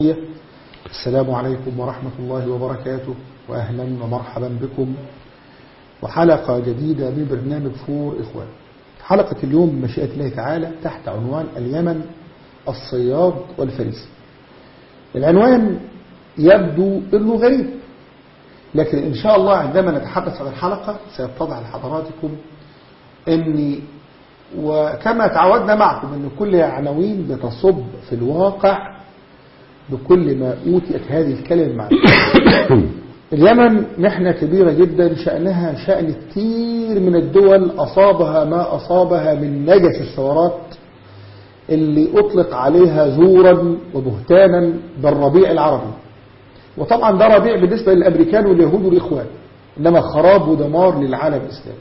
السلام عليكم ورحمة الله وبركاته وأهلا ومرحبا بكم وحلقة جديدة من برنامج فور إخوان حلقة اليوم بمشيئة الله تعالى تحت عنوان اليمن الصياد والفريسي العنوان يبدو أنه غريب لكن إن شاء الله عندما نتحدث عن الحلقة سيتضح لحضراتكم أني وكما تعودنا معكم أن كل عناوين بتصب في الواقع بكل ما أوتيت هذه الكلمة معنا اليمن محنة كبيرة جدا شأنها شأن كثير من الدول أصابها ما أصابها من نجس الثورات اللي أطلق عليها زورا وبهتانا بالربيع العربي وطبعا ده ربيع بالنسبة للأمريكان واليهود والإخوان إنما خراب ودمار للعالم الإسلامي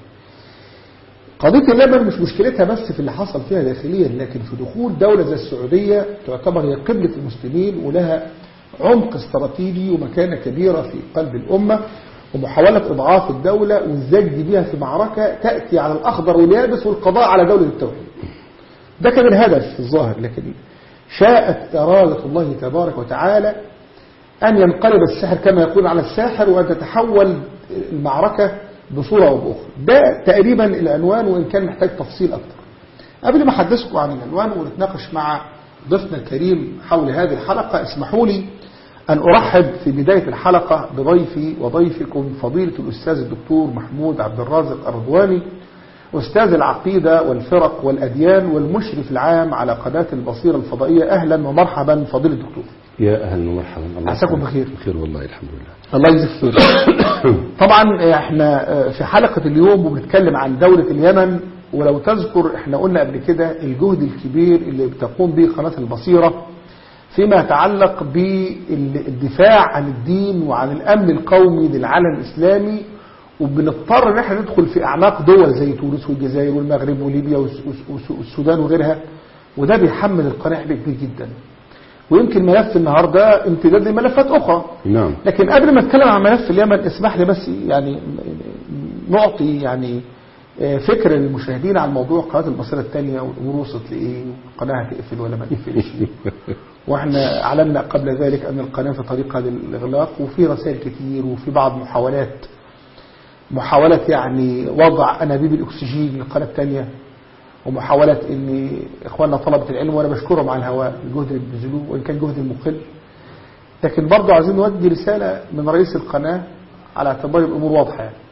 قضية اليمن مش مشكلتها بس في اللي حصل فيها داخليا لكن في دخول دولة زي السعودية تعتبر هي قبلة المسلمين ولها عمق استراتيجي ومكانة كبيرة في قلب الأمة ومحاولة إضعاف الدولة والزج بها في معركة تأتي على الأخضر واليابس والقضاء على دولة التوحيد ده كان الهدف في الظاهر لكن شاءت إرادة الله تبارك وتعالى أن ينقلب السحر كما يقول على الساحر وأن تتحول المعركة بصورة أو بأخرى ده تقريبا العنوان وإن كان محتاج تفصيل أكتر قبل ما أحدثكم عن العنوان ونتناقش مع ضيفنا الكريم حول هذه الحلقة اسمحوا لي أن أرحب في بداية الحلقة بضيفي وضيفكم فضيلة الأستاذ الدكتور محمود عبد الرازق الرضواني أستاذ العقيدة والفرق والأديان والمشرف العام على قناة البصيرة الفضائية أهلا ومرحبا فضيلة الدكتور يا أهلا ومرحبا الله عساكم بخير بخير والله الحمد لله الله يجزيك خير طبعا احنا في حلقة اليوم وبنتكلم عن دولة اليمن ولو تذكر احنا قلنا قبل كده الجهد الكبير اللي بتقوم به قناة البصيرة فيما يتعلق بالدفاع عن الدين وعن الأمن القومي للعالم الإسلامي وبنضطر ان احنا ندخل في أعماق دول زي تونس والجزائر والمغرب وليبيا والسودان وغيرها وده بيحمل القناة حمل كبير جدا ويمكن ملف النهاردة امتداد لملفات أخرى نعم لكن قبل ما اتكلم عن ملف اليمن اسمح لي بس يعني نعطي يعني فكرة للمشاهدين عن موضوع قناة البصيرة الثانية والأمور وصلت لإيه والقناة هتقفل ولا ما تقفلش واحنا اعلنا قبل ذلك أن القناة في طريقها للإغلاق وفي رسائل كتير وفي بعض محاولات محاولة يعني وضع أنابيب الأكسجين للقناة الثانية ومحاولة ان اخواننا طلبة العلم وانا بشكرهم على الهواء الجهد اللي بيبذلوه وان كان جهد مقل لكن برضه عايزين نودي رسالة من رئيس القناة على اعتبار الامور واضحة يعني.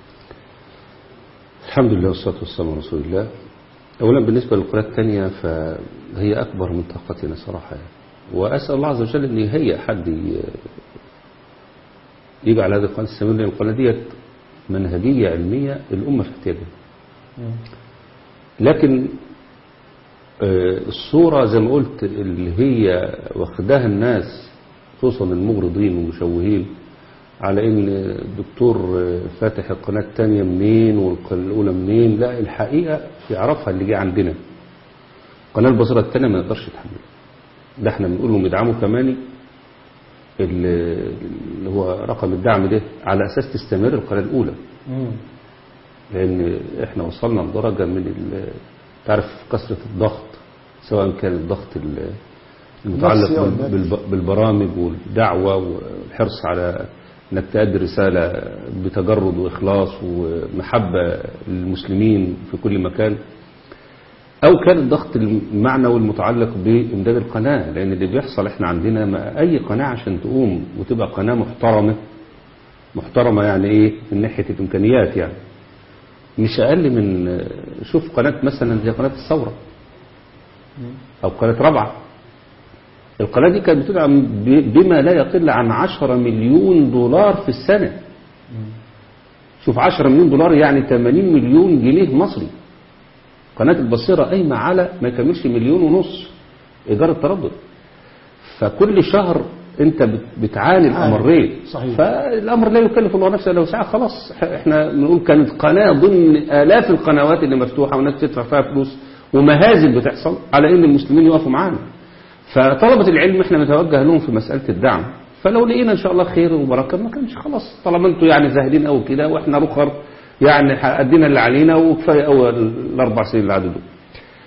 الحمد لله والصلاة والسلام على رسول الله اولا بالنسبة للقناة الثانية فهي اكبر من طاقتنا صراحة يعني. واسأل الله عز وجل ان يهيئ حد يجعل هذه القناة تستمر لان القناة ديت منهجية علمية الامة في احتياجها لكن الصورة زي ما قلت اللي هي واخداها الناس خصوصا المغرضين والمشوهين على ان الدكتور فاتح القناة الثانية منين والقناة الأولى منين لا الحقيقة يعرفها اللي جه عندنا قناة البصرة الثانية ما يقدرش يتحمل ده احنا بنقول لهم يدعموا كمان اللي هو رقم الدعم ده على أساس تستمر القناة الأولى لأن احنا وصلنا لدرجة من تعرف كثرة الضغط سواء كان الضغط المتعلق بالبرامج والدعوة والحرص على انك تأدي رسالة بتجرد وإخلاص ومحبة للمسلمين في كل مكان أو كان الضغط المعنوي المتعلق بإمداد القناة لأن اللي بيحصل احنا عندنا ما أي قناة عشان تقوم وتبقى قناة محترمة محترمة يعني إيه من ناحية الإمكانيات يعني مش أقل من شوف قناة مثلا زي قناة الثورة أو قناة رابعة القناة دي كانت بتدعم بما لا يقل عن 10 مليون دولار في السنة شوف 10 مليون دولار يعني 80 مليون جنيه مصري قناة البصيرة قايمة على ما يكملش مليون ونص إيجار التردد فكل شهر انت بتعاني الامرين صحيح. فالامر لا يكلف الله نفسا الا وسعها خلاص احنا بنقول كانت قناه ضمن الاف القنوات اللي مفتوحه والناس بتدفع فيها فلوس ومهازل بتحصل على ان المسلمين يقفوا معانا فطلبه العلم احنا نتوجه لهم في مساله الدعم فلو لقينا ان شاء الله خير وبركه ما كانش خلاص طالما انتوا يعني زاهدين قوي كده واحنا رخر يعني ادينا اللي علينا وكفايه اول الاربع سنين اللي عدوا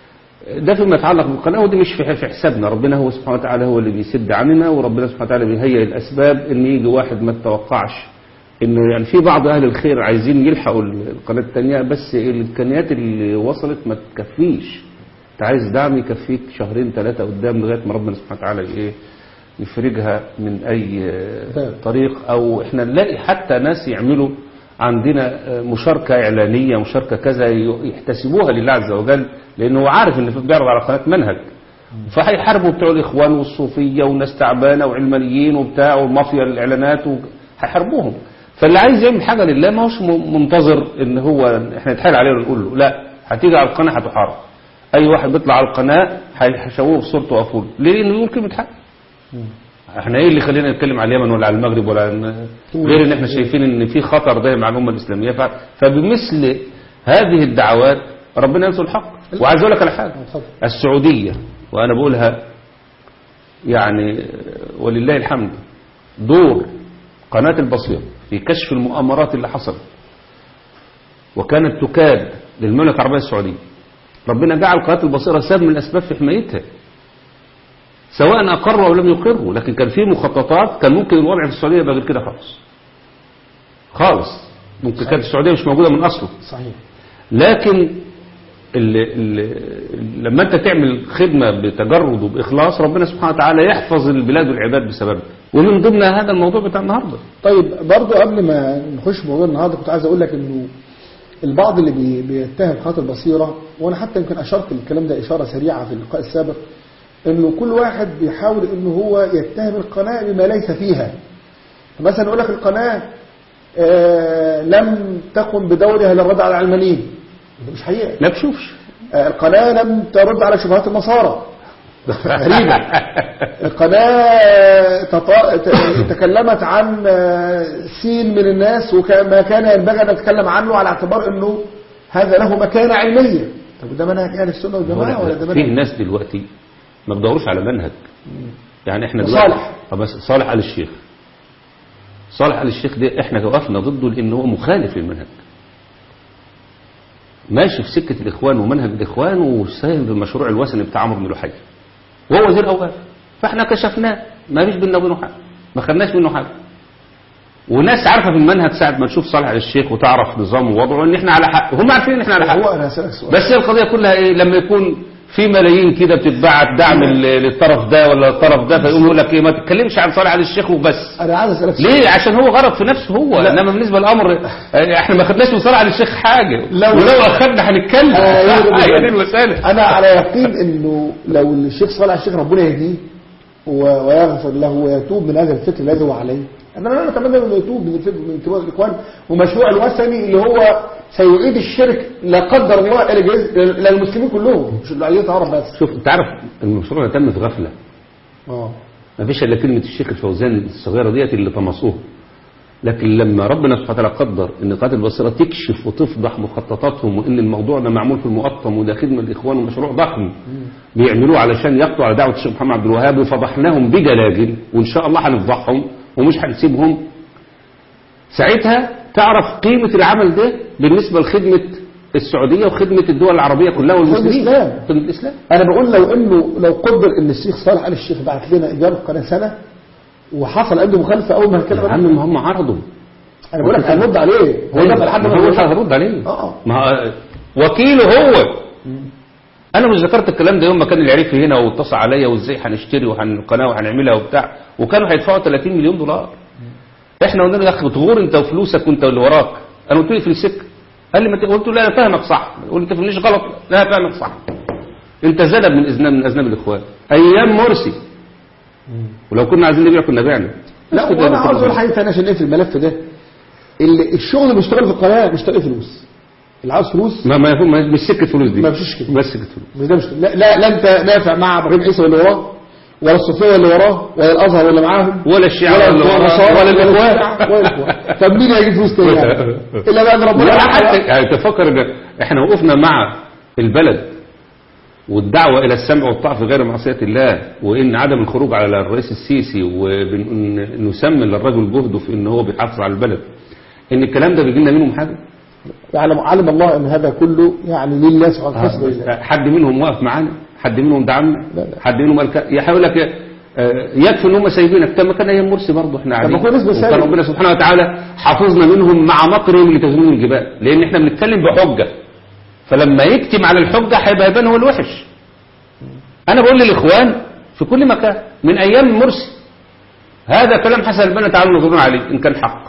ده فيما يتعلق بالقناة ودي مش في في حسابنا ربنا هو سبحانه وتعالى هو اللي بيسد عننا وربنا سبحانه وتعالى بيهيئ الأسباب إن يجي واحد ما تتوقعش إنه يعني في بعض أهل الخير عايزين يلحقوا القناة التانية بس الإمكانيات اللي وصلت ما تكفيش أنت عايز دعم يكفيك شهرين ثلاثة قدام لغاية ما ربنا سبحانه وتعالى إيه يفرجها من أي طيب. طريق أو إحنا نلاقي حتى ناس يعملوا عندنا مشاركة إعلانية مشاركة كذا يحتسبوها لله عز وجل لأنه هو عارف إن بيعرض على قناة منهج فهيحاربوا بتوع الإخوان والصوفية وناس تعبانة وعلمانيين وبتاع والمافيا الإعلانات و- هيحاربوهم فاللي عايز يعمل حاجة لله ما هوش م- منتظر إن هو إحنا نتحايل عليه ونقول له لا هتيجي على القناة هتحارب أي واحد بيطلع على القناة هيشوهه في صورته وأفول ليه؟ لأنه يقول كلمة حق احنا ايه اللي خلينا نتكلم على اليمن ولا على المغرب ولا عن- غير ان احنا شايفين ان في خطر دايما على الامه الاسلاميه ف- فبمثل هذه الدعوات ربنا ينصر الحق وعايز اقول لك على حاجه اتفضل. السعوديه وانا بقولها يعني ولله الحمد دور قناه البصيره في كشف المؤامرات اللي حصلت وكانت تكاد للمملكه العربيه السعوديه ربنا جعل قناه البصيره سبب من الاسباب في حمايتها سواء أقروا أو لم يقروا لكن كان في مخططات كان ممكن الوضع في السعودية يبقى غير كده خالص خالص ممكن كانت السعودية مش موجودة من أصله صحيح لكن ال ال لما أنت تعمل خدمة بتجرد وبإخلاص ربنا سبحانه وتعالى يحفظ البلاد والعباد بسببها ومن ضمن هذا الموضوع بتاع النهاردة طيب برضو قبل ما نخش في موضوع النهارده كنت عايز اقول لك انه البعض اللي بي- بيتهم قناه البصيره وانا حتى يمكن اشرت الكلام ده اشاره سريعه في اللقاء السابق انه كل واحد بيحاول انه هو يتهم القناه بما ليس فيها مثلا يقول لك القناه آه لم تقم بدورها للرد على العلمانيين ده مش حقيقه لا بشوفش آه القناه لم ترد على شبهات النصارى غريبة القناة تط- ت- تكلمت عن آه، سين من الناس وما كان ينبغي أن نتكلم عنه على اعتبار أنه هذا له مكانة علمية طب ده منهج أهل السنة والجماعة ولا ده فيه منهج ناس دلوقتي ما بدوروش على منهج يعني احنا وصالح. دلوقتي طب بس صالح آل الشيخ صالح آل الشيخ ده احنا وقفنا ضده لان هو مخالف للمنهج ماشي في سكة الإخوان ومنهج الإخوان وساهم في المشروع الوثني بتاع عمرو بن لحي وهو وزير أوقاف فاحنا كشفناه ما فيش بينا وبينه حاجة ما خدناش منه حاجة وناس عارفة في المنهج ساعة ما تشوف صالح آل الشيخ وتعرف نظامه ووضعه ان احنا على حق هم عارفين ان احنا على حق هو أنا هسألك سؤال بس هي القضية كلها ايه لما يكون في ملايين كده بتتبعت دعم ال- للطرف ده ولا الطرف ده فيقوم يقول لك ايه ما تتكلمش عن صالح آل الشيخ وبس أنا عايز أسألك سؤال ليه عشان هو غرض في نفسه هو لا. انما بالنسبه للامر آه، احنا ما خدناش من صالح آل الشيخ حاجه لو- ولو اخدنا هنتكلم آه، هي دي هي دي المسألة. المساله أنا على يقين أنه لو الشيخ صالح الشيخ ربنا يهديه و- ويغفر له ويتوب من هذا الفكر الذي هو عليه أنا لا أتمنى أنه يتوب من الفكر من اتباع الإخوان ومشروع الوثني اللي هو سيعيد الشرك لا قدر الله إلى جز- إلى المسلمين كلهم مش اللي عايزين تعرف بس شوف انت عارف المشروع ده تم في غفله اه ما فيش الا كلمه الشيخ الفوزان الصغيره ديت اللي طمسوها لكن لما ربنا سبحانه وتعالى قدر ان قناه البصيره تكشف وتفضح مخططاتهم وان الموضوع ده معمول في المقطم وده خدمه الاخوان ومشروع ضخم بيعملوه علشان يقضوا على دعوه الشيخ محمد عبد الوهاب وفضحناهم بجلاجل وان شاء الله هنفضحهم ومش هنسيبهم ساعتها تعرف قيمه العمل ده بالنسبه لخدمه السعوديه وخدمه الدول العربيه كلها والمسلمين الإسلام. خدمه الاسلام انا بقول لو انه لو قدر ان الشيخ صالح ال الشيخ بعت لنا ايجار في قناه سنه وحصل عنده مخالفه اول ما يا هنتكلم عم عنه ما هم عرضوا انا بقول لك هنرد عليه هو ده لحد ما ما هو نرد. هرد عليه اه ما وكيله هو انا مش ذكرت الكلام ده يوم ما كان العريفي هنا واتصل عليا وازاي هنشتري وهنقناه وهنعملها وبتاع وكانوا هيدفعوا 30 مليون دولار احنا قلنا له يا اخي تغور انت وفلوسك وانت واللي وراك انا قلت له في السكه قال لي ما ت- قلت له لا انا فاهمك صح قلت انت فهمنيش غلط لا انا فاهمك صح انت ذنب من اذناب من اذناب الاخوان ايام مرسي ولو كنا عايزين نبيع كنا بعنا لا كنت وانا عاوز اقول بنبيع. حاجه ثانيه عشان نقفل الملف ده اللي الشغل اللي بيشتغل في القناه مش طالب فلوس اللي عاوز فلوس ما ما ما- مش سكه فلوس دي ما فيش كده. بس سكه فلوس مش ده مش لا لا, لا انت نافع مع ابراهيم عيسى واللي وراه ولا الصوفيه اللي وراه ولا الازهر اللي معاهم ولا الشيعة ولا اللي وراه، النصارى ولا الإخوان. الشيعة ولا الاخوان طب مين هيجيب فلوس تاني يعني؟ الا بقى ان ربنا لا يرحمه. حتى يعني تفكر ان احنا وقفنا مع البلد والدعوة إلى السمع والطاعة في غير معصية الله وإن عدم الخروج على الرئيس السيسي ونسمن للرجل جهده في إن هو بيحافظ على البلد إن الكلام ده بيجي لنا منهم حاجة يعلم علم الله ان هذا كله يعني لله سبحانه حسب لله حد منهم واقف معانا حد منهم دعمنا لا، لا. حد منهم قال ك- يحاول لك آه، يكفي ان هم سايبينك طب ما كان ايام مرسي برضه احنا قاعدين ما كل الناس وكان بتسايب. ربنا سبحانه وتعالى حافظنا منهم مع مكرهم لتزوير الجبال لان احنا بنتكلم بحجه فلما يكتم على الحجه هيبقى يبان هو الوحش انا بقول للاخوان في كل مكان من ايام مرسي هذا كلام حسن البنا تعالوا نظرون عليه ان كان حق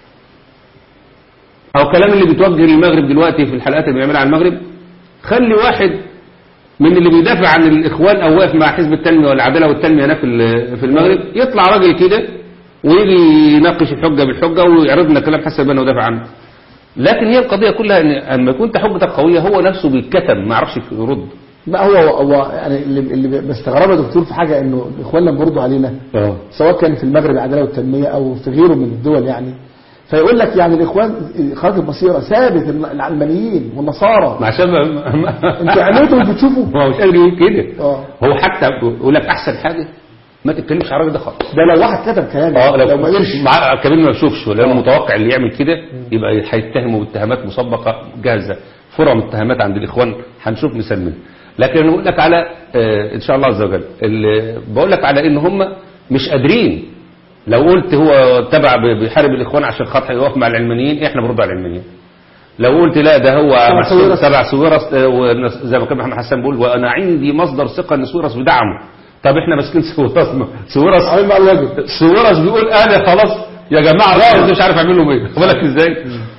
او كلام اللي بيتوجه للمغرب دلوقتي في الحلقات اللي بيعملها على المغرب خلي واحد من اللي بيدافع عن الاخوان او واقف مع حزب التنميه والعداله والتنميه هنا في ال- في المغرب يطلع راجل كده ويجي يناقش الحجه بالحجه ويعرض لنا كلام حسن البنا ودافع عنه لكن هي القضيه كلها ان اما يكون انت حجتك قويه هو نفسه بيتكتم ما يعرفش يرد ما هو هو يعني اللي اللي بستغربه يا دكتور في حاجه انه اخواننا بيردوا علينا اه سواء كان في المغرب العداله والتنميه او في غيره من الدول يعني فيقول لك يعني الاخوان خارج البصيره ثابت العلمانيين والنصارى ما عشان ما- ما- انتوا عينيكم مش بتشوفوا ما هو مش قادر يقول كده اه هو حتى يقول لك احسن حاجه ما تتكلمش على الراجل ده خالص ده لو واحد كتب كلام اه لو لو ما قدرش مع كمان ما يشوفش لانه متوقع اللي يعمل كده يبقى هيتهمه باتهامات مسبقه جاهزه فرع من الاتهامات عند الاخوان هنشوف مثال منها لكن انا بقول لك على آه، ان شاء الله عز وجل اللي بقول لك على ان هم مش قادرين لو قلت هو تبع ب- بيحارب الاخوان عشان خاطر يقف مع العلمانيين احنا بنرد على العلمانيين لو قلت لا ده هو محسوب سويرس. تبع سويرس آه، ونس- زي ما كان محمد حسن بيقول وانا عندي مصدر ثقه ان سويرس بدعمه طب احنا ماسكين سويرس سويرس عامل مع الواجب سويرس بيقول انا خلاص يا جماعه الرئيس مش عارف اعمل لهم ايه خد بالك ازاي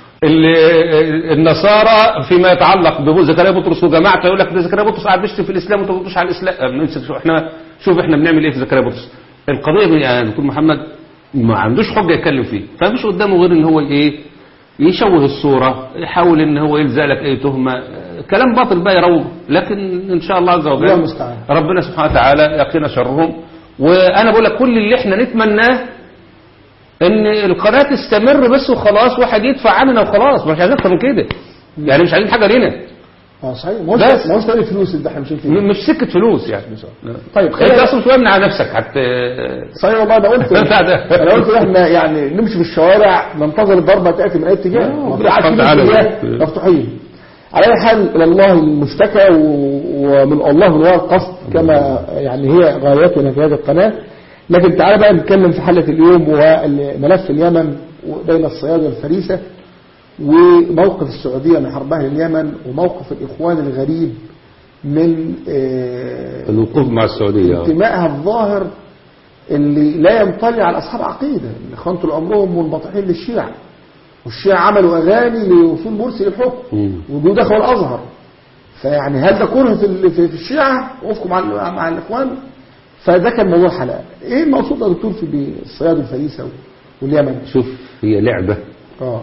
ال- النصارى فيما يتعلق بزكريا بطرس وجماعته يقول لك ده زكريا بطرس قاعد بيشتم في الاسلام وانت ما بتقولش على الاسلام نمسك شو احنا شوف احنا بنعمل ايه في زكريا بطرس القضيه يا دكتور محمد ما عندوش حجه يتكلم فيه فمش قدامه غير ان هو ايه يشوه الصوره يحاول ان هو يلزق لك اي تهمه كلام باطل بقى يروج لكن ان شاء الله عز وجل الله المستعان. ربنا سبحانه وتعالى يقينا شرهم وانا بقول لك كل اللي احنا نتمناه ان القناه تستمر بس وخلاص واحد يدفع عننا وخلاص مش عايزين اكتر من كده يعني مش عايزين حاجه لينا اه صحيح ما هوش بس. ما هوش طريق فلوس اللي احنا ماشيين فيه م- مش سكه فلوس يعني طيب انت خلينا اصلا شويه من على نفسك حتى صحيح والله انا قلت بتاع ده. انا قلت احنا يعني نمشي في الشوارع ننتظر الضربه تاتي من اي اتجاه آه، المفروض عارفين تعالى. الاتجاه مفتوحين على اي حال الى الله المشتكى و- ومن الله من وراء القصد كما يعني هي غايتنا في هذه القناه لكن تعالى بقى نتكلم في حلقه اليوم وملف اليمن بين الصيادله والفريسه وموقف السعوديه من حربها لليمن وموقف الاخوان الغريب من آه، الوقوف مع السعوديه آه. انتمائها الظاهر اللي لا ينطلي على اصحاب عقيده الاخوان طول عمرهم منبطحين للشيعة والشيعة عملوا اغاني لوصول مرسي للحكم مم. ودول دخلوا الازهر فيعني هل ده كره في ال- في في الشيعة وقفوا مع ال- مع الاخوان فده كان موضوع الحلقه ايه المقصود يا دكتور في الصياد الفريسه واليمن شوف هي لعبه اه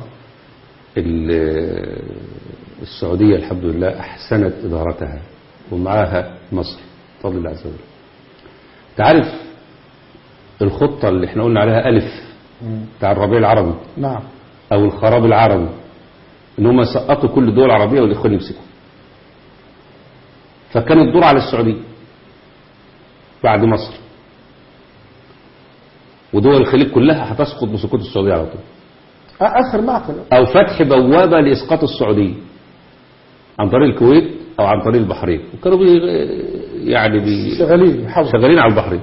ال- السعوديه الحمد لله احسنت ادارتها ومعاها مصر بفضل الله عز وجل تعرف الخطه اللي احنا قلنا عليها الف بتاع الربيع العربي نعم او الخراب العربي ان هم سقطوا كل الدول العربيه والاخوان يمسكوا فكان الدور على السعوديه بعد مصر ودول الخليج كلها هتسقط بسقوط السعوديه على طول آه، اخر معقل او فتح بوابه لاسقاط السعوديه عن طريق الكويت او عن طريق البحرين وكانوا بي يعني بي شغالين يحاولوا شغالين على البحرين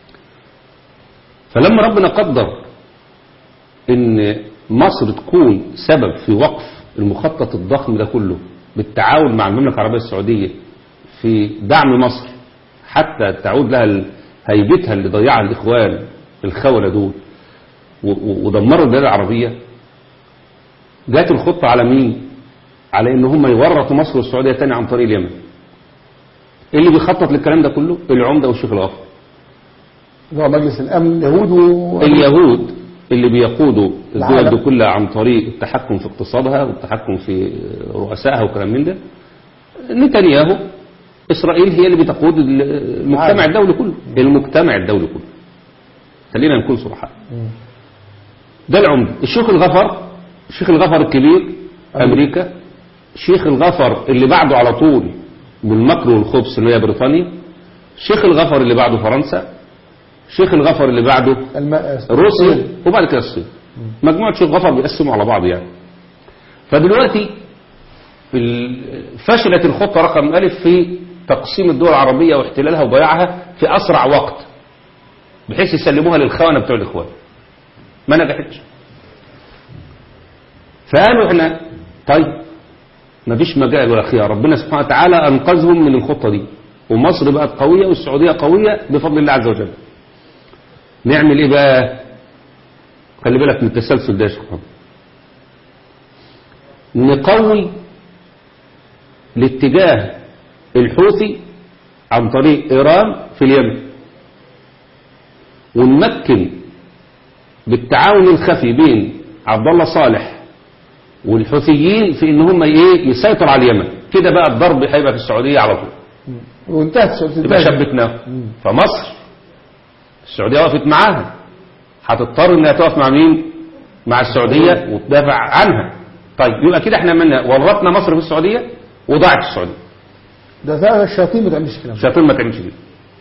فلما ربنا قدر ان مصر تكون سبب في وقف المخطط الضخم ده كله بالتعاون مع المملكة العربية السعودية في دعم مصر حتى تعود لها ال- هيبتها اللي ضيعها الإخوان الخونة دول و- و- ودمروا البلاد العربية جات الخطة على مين؟ على ان هم يورطوا مصر والسعودية تاني عن طريق اليمن إيه اللي بيخطط للكلام ده كله العمدة والشيخ الغفر اللي هو مجلس الامن اليهود و... اليهود اللي بيقودوا الدول العالم. دي كلها عن طريق التحكم في اقتصادها والتحكم في رؤسائها وكلام من ده نتنياهو إسرائيل هي اللي بتقود المجتمع العالم. الدولي كله المجتمع الدولي كله خلينا نكون صراحة ده العمدة الشيخ الغفر الشيخ الغفر الكبير أمريكا شيخ الغفر اللي بعده على طول بالمكر والخبث اللي هي بريطانيا شيخ الغفر اللي بعده فرنسا شيخ الغفر اللي بعده الم... روسيا وبعد كده الصين مجموعة شيخ غفر بيقسموا على بعض يعني فدلوقتي ال- فشلت الخطة رقم ألف في تقسيم الدول العربية واحتلالها وبيعها في أسرع وقت بحيث يسلموها للخونة بتوع الإخوان ما نجحتش فقالوا احنا طيب مفيش مجال ولا خيار ربنا سبحانه وتعالى أنقذهم من الخطة دي ومصر بقت قوية والسعودية قوية بفضل الله عز وجل نعمل ايه بقى خلي بالك من التسلسل ده يا شيخ محمد نقوي الاتجاه الحوثي عن طريق ايران في اليمن ونمكن بالتعاون الخفي بين عبد الله صالح والحوثيين في ان هم ايه يسيطروا على اليمن كده بقى الضرب هيبقى في السعوديه على طول وانتهت السعودية يبقى شبكناه فمصر السعوديه وقفت معاها هتضطر انها تقف مع مين مع السعوديه وتدافع عنها طيب يبقى كده احنا عملنا ورطنا مصر في السعوديه وضاعت السعوديه ده فعلا الشياطين ما تعملش كلام الشياطين ما تعملش كده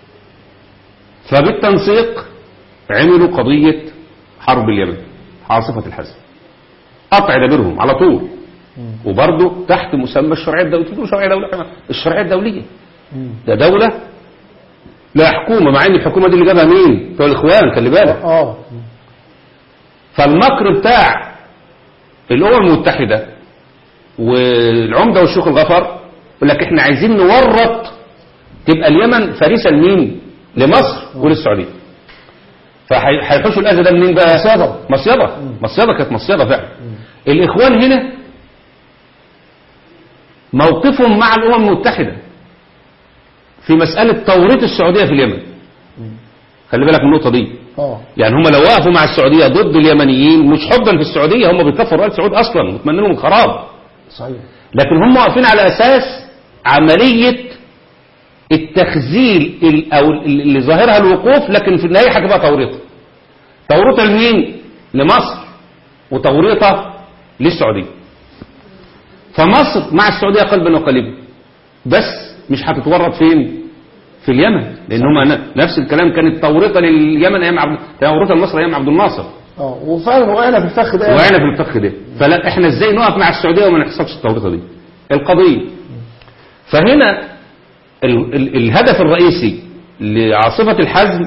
فبالتنسيق عملوا قضيه حرب اليمن عاصفه الحزم قطع دبرهم على طول وبرضه تحت مسمى الشرعيه الدوليه تقولوا الشرعيه الدوليه الشرعيه الدوليه ده دوله لا حكومه مع ان الحكومه دي اللي جابها مين بتوع الاخوان خلي بالك اه فالمكر بتاع الامم المتحده والعمده والشيوخ الغفر يقول لك احنا عايزين نورط تبقى اليمن فريسه لمين لمصر وللسعوديه فهيحوشوا الاذى ده منين بقى مصيدة. مصيده مصيده كانت مصيده فعلا الاخوان هنا موقفهم مع الامم المتحده في مساله توريط السعوديه في اليمن خلي بالك من النقطه دي اه يعني هم لو وقفوا مع السعوديه ضد اليمنيين مش حبا في السعوديه هم بيكفروا ال سعود اصلا ويتمنوا لهم الخراب صحيح لكن هم واقفين على اساس عمليه التخزيل ال- او ال- اللي ظاهرها الوقوف لكن في النهايه هتبقى توريطه توريطه لمين لمصر وتوريطه للسعوديه فمصر مع السعوديه قلبا وقالبا بس مش هتتورط فين في اليمن لان هم نفس الكلام كانت توريطه لليمن ايام عبد توريطه لمصر ايام عبد الناصر اه وفعلا وقعنا في الفخ ده وقعنا في الفخ ده فلا احنا ازاي نقف مع السعوديه وما نحصلش التوريطه دي القضيه فهنا ال ال الهدف الرئيسي لعاصفه الحزم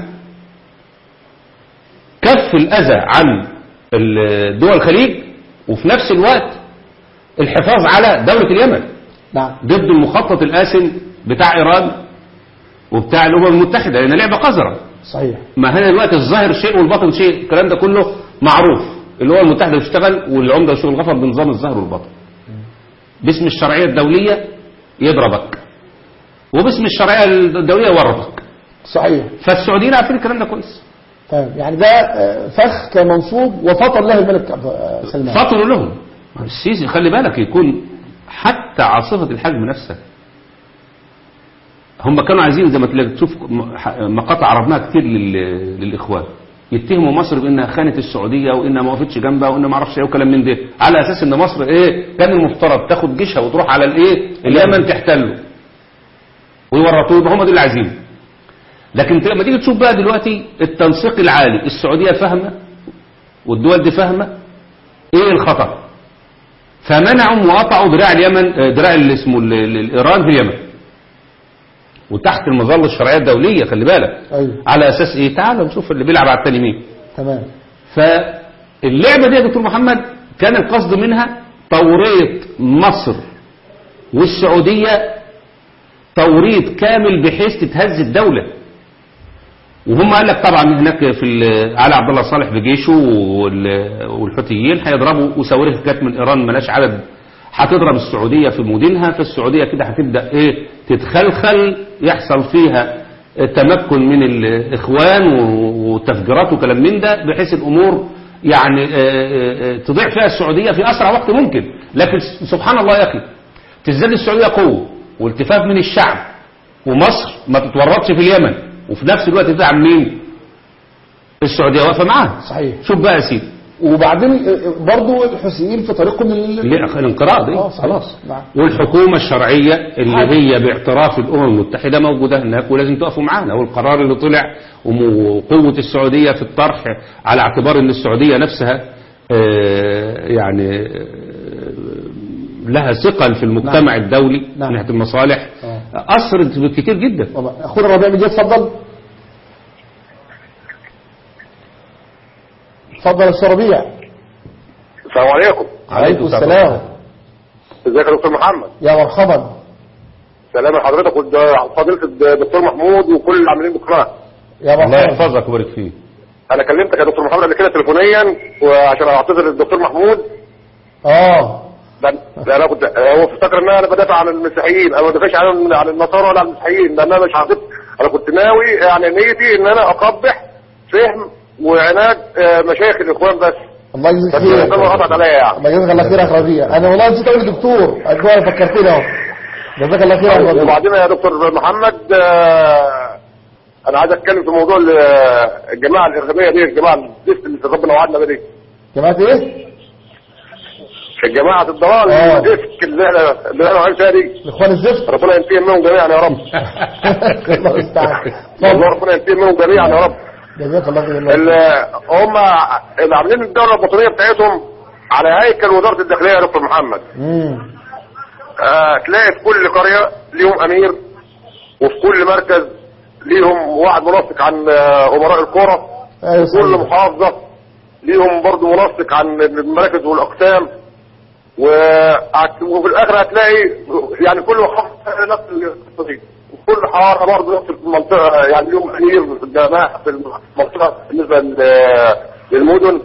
كف الاذى عن ال- دول الخليج وفي نفس الوقت الحفاظ على دوله اليمن نعم ضد المخطط الآثم بتاع إيران وبتاع الأمم المتحدة لأن لعبة قذرة صحيح ما هنا دلوقتي الظاهر شيء والباطن شيء الكلام ده كله معروف الأمم المتحدة بتشتغل والعمدة والشغل الغفر بنظام الظاهر والباطن باسم الشرعية الدولية يضربك وباسم الشرعية الدولية يورطك صحيح فالسعوديين عارفين الكلام ده كويس تمام يعني ده آه، فخ كان منصوب وفطر له الملك عبد- آه، سلمان فطنوا لهم السيسي خلي بالك يكون حتى عاصفة الحجم نفسها هم كانوا عايزين زي ما تلاقي تشوف م- ح- مقاطع عرضناها كتير لل- للإخوان يتهموا مصر بأنها خانت السعودية وإنها ما وقفتش جنبها وإنها ما اعرفش إيه وكلام من ده على أساس إن مصر إيه كان المفترض تاخد جيشها وتروح على الإيه اليمن تحتله ويورطوه يبقى هم دول اللي عايزينه لكن انت لما تيجي تشوف بقى دلوقتي التنسيق العالي السعودية فاهمة والدول دي فاهمة ايه الخطر فمنعوا وقطعوا دراع اليمن آه، دراع اللي اسمه ال- ال- الايران في اليمن وتحت المظله الشرعيه الدوليه خلي بالك ايوه على اساس ايه تعالوا نشوف اللي بيلعب على التاني مين تمام فاللعبه دي يا دكتور محمد كان القصد منها توريط مصر والسعوديه توريط كامل بحيث تتهز الدوله وهم قال لك طبعا هناك في ال- علي عبد الله صالح بجيشه وال- والحوثيين هيضربوا وساوريه كانت من ايران ملاش عدد هتضرب السعوديه في مدنها فالسعوديه كده هتبدا ايه تتخلخل يحصل فيها تمكن من الاخوان و- وتفجيرات وكلام من ده بحيث الامور يعني آه، آه، آه، تضيع فيها السعوديه في اسرع وقت ممكن لكن سبحان الله يا اخي تزداد السعوديه قوه والتفاف من الشعب ومصر ما تتورطش في اليمن وفي نفس الوقت تدعم مين السعوديه واقفه معاها صحيح شوف بقى يا سيدي وبعدين آه، برضو الحوثيين في طريقهم لل- ليه الانقراض اه ايه صحيح خلاص نعم والحكومة الشرعية اللي عادي. هي باعتراف الأمم المتحدة موجودة هناك ولازم تقفوا معانا والقرار اللي طلع وقوة السعودية في الطرح على اعتبار أن السعودية نفسها آه، يعني آه، لها ثقل في المجتمع الدولي نعم. من ناحيه المصالح آه. اثرت كتير جدا والله اخونا ربيع من جد اتفضل اتفضل يا استاذ ربيع السلام عليكم عليكم السلام ازيك يا دكتور محمد يا مرحبا سلام لحضرتك وفضيله الدكتور محمود وكل اللي عاملين بقناه يا الله مرحبا يحفظك ويبارك فيك انا كلمتك يا دكتور محمد قبل كده تليفونيا وعشان اعتذر للدكتور محمود اه لان لأن انا كنت هو افتكر ان انا بدافع عن المسيحيين انا ما بدافعش عن عن النصارى ولا عن المسيحيين لان انا مش عاطف انا كنت ناوي يعني نيتي ان انا اقبح فهم وعناد آه، مشايخ الاخوان بس الله يجزيك بس خير ده قطعت عليا يعني الله يجزاك الله خير يا أخ ربيع انا والله نسيت اقول دكتور ادوار فكرتني اهو جزاك الله خير يا أخ ربيع وبعدين يا دكتور محمد آه، انا عايز اتكلم في موضوع ال- الجماعه الارهابيه دي الجماعه الزفت اللي ربنا وعدنا بيها دي جماعه ايه الجماعه الضلال آه. الزفت اللي احنا اللي احنا عايشين فيها دي الاخوان الزفت ربنا ينتقم منهم جميعا يا رب الله المستعان والله اتفضل ربنا ينتقم منهم جميعا يا رب جزاك الله خير الله ال- هم اللي عاملين الدوله الوطنيه بتاعتهم على هيكل وزاره الداخليه يا دكتور محمد امم آه، تلاقي في كل قريه ليهم امير وفي كل مركز ليهم واحد منسق عن آه، امراء القرى ايوه كل صحيح. محافظة ليهم برضو منسق عن المراكز والأقسام وهت- وفي الآخر هتلاقي يعني كل محافظة نفس القصة دي وكل حارة برضو نفس المنطقة يعني ليهم أمير في الجماعة في المنطقة بالنسبة لل- للمدن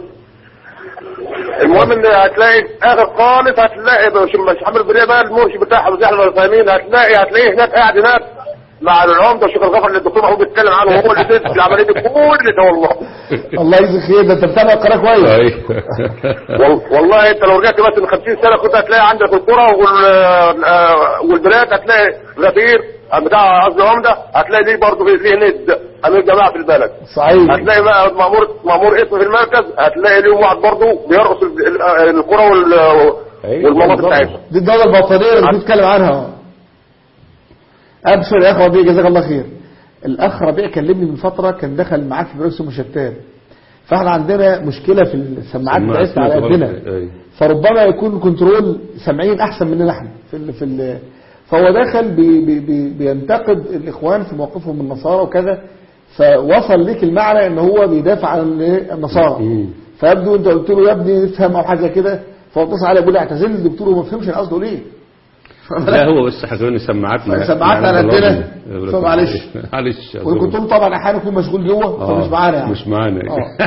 المهم ان هتلاقي في اخر خالص هتلاقي مش مش عامل بريه بقى المرشد بتاعها زي احنا فاهمين هتلاقي هتلاقيه هناك قاعد هناك مع العمده الشيخ الغفر اللي الدكتور محمود بيتكلم عنه هو اللي بيدي العمليه دي كل ده والله الله يجزيك خير ده انت بتابع القناه كويس أيوة. وال- والله انت لو رجعت بس من 50 سنه كنت هتلاقي عندك القرى وال- آه، والبلاد هتلاقي غفير بتاع قصدي عمده هتلاقي ليه برضه ليه ند امير جماعه في البلد صحيح هتلاقي بقى مامور مامور اسم في المركز هتلاقي ليهم واحد برضه بيرقص ال- ال- آه، القرى وال- أيوة، والمناطق بالظبط. بتاعتهم دي الدولة البطارية اللي بتتكلم عنها أبشر يا أخ ربيع جزاك الله خير الأخ ربيع كلمني من فترة كان دخل معاك في برنامج اسمه شتان فاحنا عندنا مشكلة في السماعات سماعة بتاعتنا على غلط. قدنا أيوة. فربما يكون كنترول سامعين أحسن مننا احنا في ال في ال فهو دخل بي بي بي بينتقد الإخوان في موقفهم من النصارى وكذا فوصل ليك المعنى ان هو بيدافع عن إيه؟ النصارى مم. فيبدو انت قلت له يا ابني افهم او حاجه زي كده فهو اتصل عليه بيقول لي اعتذر لي الدكتور وما فهمش انا قصده ليه لا هو بس حكوني سماعاتنا سماعاتنا على قدنا. فمعلش. معلش وكنت له طبعا احيانا يكون مشغول جوه آه، فمش معانا يعني مش معانا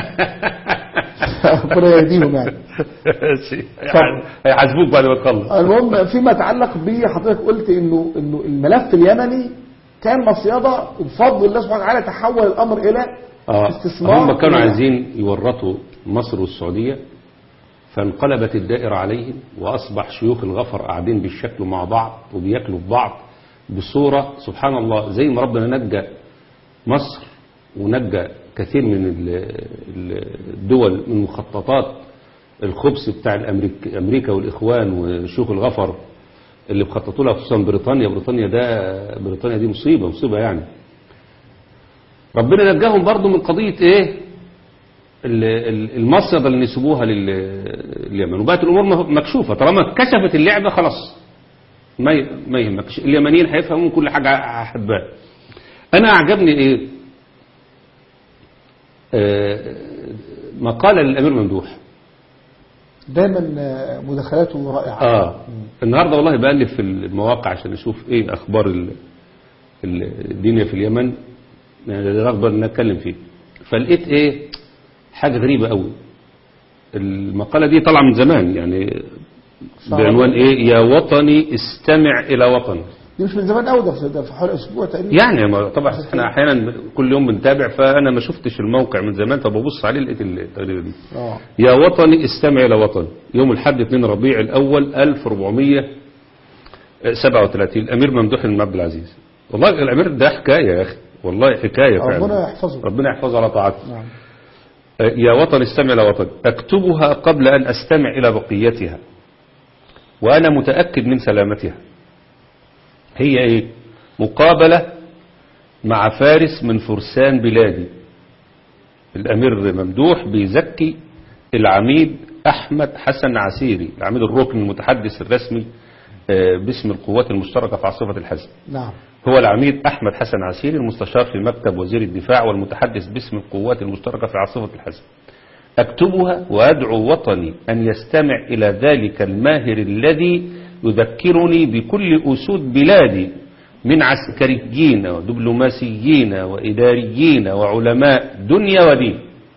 اه ربنا يهديهم يعني هيحاسبوك بعد ما تخلص المهم فيما يتعلق بيه حضرتك قلت انه انه الملف اليمني كان مصيده وبفضل الله سبحانه وتعالى تحول الامر الى اه استثمار هم كانوا ولا- عايزين يورطوا مصر والسعودية فانقلبت الدائرة عليهم وأصبح شيوخ الغفر قاعدين بيشكلوا مع بعض وبياكلوا في بعض بصورة سبحان الله زي ما ربنا نجى مصر ونجى كثير من ال- ال- الدول من مخططات الخبث بتاع الأمريك أمريكا والإخوان وشيوخ الغفر اللي بخططوا لها خصوصا بريطانيا بريطانيا ده بريطانيا دي مصيبة مصيبة يعني ربنا نجاهم برضو من قضية ايه ال- ال- المصيدة اللي نسبوها لليمن وبقت الامور م- مكشوفة طالما كشفت اللعبة خلاص ما ي- ما يهمكش اليمنيين هيفهموا كل حاجة هتبان انا اعجبني ايه آه، مقالة للامير ممدوح دايما آه، مداخلاته رائعه اه النهارده والله بقلب في المواقع عشان اشوف ايه اخبار ال- ال- الدنيا في اليمن يعني رغبه ان اتكلم فيه فلقيت ايه حاجه غريبه قوي المقاله دي طالعه من زمان يعني صح. بعنوان ايه يا وطني استمع الى وطني دي مش من زمان قوي ده في- ده في حوالي اسبوع تقريبا يعني ما- طبعا احنا احيانا كل يوم بنتابع فانا ما شفتش الموقع من زمان فببص عليه لقيت التقرير دي اه يا وطني استمع إلى وطني يوم الحد 2 ربيع الأول 1437 الأمير ممدوح بن عبد العزيز والله الأمير ده حكاية يا أخي والله حكاية فعلا ربنا يحفظه ربنا يحفظه على طاعته نعم يا وطن استمع إلى وطني أكتبها قبل أن أستمع إلى بقيتها وأنا متأكد من سلامتها هي إيه مقابلة مع فارس من فرسان بلادي الأمير ممدوح بيزكي العميد أحمد حسن عسيري العميد الركن المتحدث الرسمي آه، باسم القوات المشتركة في عاصفة الحزب نعم هو العميد أحمد حسن عسيري المستشار في مكتب وزير الدفاع والمتحدث باسم القوات المشتركة في عاصفة الحزب أكتبها وأدعو وطني أن يستمع إلى ذلك الماهر الذي يذكرني بكل أسود بلادي من عسكريين ودبلوماسيين وإداريين وعلماء دنيا ودين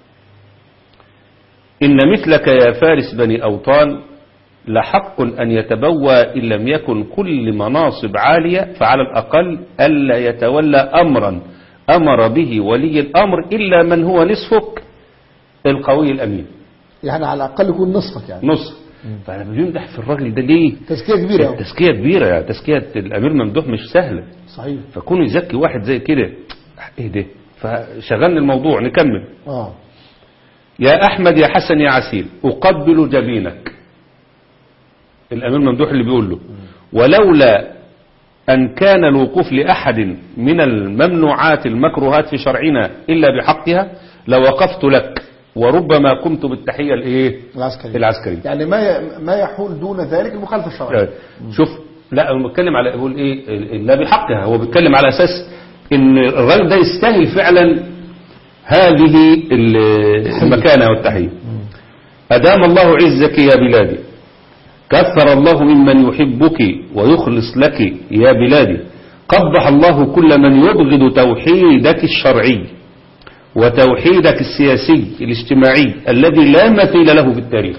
إن مثلك يا فارس بني أوطان لحق أن يتبوى إن لم يكن كل مناصب عالية فعلى الأقل ألا يتولى أمرا أمر به ولي الأمر إلا من هو نصفك القوي الأمين يعني على الأقل يكون نصفك يعني نصف فأنا بيمدح في الراجل ده ليه تزكية كبيرة أوي. تزكية كبيرة يعني تزكية الأمير ممدوح مش سهلة صحيح فكون يزكي واحد زي كده ايه ده فشغلنا الموضوع نكمل اه يا أحمد يا حسن يا عسير أقبل جبينك الأمير ممدوح اللي بيقول له ولولا أن كان الوقوف لأحد من الممنوعات المكروهات في شرعنا إلا بحقها لوقفت لك وربما قمت بالتحية الإيه العسكري العسكري يعني ما ي- ما يحول دون ذلك المخالفة الشرعية شوف لا هو بيتكلم على بيقول ايه لا بحقها هو بيتكلم على اساس ان الراجل ده يستاهل فعلا هذه ال- المكانه والتحيه ادام الله عزك يا بلادي كثر الله ممن يحبك ويخلص لك يا بلادي قبح الله كل من يبغض توحيدك الشرعي وتوحيدك السياسي الاجتماعي الذي لا مثيل له في التاريخ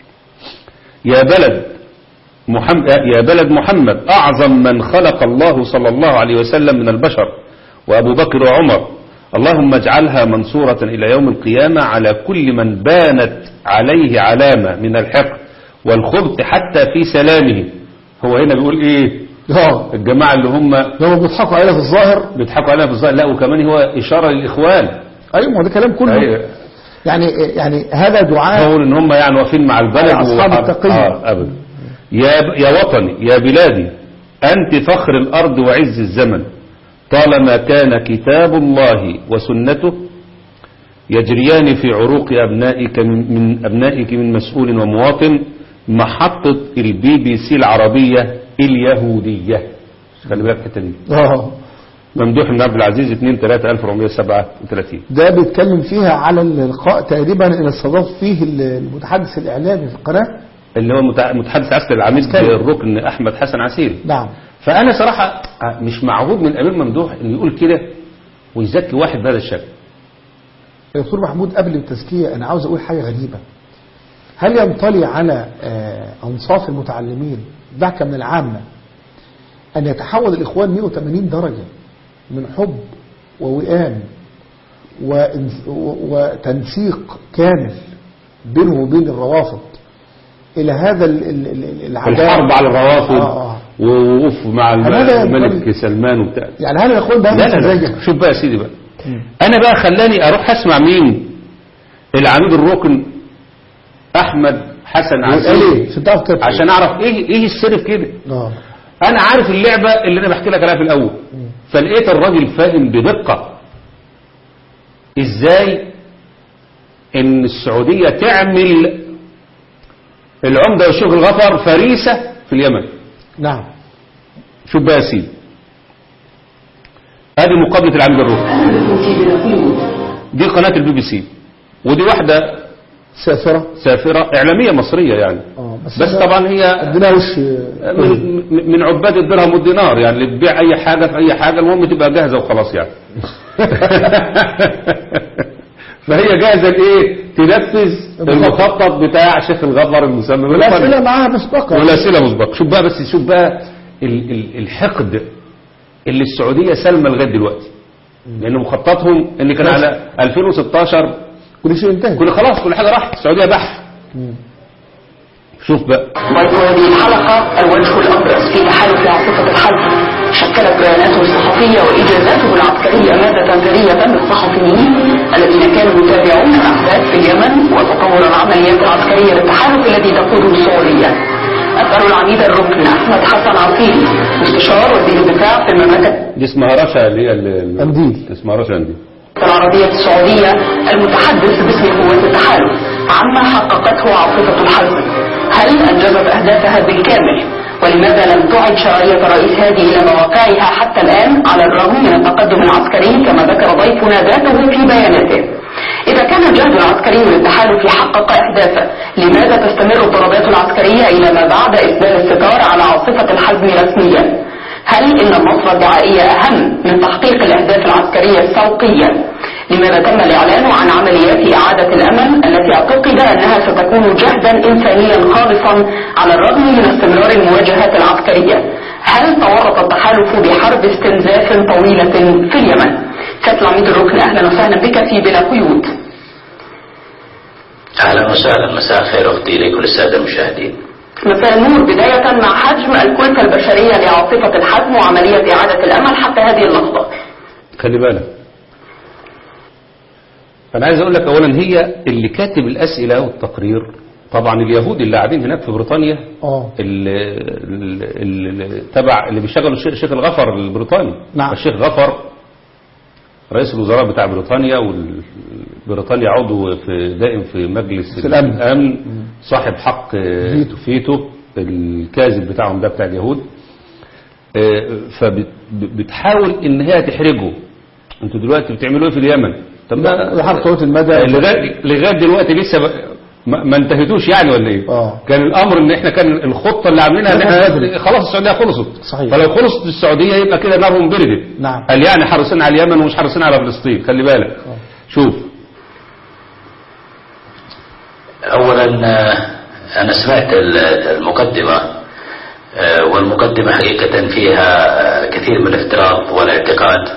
يا بلد محمد يا بلد محمد أعظم من خلق الله صلى الله عليه وسلم من البشر وأبو بكر وعمر اللهم اجعلها منصورة إلى يوم القيامة على كل من بانت عليه علامة من الحقد والخبث حتى في سلامه هو هنا بيقول ايه اه الجماعة اللي هم لو بيضحكوا علينا في الظاهر بيضحكوا عليها في الظاهر لا وكمان هو إشارة للإخوان ايوه ما هو ده كلام كله أيوة. يعني يعني هذا دعاء بقول ان هم يعني واقفين مع البلد على أصحاب وحب- التقية. آه ابدا يا يا وطني يا بلادي انت فخر الارض وعز الزمن طالما كان كتاب الله وسنته يجريان في عروق ابنائك من, من ابنائك من مسؤول ومواطن محطة البي بي سي العربية اليهودية خلي بالك الحته دي اه ممدوح بن عبد العزيز 2 3 1437 ده بيتكلم فيها على اللقاء تقريبا اللي استضاف فيه المتحدث الاعلامي في القناه اللي هو متع- متحدث عسكري العميد عسكري. الركن احمد حسن عسيري نعم فانا صراحه مش معهود من الامير ممدوح انه يقول كده ويزكي واحد بهذا الشكل يا دكتور محمود قبل التزكيه انا عاوز اقول حاجه غريبه هل ينطلي على آه، انصاف المتعلمين دعك من العامه ان يتحول الاخوان 180 درجه من حب ووئام وإنس- و- وتنسيق كامل بينه وبين الروافض الى هذا ال- ال- ال- العداء الحرب على الروافض آه، آه. ووقوف مع الم- هذا الملك ينطلي- سلمان وبتاع يعني هل الاخوان بقى لا لا لا شوف بقى يا سيدي بقى انا بقى خلاني اروح اسمع مين العميد الركن احمد حسن عسيري ليه عشان تعرف تفهم. عشان اعرف ايه ايه السر في كده اه انا عارف اللعبة اللي انا بحكي لك عليها في الاول فلقيت الراجل فاهم بدقة ازاي ان السعودية تعمل العمدة والشيخ الغفر فريسة في اليمن نعم شوف بقى يا سيدي ادي مقابلة العميد الروحي دي قناة البي بي سي ودي واحدة سافرة سافرة اعلامية مصرية يعني اه بس ده طبعا هي ادينا وش من, من عباد الدرهم والدينار يعني اللي تبيع اي حاجة في اي حاجة المهم تبقى جاهزة وخلاص يعني فهي جاهزة لايه تنفذ المخطط بتاع شيخ الغفر المسمى الأسئلة معاها مسبقة والاسئله مسبق شوف بقى بس شوف بقى ال- ال- الحقد اللي السعوديه سالمه لغايه دلوقتي لان مخططهم ان كان على 2016 كل شيء انتهى كل خلاص كل حاجه راحت السعوديه بح شوف بقى وهذه الحلقة الوجه الأبرز في تحالف عاصفة الحرب شكلت بياناته الصحفية وإجازاته العسكرية مادة ثرية للصحفيين الذين كانوا يتابعون الأحداث في اليمن وتطور العمليات العسكرية للتحالف الذي تقوده السعودية أسأل العميد الركن أحمد حسن عقيل مستشار وزير الدفاع في المملكة دي اسمها رشا اللي هي ال- ال- قنديل. اسمها رشا قنديل العربية السعودية المتحدث باسم قوات التحالف عما حققته نحو عاصفة الحزم هل أنجزت أهدافها بالكامل؟ ولماذا لم تعد شرعية رئيس هادي إلى مواقعها حتى الآن على الرغم من التقدم العسكري كما ذكر ضيفنا ذاته في بياناته إذا كان الجهد العسكري للتحالف حقق أهدافه لماذا تستمر الضربات العسكرية إلى ما بعد إسدال الستار على عاصفة الحزم رسميا؟ هل إن النصرة الدعائية أهم من تحقيق الأهداف العسكرية السوقية؟ لماذا تم الإعلان عن عمليات إعادة الأمل التي اعتقد أنها ستكون جهدا إنسانيا خالصا على الرغم من استمرار المواجهات العسكرية؟ هل تورط التحالف بحرب استنزاف طويلة في اليمن؟ سيد العميد الركن أهلا وسهلا بك في بلا قيود. اهلا وسهلا مساء الخير اختي لكل الساده المشاهدين. مساء النور بداية مع حجم الكلفة البشرية لعاصفة الحزم وعملية إعادة الأمل حتى هذه اللحظة. خلي بالك انا عايز اقول لك اولا هي اللي كاتب الاسئله والتقرير طبعا اليهود اللي قاعدين هناك في بريطانيا اه اللي, اللي تبع اللي بيشغلوا الشيخ الشيخ الغفر البريطاني نعم. الشيخ غفر رئيس الوزراء بتاع بريطانيا وبريطانيا عضو في دائم في مجلس في الأمن. الامن صاحب حق فيتو. فيتو الكاذب بتاعهم ده بتاع اليهود فبتحاول ان هي تحرجه انتوا دلوقتي بتعملوا ايه في اليمن طب ما حرب طويلة المدى لغايه لغايه دلوقتي لسه ب... ما ما انتهتوش يعني ولا ايه؟ آه. كان الامر ان احنا كان الخطه اللي عاملينها ان خلاص احنا بدري. خلاص السعوديه خلصت صحيح. فلو خلصت السعوديه يبقى كده نارهم بردت نعم. قال يعني حريصين على اليمن ومش حريصين على فلسطين خلي بالك شوف اولا آه، انا سمعت ال- المقدمه آه، والمقدمه حقيقه فيها آه، كثير من الافتراض والاعتقاد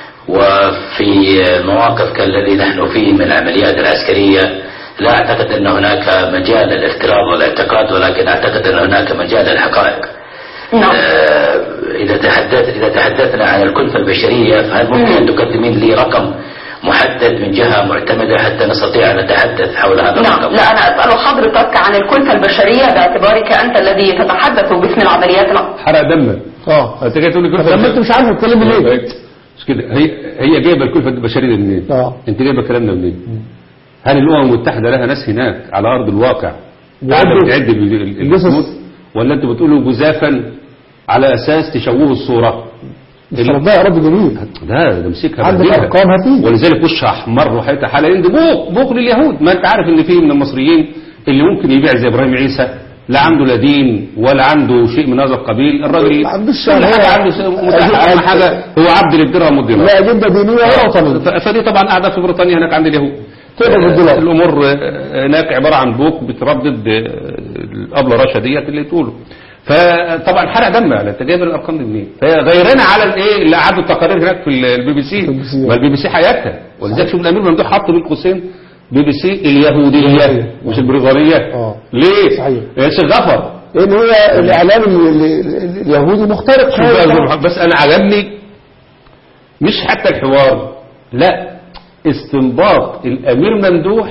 وفي المواقف كالذي نحن فيه من العمليات العسكريه لا اعتقد ان هناك مجال للافتراض والاعتقاد ولكن اعتقد ان هناك مجال للحقائق. نعم. آه، اذا تحدث اذا تحدثنا عن الكلفه البشريه فهل ممكن ان تقدمين لي رقم محدد من جهه معتمده حتى نستطيع ان نتحدث حول هذا نعم الرقم؟ لا أنا أسأل حضرتك عن الكلفة البشرية باعتبارك أنت الذي تتحدث باسم العمليات الع- حرق دمك اه انت جاي تقول لي طب كلفه لما انت مش عارف تتكلم ليه مش كده هي هي جايبه الكلفه البشريه دي منين؟ آه. انت جايبه الكلام ده منين؟ هل الامم المتحده لها ناس هناك على ارض الواقع قاعده بيعدوا بتعد ال- ال- الجثث. الجثث ولا انتوا بتقولوا جزافا على اساس تشوهوا الصوره؟ بس ربنا يا رب جميل لا ده مسكها عندك بديها. أرقام هاتيه. ولذلك وشها احمر وحياتها حاليا دي بوق بوق لليهود ما انت عارف ان في من المصريين اللي ممكن يبيع زي ابراهيم عيسى لا عنده لا دين ولا عنده شيء من هذا القبيل الراجل ما عندوش كل يعني حاجه هو- عنده متاحه اهم حاجه هو عبد للدرهم والدينار لا أجندة دينية ولا وطنية ف- فدي طبعا قاعده في بريطانيا هناك عند اليهود تقدر بالدولار. الامور آه، هناك عباره عن بوك بتردد آه، الابله رشا ديت اللي تقوله فطبعا حرق دم يعني انت جايب الارقام دي منين؟ فهي غيرنا على الايه اللي قعدوا التقارير هناك في البي بي سي البي بي سي. ما البي بي سي حياتها ولذلك شوف الامير ممدوح حط بين قوسين بي بي سي اليهوديه مش البريطانيه آه. ليه؟ صحيح. يا شيخ غفر لأن هي الإعلام ال- ال- اليهودي مخترق شوف بقى زي ما- بس انا عجبني مش حتى الحوار لا استنباط الامير ممدوح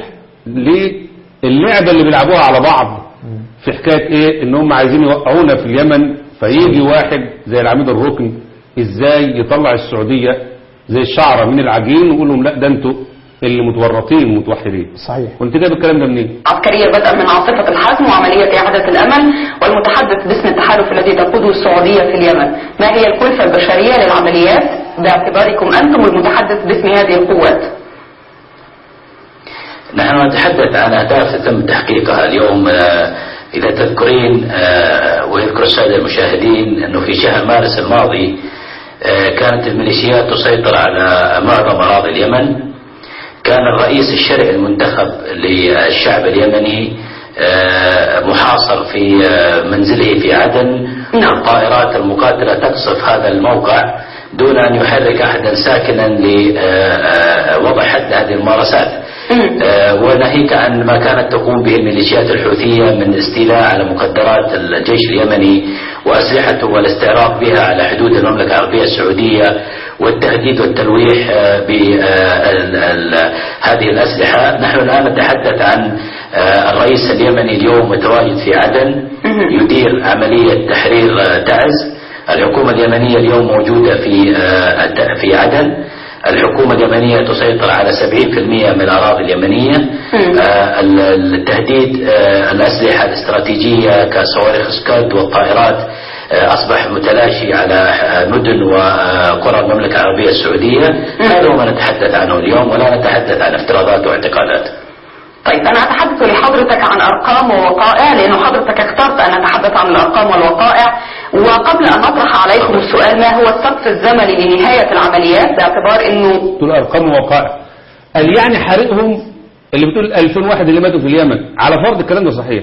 للعبه اللي بيلعبوها على بعض في حكايه ايه ان هم عايزين يوقعونا في اليمن فيجي واحد زي العميد الركن ازاي يطلع السعوديه زي الشعره من العجين ويقول لهم لا ده انتوا اللي متورطين ومتوحدين صحيح وانت جايب الكلام ده منين؟ عسكرية بدءا من عاصفة الحزم وعملية إعادة الأمل والمتحدث باسم التحالف الذي تقوده السعودية في اليمن ما هي الكلفة البشرية للعمليات باعتباركم أنتم المتحدث باسم هذه القوات نحن نتحدث عن أهداف تم تحقيقها اليوم آه، إذا تذكرين آه، ويذكر السادة المشاهدين أنه في شهر مارس الماضي آه، كانت الميليشيات تسيطر على معظم أراضي اليمن كان الرئيس الشرعي المنتخب للشعب اليمني آه، محاصر في آه، منزله في عدن نعم. الطائرات المقاتلة تقصف هذا الموقع دون أن يحرك أحدا ساكنا لوضع حد هذه الممارسات آه، وناهيك عن ما كانت تقوم به الميليشيات الحوثية من استيلاء على مقدرات الجيش اليمني وأسلحته والاستعراض بها على حدود المملكة العربية السعودية والتهديد والتلويح بهذه الأسلحة نحن الآن نتحدث عن آه، الرئيس اليمني اليوم متواجد في عدن يدير عملية تحرير آه، تعز الحكومة اليمنية اليوم موجودة في آه، في عدن الحكومة اليمنية تسيطر على 70% من الأراضي اليمنية آه، ال- التهديد آه، الأسلحة الاستراتيجية كصواريخ سكاد والطائرات آه، أصبح متلاشي على آه، مدن وقرى المملكة العربية السعودية هذا هو ما نتحدث عنه اليوم ولا نتحدث عن افتراضات واعتقادات طيب أنا أتحدث لحضرتك عن أرقام ووقائع لأنه حضرتك اخترت أن نتحدث عن الأرقام والوقائع وقبل أن أطرح عليكم السؤال ما هو السقف الزمني لنهاية العمليات باعتبار أنه تقول ارقام ووقائع قال يعني حارقهم اللي بتقول 2000 واحد اللي ماتوا في اليمن على فرض الكلام ده صحيح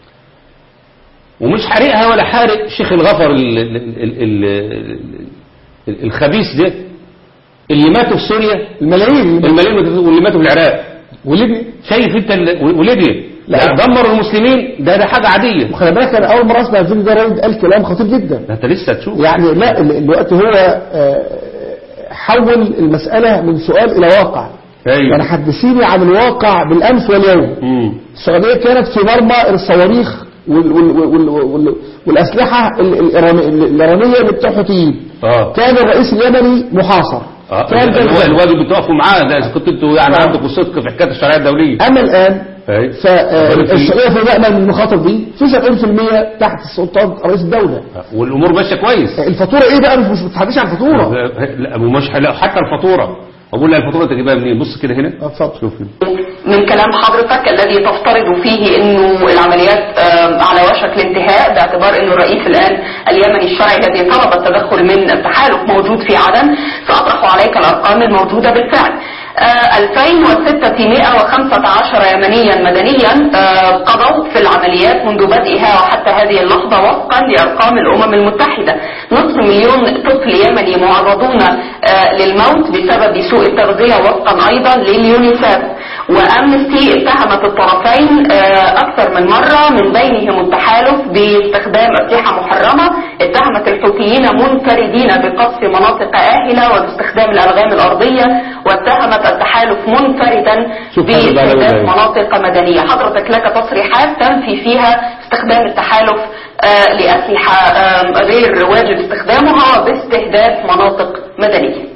ومش حارقها ولا حارق شيخ الغفر ال ال ال ال ال الخبيث ده اللي ماتوا في سوريا الملايين الملايين واللي ماتوا في العراق وليبيا شايف انت ال- وليبيا لا. لا دمروا المسلمين ده ده حاجه عاديه وخلي بالك انا اول مره اسمع الفيديو ده راجل قال كلام خطير جدا ده انت لسه تشوف يعني لا ال- الوقت هو آه، حول المسألة من سؤال إلى واقع ايوه يعني حدثيني عن الواقع بالأمس واليوم مم. السعودية كانت في مرمى الصواريخ وال وال وال وال والأسلحة ال- الإيراني- الإيرانية اللي بتوع الحوثيين اه كان الرئيس اليمني محاصر اه كان اللي هو ده الواجب بتقفوا معاه ده اذا كنتوا انتوا يعني آه. عندكم صدق في حكايه الشرعيه الدوليه أما الآن أيوة. فالسعودية في مأمن من المخاطر دي في 70% تحت سلطان رئيس الدولة والامور ماشيه كويس الفاتورة إيه بقى مش مش بتحدثش عن الفاتورة لا مش لا حتى الفاتوره اقول لها الفاتوره تجيبها منين بص كده هنا اتفضل شوف من كلام حضرتك الذي تفترض فيه انه العمليات آم، على وشك الانتهاء باعتبار انه الرئيس الان اليمني الشرعي الذي طلب التدخل من التحالف موجود في عدن ساطرح عليك الارقام الموجوده بالفعل آه، 2615 يمنيا مدنيا آه، قضوا في العمليات منذ بدئها وحتى هذه اللحظة وفقا لأرقام الأمم المتحدة نصف مليون طفل يمني معرضون آه، للموت بسبب سوء التغذية وفقا أيضا لليونيسف وأمنستي اتهمت الطرفين آه، أكثر من مرة من بينهم التحالف باستخدام أسلحة محرمة اتهمت الحوثيين منفردين بقصف مناطق آهلة وباستخدام الألغام الأرضية واتهمت التحالف منفردا شوف هذا بقى باستهداف ولا إيه؟ مناطق مدنية حضرتك لك تصريحات تنفي فيها استخدام التحالف آه، لأسلحة آم، غير واجب استخدامها باستهداف مناطق مدنية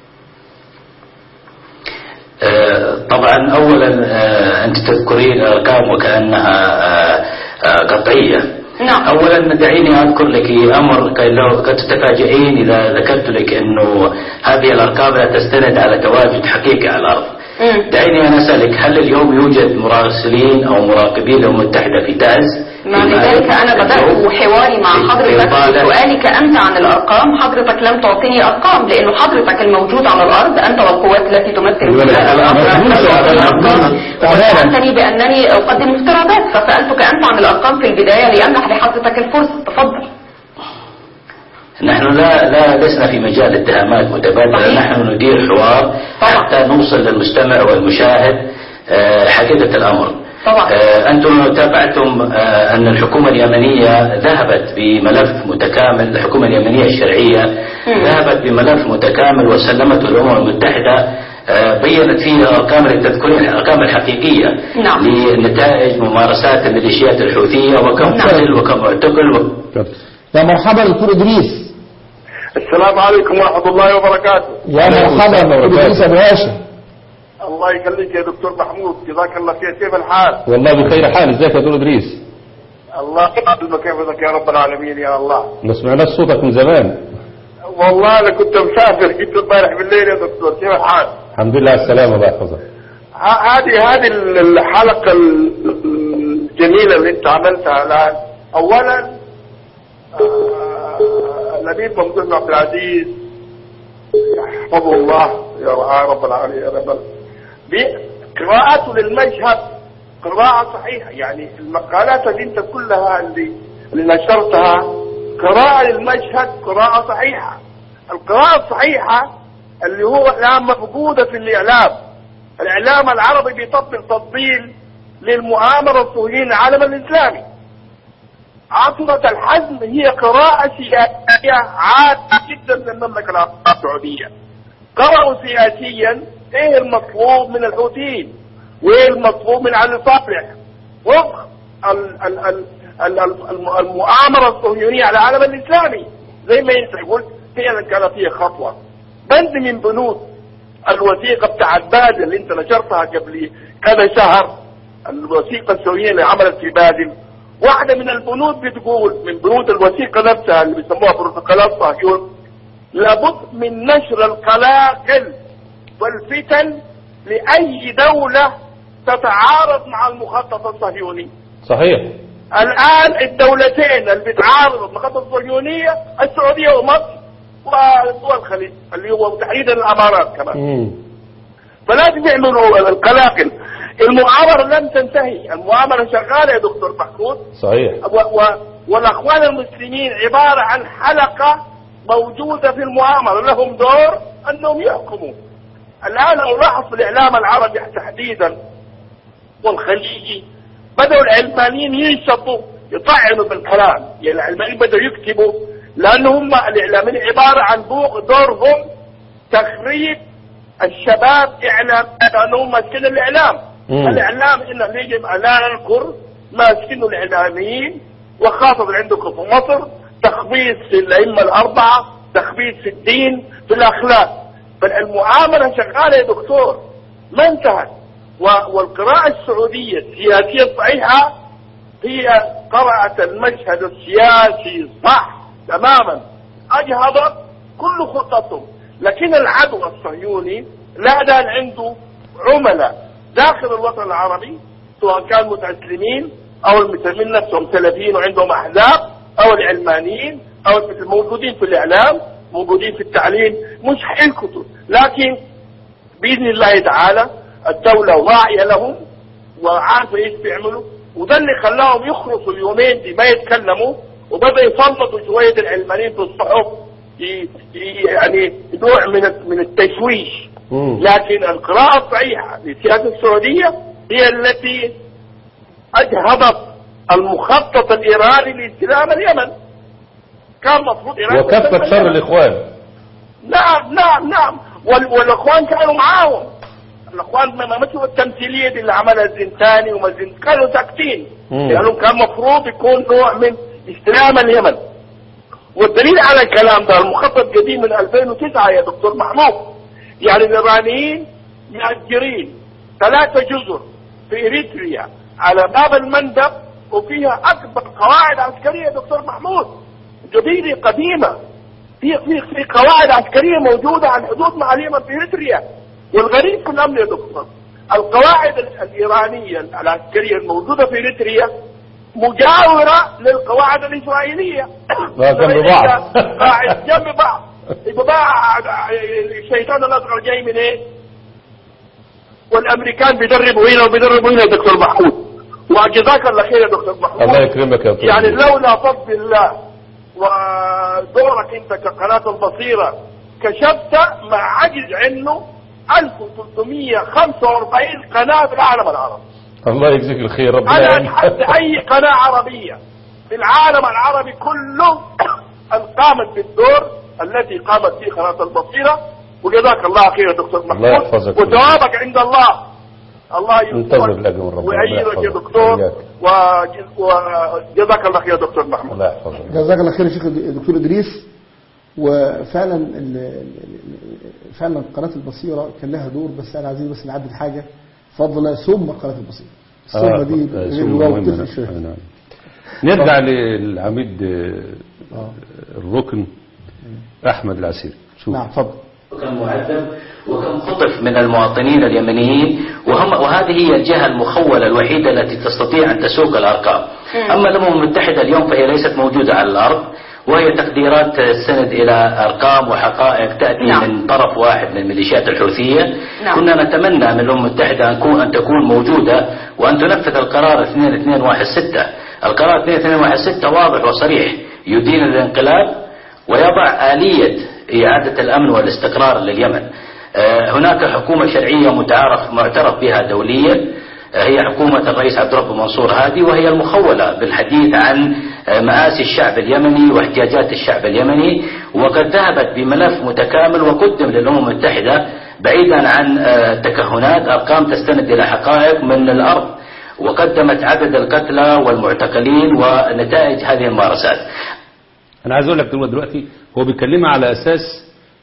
آه، طبعا اولا آه، انت تذكرين الارقام وكانها آه، آه، قطعيه نعم. اولا دعيني اذكر لك امر كي لو قد تتفاجئين اذا ذكرت لك انه هذه الارقام لا تستند على تواجد حقيقي على الارض مم. دعيني أن أسألك هل اليوم يوجد مراسلين أو مراقبين للأمم المتحدة في تعز؟ مع لذلك أنا بدأت حواري مع في- حضرتك في إطالة. بسؤالك أنت عن الأرقام حضرتك لم تعطيني أرقام لأنه حضرتك الموجود على الأرض أنت والقوات التي تمثل ولا- فيها لا، الأمر ما تقولش تعطيني أرقام. أرقام. وسألتني بأنني أقدم افتراضات فسألتك أنت عن الأرقام في البداية لأمنح لحضرتك الفرصة تفضل نحن لا لا لسنا في مجال اتهامات متبادلة صحيح. نحن ندير حوار طبعا. حتى نوصل للمستمع والمشاهد آه، حقيقة الأمر طبعا. آه، أنتم تابعتم آه، أن الحكومة اليمنية ذهبت بملف متكامل الحكومة اليمنية الشرعية مم. ذهبت بملف متكامل وسلمته الأمم المتحدة آه، بينت فيه الأرقام اللي تذكرين الأرقام الحقيقية نعم. لنتائج ممارسات الميليشيات الحوثية وكم نعم. قتل وكم اعتقل و- يا مرحبا دكتور إدريس السلام عليكم ورحمة الله وبركاته يا مرحبا دكتور إدريس أبو هاشم الله يخليك يا دكتور محمود جزاك الله خير كيف الحال والله بخير حال ازيك يا دكتور ادريس الله يعلمك كيفك يا رب العالمين يا الله ما سمعناش صوتك من زمان والله انا كنت مسافر جيت امبارح بالليل يا دكتور كيف الحال الحمد لله على السلامه الله يحفظك ه- هذه هذه ال- الحلقة ال- الجميلة اللي انت عملتها الآن أولا آه، الأمير ممدوح بن عبد العزيز يحفظه الله يا رعاه رب العالمين يا رب ب- قراءته للمشهد قراءة صحيحة يعني المقالات اللي انت كلها اللي اللي نشرتها قراءة للمشهد قراءة صحيحة القراءة الصحيحة اللي هو الآن مفقودة في الإعلام الإعلام العربي بيطبل تطبيل للمؤامرة الصهيونية العالم الإسلامي عاصمة الحزم هي قراءة سياسية عادة جدا من المملكة العربية السعودية قرأوا سياسيا ايه المطلوب من الحوثيين وايه المطلوب من علي صالح وفق ال- ال- ال- ال- ال- الم- المؤامرة الصهيونية على العالم الإسلامي زي ما انت قلت فعلا كانت هي خطوة بند من بنود الوثيقة بتاعت بادل اللي انت نشرتها قبل كذا شهر الوثيقة السورية اللي عملت في بادل واحدة من البنود بتقول من بنود الوثيقة نفسها اللي بيسموها بروتوكولات صهيون لابد من نشر القلاقل والفتن لأي دولة تتعارض مع المخطط الصهيوني صحيح الآن الدولتين اللي بتعارض المخطط الصهيونية السعودية ومصر ودول الخليج اللي هو تحديدا الامارات كمان مم. فلازم يعملوا القلاقل المؤامره لم تنتهي المؤامره شغاله يا دكتور محمود صحيح و و والاخوان المسلمين عباره عن حلقه موجوده في المؤامره لهم دور انهم يحكموا الان لو لاحظ في الاعلام العربي تحديدا والخليجي بدأوا العلمانيين ينشطوا يطعنوا بالكلام يعني العلمانيين بدأوا يكتبوا لأن هم الإعلاميين عبارة عن دو- دورهم تخريب الشباب إعلام لأنهم ماسكين الإعلام مم. الإعلام إن يجب أن لا ننكر ماسكين الإعلاميين وخاصة عندكم في مصر تخبيص في الأئمة الأربعة تخبيص في الدين في الأخلاق فالمعاملة شغالة يا دكتور ما انتهت و- والقراءة السعودية السياسية الصحيحة هي قرأت المشهد السياسي صح تماما أجهضت كل خططهم لكن العدو الصهيوني لا زال عنده عملاء داخل الوطن العربي سواء كانوا متأسلمين أو المسلمين نفسهم سلفيين وعندهم أحزاب أو العلمانيين أو الموجودين في الإعلام موجودين في التعليم مش حيلكتوا لكن باذن الله تعالى الدوله واعيه لهم وعارفه ايش بيعملوا وده اللي خلاهم يخلصوا اليومين دي ما يتكلموا وبدا يسلطوا شويه العلمانيين في الصحف ي- ي- يعني نوع من الت- من التشويش مم. لكن القراءه الصحيحه للسياسه السعوديه هي التي اجهضت المخطط الايراني لاستلام اليمن كان مفروض ايران وكفت تستلم شر اليمن. الإخوان نعم نعم نعم وال- والاخوان كانوا معاهم الاخوان ما ما مثل التمثيليه دي اللي عملها الزنتاني وما الزنتاني كانوا ساكتين مم. لانهم كان مفروض يكون نوع من استلام اليمن والدليل على الكلام ده المخطط قديم من 2009 يا دكتور محمود يعني الايرانيين مأجرين ثلاثة جزر في اريتريا على باب المندب وفيها اكبر قواعد عسكريه يا دكتور محمود جبيلي قديمه في في في قواعد عسكريه موجوده على الحدود مع اليمن في اريتريا والغريب في الامر يا دكتور القواعد ال- الايرانيه العسكريه الموجوده في اريتريا مجاوره للقواعد الاسرائيليه آه، جنب بعض. قاعد جنب بعض يبقى بقى الشيطان الاصغر جاي من ايه؟ والامريكان بيدربوا هنا وبيدربوا هنا يا دكتور محمود وجزاك الله خير يا دكتور محمود الله يكرمك يا طيب يعني لولا فضل الله ودورك انت كقناة البصيرة كشفت ما عجز عنه 1345 قناة في العالم العربي الله يجزيك الخير ربنا انا يعينك. اتحدى اي قناة عربية في العالم العربي كله ان قامت بالدور التي قامت فيه قناة البصيرة وجزاك الله خير يا دكتور الله محمود يحفظك. وثوابك عند الله الله انتظر يوفقك لك من ربنا. الله ويعينك يا يحفظك. دكتور وإياك. وجز- وجزاك الله خير يا دكتور محمود الله يحفظك جزاك الله خير يا شيخ الدكتور ادريس وفعلا ال- ال- ال- فعلا قناه البصيره كان لها دور بس انا عايزين بس نعدل حاجه فضل ثم قناه البصيره الثم آه، دي آه، غير ثم الواو مهمة. بتفرق شويه نعم. نرجع للعميد آه، آه. الركن أحمد العسيري شوف نعم اتفضل وكم معذب وكم خطف من المواطنين اليمنيين وهم وهذه هي الجهة المخولة الوحيدة التي تستطيع أن تسوق الأرقام أما الأمم المتحدة اليوم فهي ليست موجودة على الأرض وهي تقديرات تستند إلى أرقام وحقائق تأتي نعم. من طرف واحد من الميليشيات الحوثية نعم. كنا نتمنى من الأمم المتحدة أن تكون, أن تكون موجودة وأن تنفذ القرار 2216 القرار 2216 واضح وصريح يدين الانقلاب ويضع آلية إعادة الأمن والاستقرار لليمن آه، هناك حكومة شرعية متعارف معترف بها دوليا آه، هي حكومة الرئيس عبد الرب منصور هادي وهي المخولة بالحديث عن آه، مآسي الشعب اليمني واحتياجات الشعب اليمني وقد ذهبت بملف متكامل وقدم للأمم المتحدة بعيدا عن آه، تكهنات أرقام تستند إلى حقائق من الأرض وقدمت عدد القتلى والمعتقلين ونتائج هذه الممارسات أنا عايز أقول لك دلوقتي دلوقتي هو بيكلمها على أساس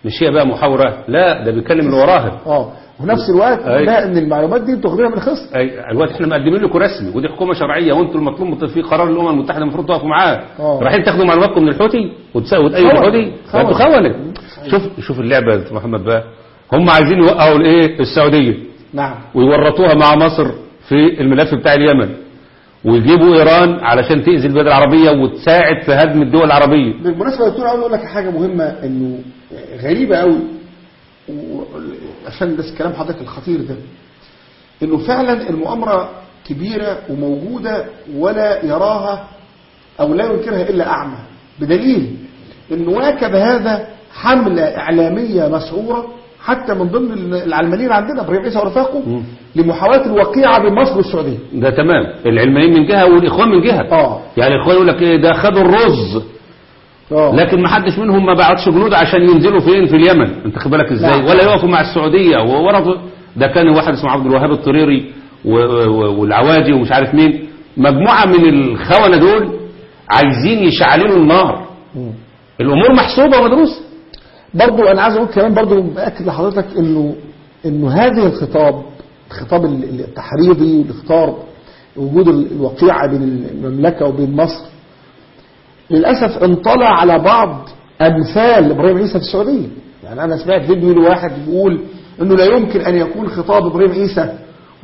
مش هي بقى محاورة لا ده بيتكلم اللي وراها اه وفي نفس الوقت أي. لا ان المعلومات دي بتاخدوها من خصم أي الوقت احنا مقدمين لكم رسمي ودي حكومه شرعيه وانتم المطلوب في قرار الامم المتحده المفروض تقفوا معاه آه. رايحين تاخدوا معلوماتكم من الحوثي وتساووا تأيدوا خونة. الحوثي ده انتوا خونة. خونه شوف شوف اللعبه يا دكتور محمد بقى هم عايزين يوقعوا الايه السعوديه نعم ويورطوها مع مصر في الملف بتاع اليمن ويجيبوا ايران علشان تاذي البلاد العربيه وتساعد في هدم الدول العربيه بالمناسبه يا دكتور عاوز اقول لك حاجه مهمه انه غريبه قوي و- عشان بس كلام حضرتك الخطير ده انه فعلا المؤامره كبيره وموجوده ولا يراها او لا ينكرها الا اعمى بدليل انه واكب هذا حمله اعلاميه مسعوره حتى من ضمن العلمانيين عندنا ابراهيم عيسى ورفاقه لمحاوله الوقيعه بين مصر والسعوديه ده تمام العلمانيين من جهه والاخوان من جهه اه يعني الاخوان يقول لك ايه ده خدوا الرز اه لكن ما حدش منهم ما بعتش جنود عشان ينزلوا فين في اليمن انت خد بالك ازاي نعم. ولا يقفوا مع السعوديه وورطوا ده كان واحد اسمه عبد الوهاب الطريري و- و- والعواجي ومش عارف مين مجموعه من الخونه دول عايزين يشعللوا النار الامور محسوبه ومدروسه برضو انا عايز اقول كمان برضو باكد لحضرتك انه انه هذه الخطاب الخطاب ال- ال- التحريضي والاختار وجود ال- الوقيعه بين المملكه وبين مصر للاسف انطلع على بعض امثال ابراهيم عيسى في السعوديه يعني انا سمعت فيديو لواحد بيقول انه لا يمكن ان يكون خطاب ابراهيم عيسى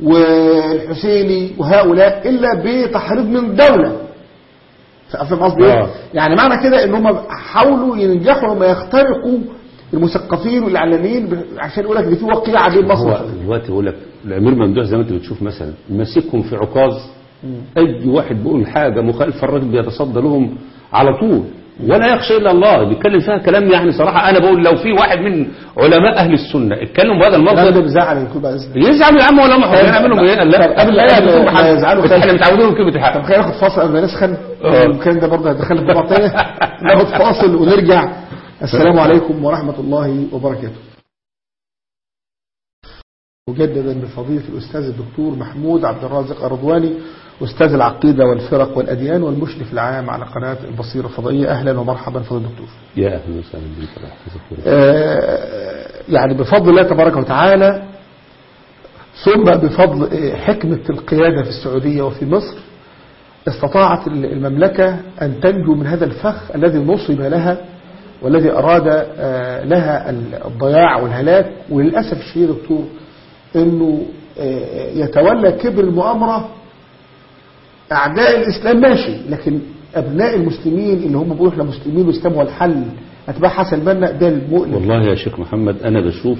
والحسيني وهؤلاء الا بتحريض من الدوله فاهم قصدي ايه؟ آه. يعني معنى كده ان هم حاولوا ينجحوا لما يخترقوا المثقفين والاعلاميين ب- عشان يقول لك دي في وقيعه بين مصر هو والسعوديه دلوقتي يقول لك الامير ممدوح زي ما انت بتشوف مثلا ماسكهم في عكاظ اي واحد بيقول حاجه مخالفه الراجل بيتصدى لهم على طول ولا يخشى الا الله بيتكلم فيها كلام يعني صراحه انا بقول لو في واحد من علماء اهل السنه اتكلم بهذا ده المنطق بزعل يكون بقى إذن. يزعل يا عم ولا ما احنا نعملهم ايه قال طب لا قبل لا ما- يعملوا ما بحاجة. يزعلوا بس خير. احنا متعودين بكلمه طب الحق خلينا ناخد فاصل قبل ما نسخن آه. الكلام ده برضه هيدخلنا في موضوع تاني ناخد فاصل ونرجع السلام عليكم ورحمه الله وبركاته مجددا بفضيلة الأستاذ الدكتور محمود عبد الرازق الرضواني أستاذ العقيدة والفرق والأديان والمشرف العام على قناة البصيرة الفضائية أهلا ومرحبا فضيلة الدكتور يا اهلا وسهلا بك الله يحفظك آه، يعني بفضل الله تبارك وتعالى ثم بفضل آه، حكمة القيادة في السعودية وفي مصر استطاعت المملكة أن تنجو من هذا الفخ الذي نصب لها والذي أراد آه، لها الضياع والهلاك وللأسف الشديد يا دكتور أنه آه، يتولى كبر المؤامرة أعداء الإسلام ماشي لكن أبناء المسلمين اللي هم بيقولوا احنا مسلمين والإسلام هو الحل أتباع حسن البنا ده المؤلم والله يا شيخ محمد انا بشوف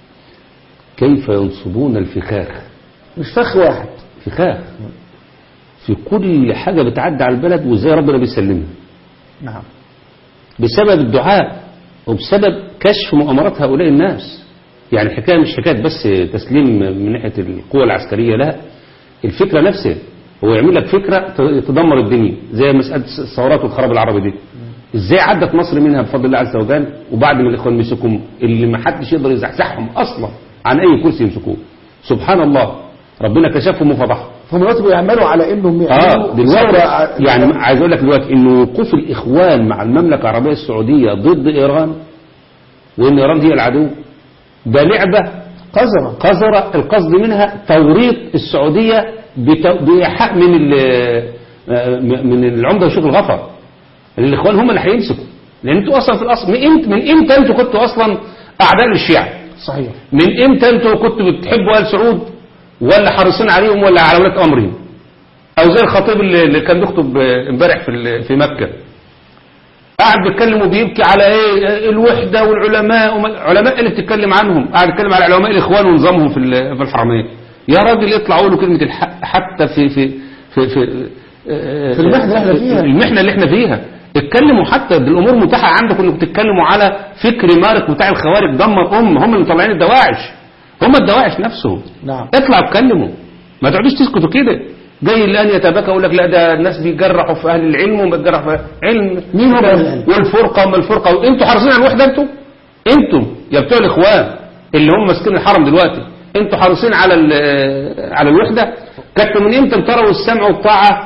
كيف ينصبون الفخاخ مش فخ واحد فخاخ في كل حاجة بتعدي على البلد وازاي ربنا بيسلمها نعم بسبب الدعاء وبسبب كشف مؤامرات هؤلاء الناس يعني الحكاية مش حكاية بس تسليم من ناحية القوة العسكرية لا الفكرة نفسها هو يعمل لك فكرة تدمر الدنيا زي مسألة الثورات والخراب العربي دي ازاي عدت مصر منها بفضل الله عز وجل وبعد ما الاخوان مسكهم اللي ما حدش يقدر يزحزحهم اصلا عن اي كرسي يمسكوه سبحان الله ربنا كشفهم وفضحهم فهم دلوقتي بيعملوا على انهم اه يعملوا دلوقتي ثورة- يعني عايز اقول لك دلوقتي ان وقوف الاخوان مع المملكه العربيه السعوديه ضد ايران وان ايران هي العدو ده لعبه قذرة قذره القصد منها توريط السعوديه بت- بايحاء من ال- آه، من العمده وشيخ الغفر الاخوان هم اللي هيمسكوا لان انتوا اصلا في الاصل من امتى من امتى انتوا كنتوا اصلا اعداء للشيعه صحيح من امتى انتوا كنتوا بتحبوا ال سعود ولا حريصين عليهم ولا على ولاة امرهم او زي الخطيب اللي اللي كان بيخطب آه، امبارح في ال- في مكه قاعد بيتكلم وبيبكي على ايه آه، الوحده والعلماء وما- علماء اللي بتتكلم عنهم قاعد يتكلم على علماء الاخوان ونظامهم في ال- في الحرمين يا راجل اطلع قولوا كلمه الحق حتى في في في في, آه، في المحنة اللي احنا فيها. المحنه اللي احنا فيها اتكلموا حتى دي الامور متاحه عندكم انكم تتكلموا على فكر مارك بتاع الخوارج دمر ام هم اللي مطلعين الدواعش هم الدواعش نفسهم نعم اطلعوا اتكلموا ما تقعدوش تسكتوا كده جاي الان يتباكى يقول لك لا ده الناس بيجرحوا في اهل العلم وما تجرحوا في علم مين هم أهل العلم؟ والفرقه ما الفرقه وانتوا حريصين على الوحده انتوا انتوا يا بتوع الاخوان اللي هم ماسكين الحرم دلوقتي انتوا حريصين على ال- على الوحده كنتوا من امتى تروا السمع والطاعه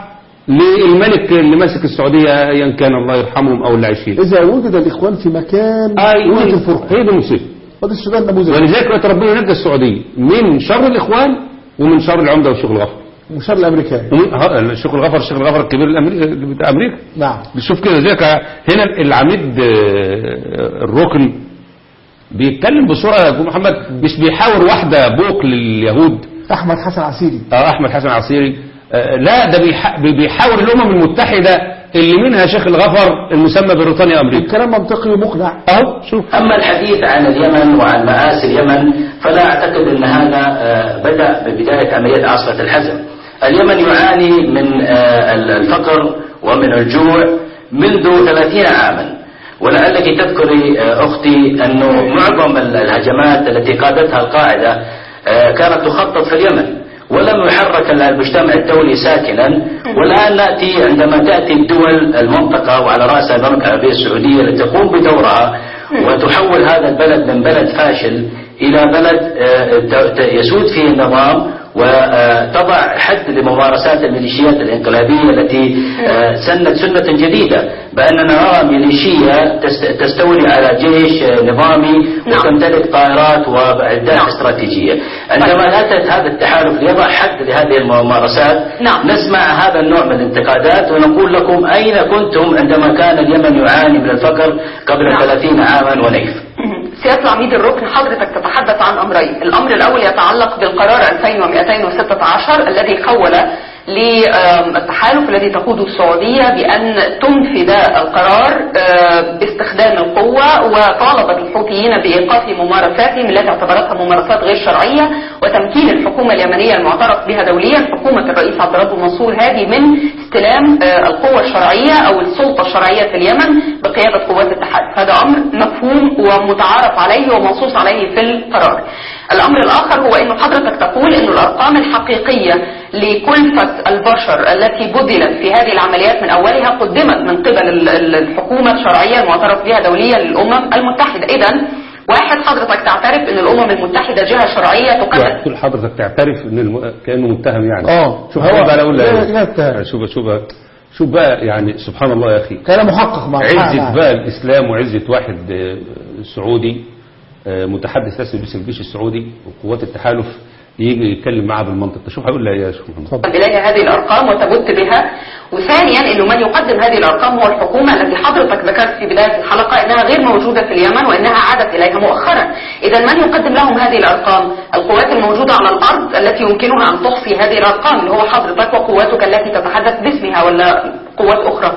للملك اللي ماسك السعودية أيا كان الله يرحمهم أو اللي عايشين إذا وجد الإخوان في مكان أيوة وجد الفرقة هي دي المصيبة وده السودان نموذج ولذلك بقى ربنا ينجى السعودية من شر الإخوان ومن شر العمدة والشيخ الغفر مشار الأمريكاني ومن- ها، الشيخ الغفر الشيخ الغفر الكبير الأمريكي بتاع أمريكا نعم بتشوف كده زي هنا العميد آه، الركن بيتكلم بصورة يا أبو محمد مش بيحاور واحدة بوق لليهود أحمد حسن عسيري اه احمد حسن عصيري آه، لا ده بيح- بي- بيحاور الامم المتحده اللي منها شيخ الغفر المسمى بريطانيا امريكا الكلام منطقي ومقنع اهو شوف أما الحديث عن اليمن وعن مآسي اليمن فلا أعتقد أن هذا آه، بدأ ببداية عملية عصرة الحزم اليمن يعاني من آه، الفقر ومن الجوع منذ ثلاثين عاما ولعلك تذكري آه، أختي أنه معظم الهجمات التي قادتها القاعدة آه، كانت تخطط في اليمن ولم يحرك المجتمع الدولي ساكنا والآن نأتي عندما تأتي الدول المنطقة وعلى رأسها المملكة العربية السعودية لتقوم بدورها وتحول هذا البلد من بلد فاشل إلى بلد آه، ت- ت- يسود فيه النظام وتضع حد لممارسات الميليشيات الانقلابية التي آه، سنت سنة جديدة بأننا نرى ميليشية تست- تستولي على جيش آه، نظامي نعم. وتمتلك طائرات وعدات استراتيجية عندما أتت هذا التحالف ليضع حد لهذه الممارسات نعم. نسمع هذا النوع من الانتقادات ونقول لكم أين كنتم عندما كان اليمن يعاني من الفقر قبل نعم. 30 عاما ونيف سيادة العميد الركن حضرتك تتحدث عن أمرين الأمر الأول يتعلق بالقرار 2216 الذي خول للتحالف الذي تقوده السعودية بأن تنفذ القرار آه، باستخدام القوة وطالبت الحوثيين بإيقاف ممارساتهم التي اعتبرتها ممارسات غير شرعية وتمكين الحكومة اليمنية المعترف بها دوليا حكومة الرئيس عبد الرب منصور هادي من استلام آه، القوة الشرعية أو السلطة الشرعية في اليمن بقيادة قوات التحالف هذا أمر مفهوم ومتعارف عليه ومنصوص عليه في القرار الأمر الآخر هو أنه حضرتك تقول أنه الأرقام الحقيقية لكلفة البشر التي بذلت في هذه العمليات من أولها قدمت من قبل ال- ال- الحكومة الشرعية المعترف بها دوليا للأمم المتحدة إذا واحد حضرتك تعترف أن الأمم المتحدة جهة شرعية تقدم كل حضرتك تعترف ان الم... كانه متهم يعني اه شوف هو- هو بقى اقول لا- لك لا اتهم. شوف شوف شوف بقى يعني سبحان الله يا اخي كان محقق مع عزة بقى الإسلام وعزة واحد آه، سعودي آه، متحدث رسمي باسم الجيش السعودي وقوات التحالف يجي يتكلم معاه بالمنطق ده شوف هيقول لها إيه يا شيخ محمد اتفضل. إليها هذه الأرقام وتبت بها وثانيا أنه من يقدم هذه الأرقام هو الحكومة التي حضرتك ذكرت في بداية الحلقة أنها غير موجودة في اليمن وأنها عادت إليها مؤخرا إذا من يقدم لهم هذه الأرقام القوات الموجودة على الأرض التي يمكنها أن تخفي هذه الأرقام اللي هو حضرتك وقواتك التي تتحدث باسمها ولا قوات أخرى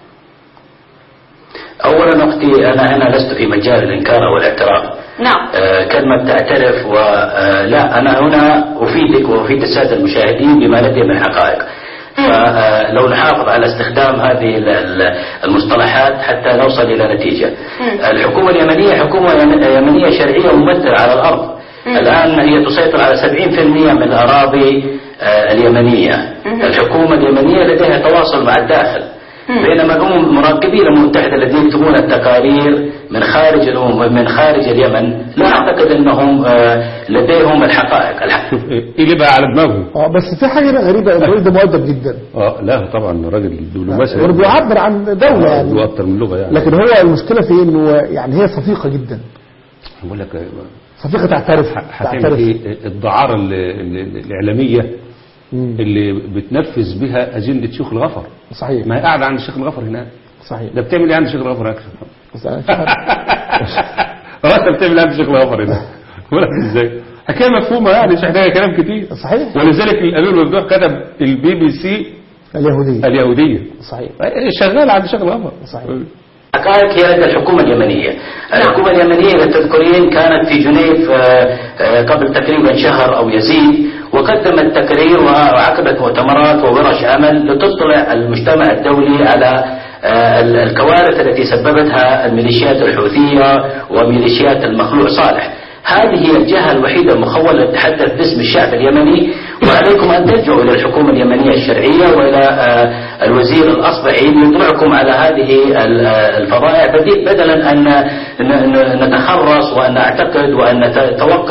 أولا أختي أنا هنا لست في مجال الإنكار والاعتراف نعم آه، كلمة تعترف ولا أنا هنا أفيدك وأفيد السادة المشاهدين بما لدي من حقائق فلو نحافظ على استخدام هذه ال- ال- المصطلحات حتى نوصل إلى نتيجة الحكومة اليمنية حكومة يمنية شرعية ممثلة على الأرض الآن هي تسيطر على 70% من الأراضي آه، اليمنية الحكومة اليمنية لديها تواصل مع الداخل بينما الامم المراقبين الامم المتحده الذين يكتبون التقارير من خارج الامم من خارج اليمن لا اعتقد انهم آه، لديهم الحقائق الحق شوف إيه اللي بقى على دماغه اه بس في حاجة غريبة الراجل ده مؤدب جدا اه لا طبعا راجل دبلوماسي هو بيعبر عن دولة آه، له يعني اكتر من لغه يعني لكن هو المشكلة في انه يعني هي صفيقة جدا بقول لك آه، صفيقة تعترف هتعمل تعترف ايه الدعاره ال- ال- الاعلاميه مم. اللي بتنفذ بها اجنده شيخ الغفر صحيح ما هي قاعده عند الشيخ الغفر هناك صحيح ده بتعمل ايه عند الشيخ الغفر هناك بس أنا مش عارف. خلاص انت بتعمل ايه عند الشيخ الغفر هناك بقول لك ازاي حكايه مفهومه يعني مش محتاجه كلام كتير صحيح ولذلك الامير الممدوح كتب البي بي سي اليهودية اليهوديه صحيح شغال عند الشيخ الغفر صحيح. حقائق هي لدى الحكومة اليمنية الحكومة اليمنية إذا تذكرين كانت في جنيف آه، آه، قبل تقريبا شهر أو يزيد وقدمت تقرير وعقدت مؤتمرات وورش عمل لتطلع المجتمع الدولي على آه، ال- الكوارث التي سببتها الميليشيات الحوثية وميليشيات المخلوع صالح هذه هي الجهة الوحيدة المخولة لتتحدث باسم الشعب اليمني وعليكم أن ترجعوا إلى الحكومة اليمنية الشرعية وإلى آه، الوزير الأصبعي ليطلعكم على هذه ال- آه، الفضائع بدي- بدلا أن ن- ن- نتخرص وأن نعتقد وأن نتوقع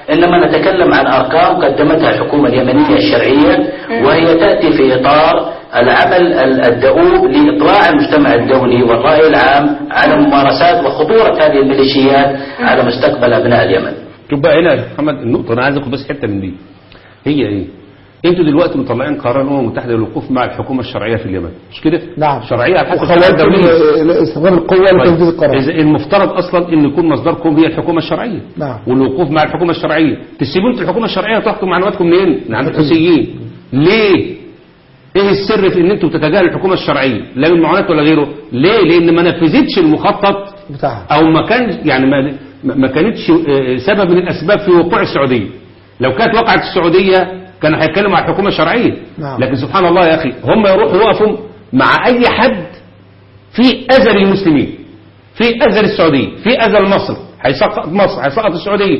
إنما نتكلم عن أرقام قدمتها الحكومة اليمنية الشرعية وهي تأتي في إطار العمل ال- الدؤوب لإطلاع المجتمع الدولي والرأي العام على ممارسات وخطورة هذه الميليشيات على مستقبل أبناء اليمن شوف بقى هنا يا محمد النقطة أنا عايز آخد بس حتة من دي هي إيه؟ أنتوا دلوقتي مطلعين قرار الأمم المتحدة للوقوف مع الحكومة الشرعية في اليمن مش كده؟ نعم شرعية على حسب وخواتم الشرع الدولية استخدام القوة لتنفيذ القرار إذا المفترض اصلا ان يكون مصدركم هي الحكومه الشرعيه نعم. والوقوف مع الحكومه الشرعيه تسيبوا انتوا الحكومه الشرعيه وتاخدوا معلوماتكم منين من عند الحوثيين ليه ايه السر في ان انتوا بتتجاهلوا الحكومه الشرعيه لا من معونات ولا غيره ليه لان ما نفذتش المخطط بتاعها او ما كان يعني ما ما كانتش آه، سبب من الاسباب في وقوع السعوديه لو كانت وقعت السعوديه كانوا هيتكلموا مع الحكومه الشرعيه نعم. لكن سبحان الله يا اخي هم يروحوا يقفوا مع اي حد في اذى للمسلمين في اذى للسعوديه في اذى لمصر هيسقط مصر هيسقط السعوديه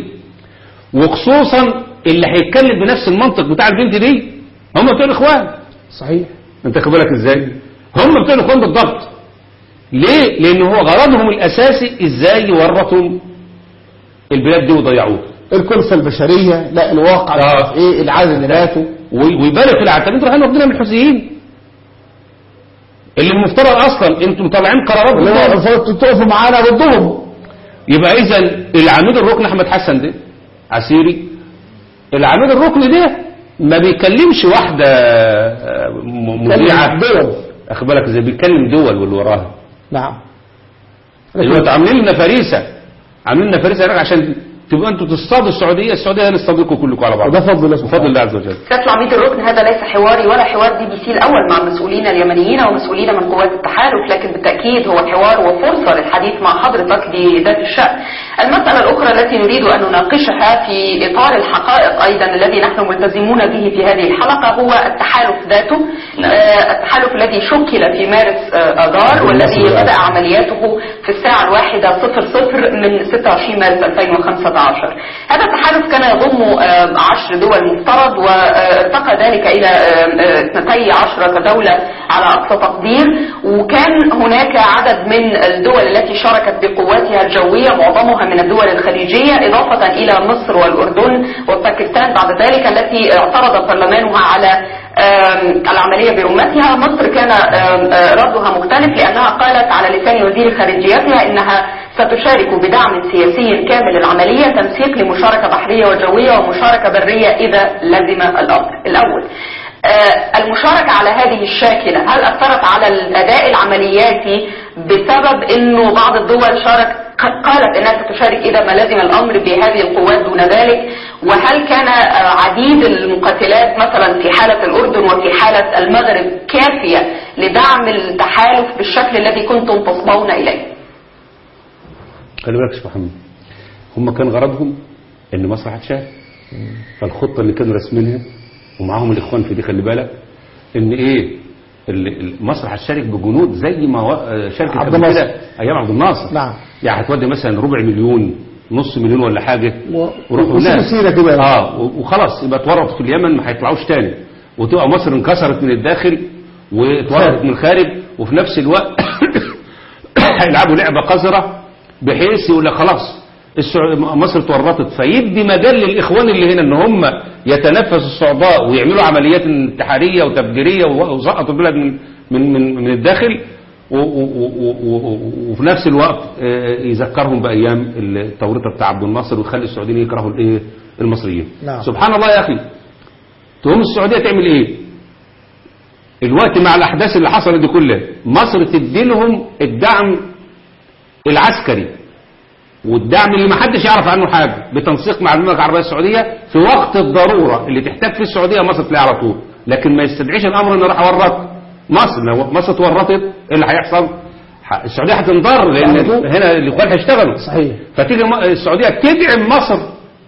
وخصوصا اللي هيتكلم بنفس المنطق بتاع البنت دي هم بتوع الاخوان صحيح انت خد بالك ازاي هم بتوع الاخوان بالضبط ليه لان هو غرضهم الاساسي ازاي يورطوا البلاد دي ويضيعوها الكلفة البشرية لا الواقع آه. مش عارف ايه العدد اللي ماتوا وي- ويبالغ في العتاب انتوا رايحين واخدينها من الحوثيين اللي المفترض اصلا انتوا مطلعين قرارات اللي هو ضدهم. المفروض تقفوا معانا ضدهم يبقى اذا العميد الركن احمد حسن ده عسيري العميد الركن ده ما بيكلمش واحده آه، م- مذيعه دول اخد بالك ازاي بيتكلم دول واللي وراها نعم دلوقتي عاملين لنا فريسه عاملين لنا فريسه هناك عشان تبقى انتوا تصطادوا السعوديه السعوديه هي اللي تصطادكم كلكم على بعض وده فضل الله بفضل سبحانه الله عز وجل سيادة العميد الركن هذا ليس حواري ولا حوار دي بي سي الأول مع المسؤولين اليمنيين ومسؤولين من قوات التحالف لكن بالتأكيد هو حوار وفرصة للحديث مع حضرتك بذات الشأن المسألة الأخرى التي نريد أن نناقشها في إطار الحقائق أيضا الذي نحن ملتزمون به في هذه الحلقة هو التحالف ذاته نعم. آه، التحالف الذي شكل في مارس آه، أذار والذي بدأ عملياته في الساعة الواحدة صفر صفر من 26 مارس 2015 هذا التحالف كان يضم آه، عشر دول مفترض وارتقى ذلك إلى آه، آه، 12 دولة على أقصى تقدير وكان هناك عدد من الدول التي شاركت بقواتها الجوية معظمها من الدول الخليجية إضافة إلى مصر والأردن وباكستان بعد ذلك التي اعترض برلمانها على آم، العملية برمتها مصر كان آم، آه، ردها مختلف لأنها قالت على لسان وزير خارجيتها إنها ستشارك بدعم سياسي كامل العملية تنسيق لمشاركة بحرية وجوية ومشاركة برية إذا لزم الأمر الأول آه، المشاركة على هذه الشاكلة هل أثرت على الأداء العملياتي بسبب أنه بعض الدول شارك قالت أنها ستشارك إذا ما لزم الأمر بهذه القوات دون ذلك وهل كان آه، عديد المقاتلات مثلا في حالة الأردن وفي حالة المغرب كافية لدعم التحالف بالشكل الذي كنتم تصبون إليه خلي بالك يا شيخ محمد هم كان غرضهم ان مصر هتشارك فالخطه اللي كانوا راسمينها ومعاهم الاخوان في دي خلي بالك ان ايه ال- ال- مصر هتشارك بجنود زي ما و- شاركت عبد قبل الناصر. كده ايام عبد الناصر نعم. يعني هتودي مثلا ربع مليون نص مليون ولا حاجه و- وروحوا وسيرة هناك. سيرة كده يعني. اه و- وخلاص يبقى اتورط في اليمن ما هيطلعوش تاني وتبقى مصر انكسرت من الداخل واتورطت من الخارج وفي نفس الوقت هيلعبوا لعبه قذره بحيث يقول لك خلاص السع- مصر اتورطت فيدي مجال للاخوان اللي هنا ان هم يتنفسوا الصعداء ويعملوا عمليات انتحاريه وتفجيريه و- وسقطوا البلد من من من, من الداخل و- و- و- و- و- وفي نفس الوقت آه، يذكرهم بايام التوريطه بتاع عبد الناصر ويخلي السعوديين يكرهوا الايه المصريين نعم. سبحان الله يا اخي تقوم السعوديه تعمل ايه الوقت مع الاحداث اللي حصلت دي كلها مصر تدي لهم الدعم العسكري والدعم اللي ما حدش يعرف عنه حاجه بتنسيق مع المملكه العربيه السعوديه في وقت الضروره اللي تحتاج فيه السعوديه مصر تلاقيها على طول لكن ما يستدعيش الامر ان راح اورط مصر لو مصر اتورطت ايه اللي هيحصل ح- السعوديه هتنضر لان على طول. هنا الاخوان هيشتغلوا صحيح فتيجي م- السعوديه تدعم مصر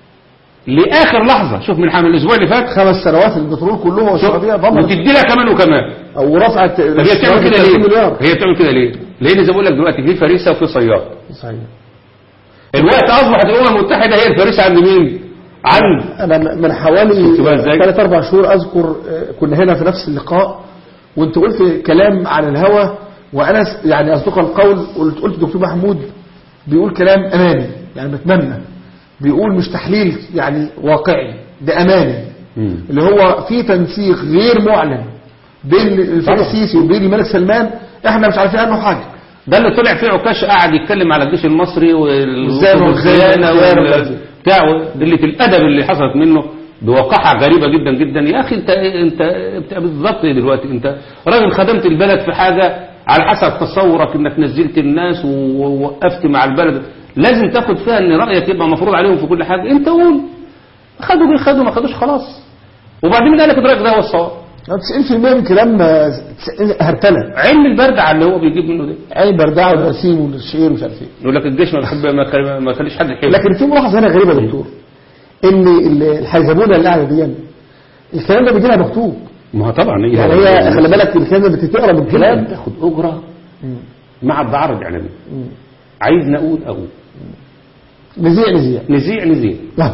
لاخر لحظه شوف من حامل الاسبوع اللي فات خمس سنوات البترول كلهم والسعودية ضمنت وتدي لها كمان وكمان او رفعت طب هي بتعمل كده 30 ليه؟ مليار هي بتعمل كده ليه؟ لان زي ما بقول لك دلوقتي في فريسه وفي صياد صحيح الوقت اصبحت الامم المتحده هي الفريسه عند مين؟ عند انا من حوالي شفت بقى إزاي؟ ثلاث اربع شهور اذكر آه، كنا هنا في نفس اللقاء وانت قلت كلام عن الهوى وانا س- يعني اصدق القول قلت قلت الدكتور محمود بيقول كلام اماني يعني بتمنى بيقول مش تحليل يعني واقعي ده اماني مم. اللي هو في تنسيق غير معلن بين الفريق السيسي وبين الملك سلمان احنا مش عارفين عنه حاجه ده اللي طلع فيه عكاش قاعد يتكلم على الجيش المصري والزانة والخيانة والخيانة بتاع قلة الأدب اللي حصلت منه بوقاحة غريبة جدا جدا يا أخي أنت أنت أنت بالظبط إيه دلوقتي أنت راجل خدمت البلد في حاجة على حسب تصورك إنك نزلت الناس ووقفت مع البلد لازم تاخد فيها إن رأيك يبقى مفروض عليهم في كل حاجة أنت قول خدوا بيه خدوا ما خدوش خلاص وبعدين قال لك رأيك ده هو الصواب 90% من كلام آه، هرتله علم البرد على اللي هو بيجيب منه ده عين بردعه والبسيم والشعير ومش عارف ايه يقول لك الجيش ما بيحب ما يخلي- ما يخليش حد يحب لكن في ملاحظه هنا غريبه يا دكتور ان ال- الحيزبونه اللي قاعده دي الكلام ده بيجي لها مكتوب ما هو طبعا هي يعني هي خلي بالك الكلام ده بتتقرا من كلام كلام تاخد اجره مع الدعاره الاعلاميه عايز نقول اقول نزيع نزيع نزيع نزيع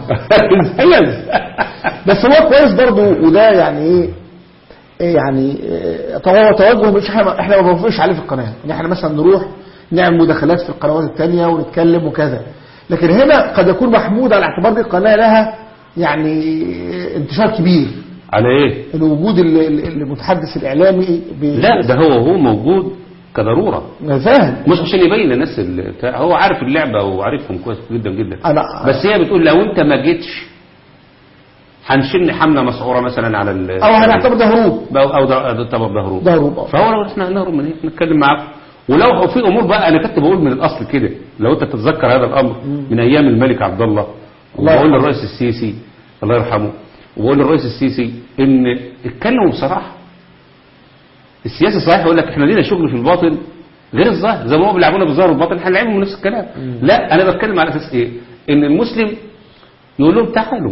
هيز. بس هو كويس برضو وده يعني ايه إيه يعني إيه طبعا هو توجه مش احنا احنا ما بنوافقش عليه في القناه ان احنا مثلا نروح نعمل مداخلات في القنوات الثانيه ونتكلم وكذا لكن هنا قد يكون محمود على اعتبار دي القناه لها يعني انتشار كبير على ايه الوجود ال- ال- المتحدث الاعلامي ب- لا ده هو هو موجود كضروره أنا فاهم مش عشان يبين للناس ال- بتاع هو عارف اللعبه وعارفهم كويس جدا جدا أنا- بس هي بتقول لو انت ما جيتش هنشن حمله مسعوره مثلا على ال او هنعتبر ده هروب او او ده ده طبعا ده هروب ده هروب آه. فهو لو احنا هنهرب من ايه نتكلم معاكم ولو هو في امور بقى انا كنت بقول من الاصل كده لو انت تتذكر هذا الامر من ايام الملك عبد الله الله وبقول يرحمه. للرئيس السيسي الله يرحمه وبقول للرئيس السيسي ان اتكلموا بصراحه السياسي صحيح يقول لك احنا لينا شغل في الباطن غير الظاهر زي ما هو بيلعبونا بالظاهر والباطن احنا هنلعبهم نفس الكلام لا انا بتكلم على اساس ايه ان المسلم يقول لهم تعالوا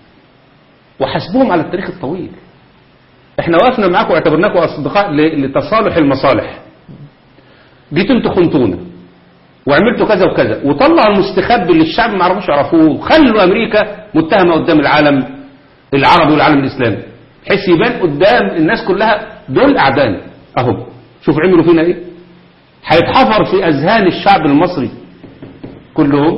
وحاسبوهم على التاريخ الطويل احنا وقفنا معاكم واعتبرناكم اصدقاء ل- لتصالح المصالح جيتوا انتوا خنتونا وعملتوا كذا وكذا وطلعوا المستخبي اللي الشعب ما يعرفوش يعرفوه وخلوا امريكا متهمه قدام العالم العربي والعالم الاسلامي بحيث يبان قدام الناس كلها دول اعدائنا اهو شوف عملوا فينا ايه هيتحفر في اذهان الشعب المصري كلهم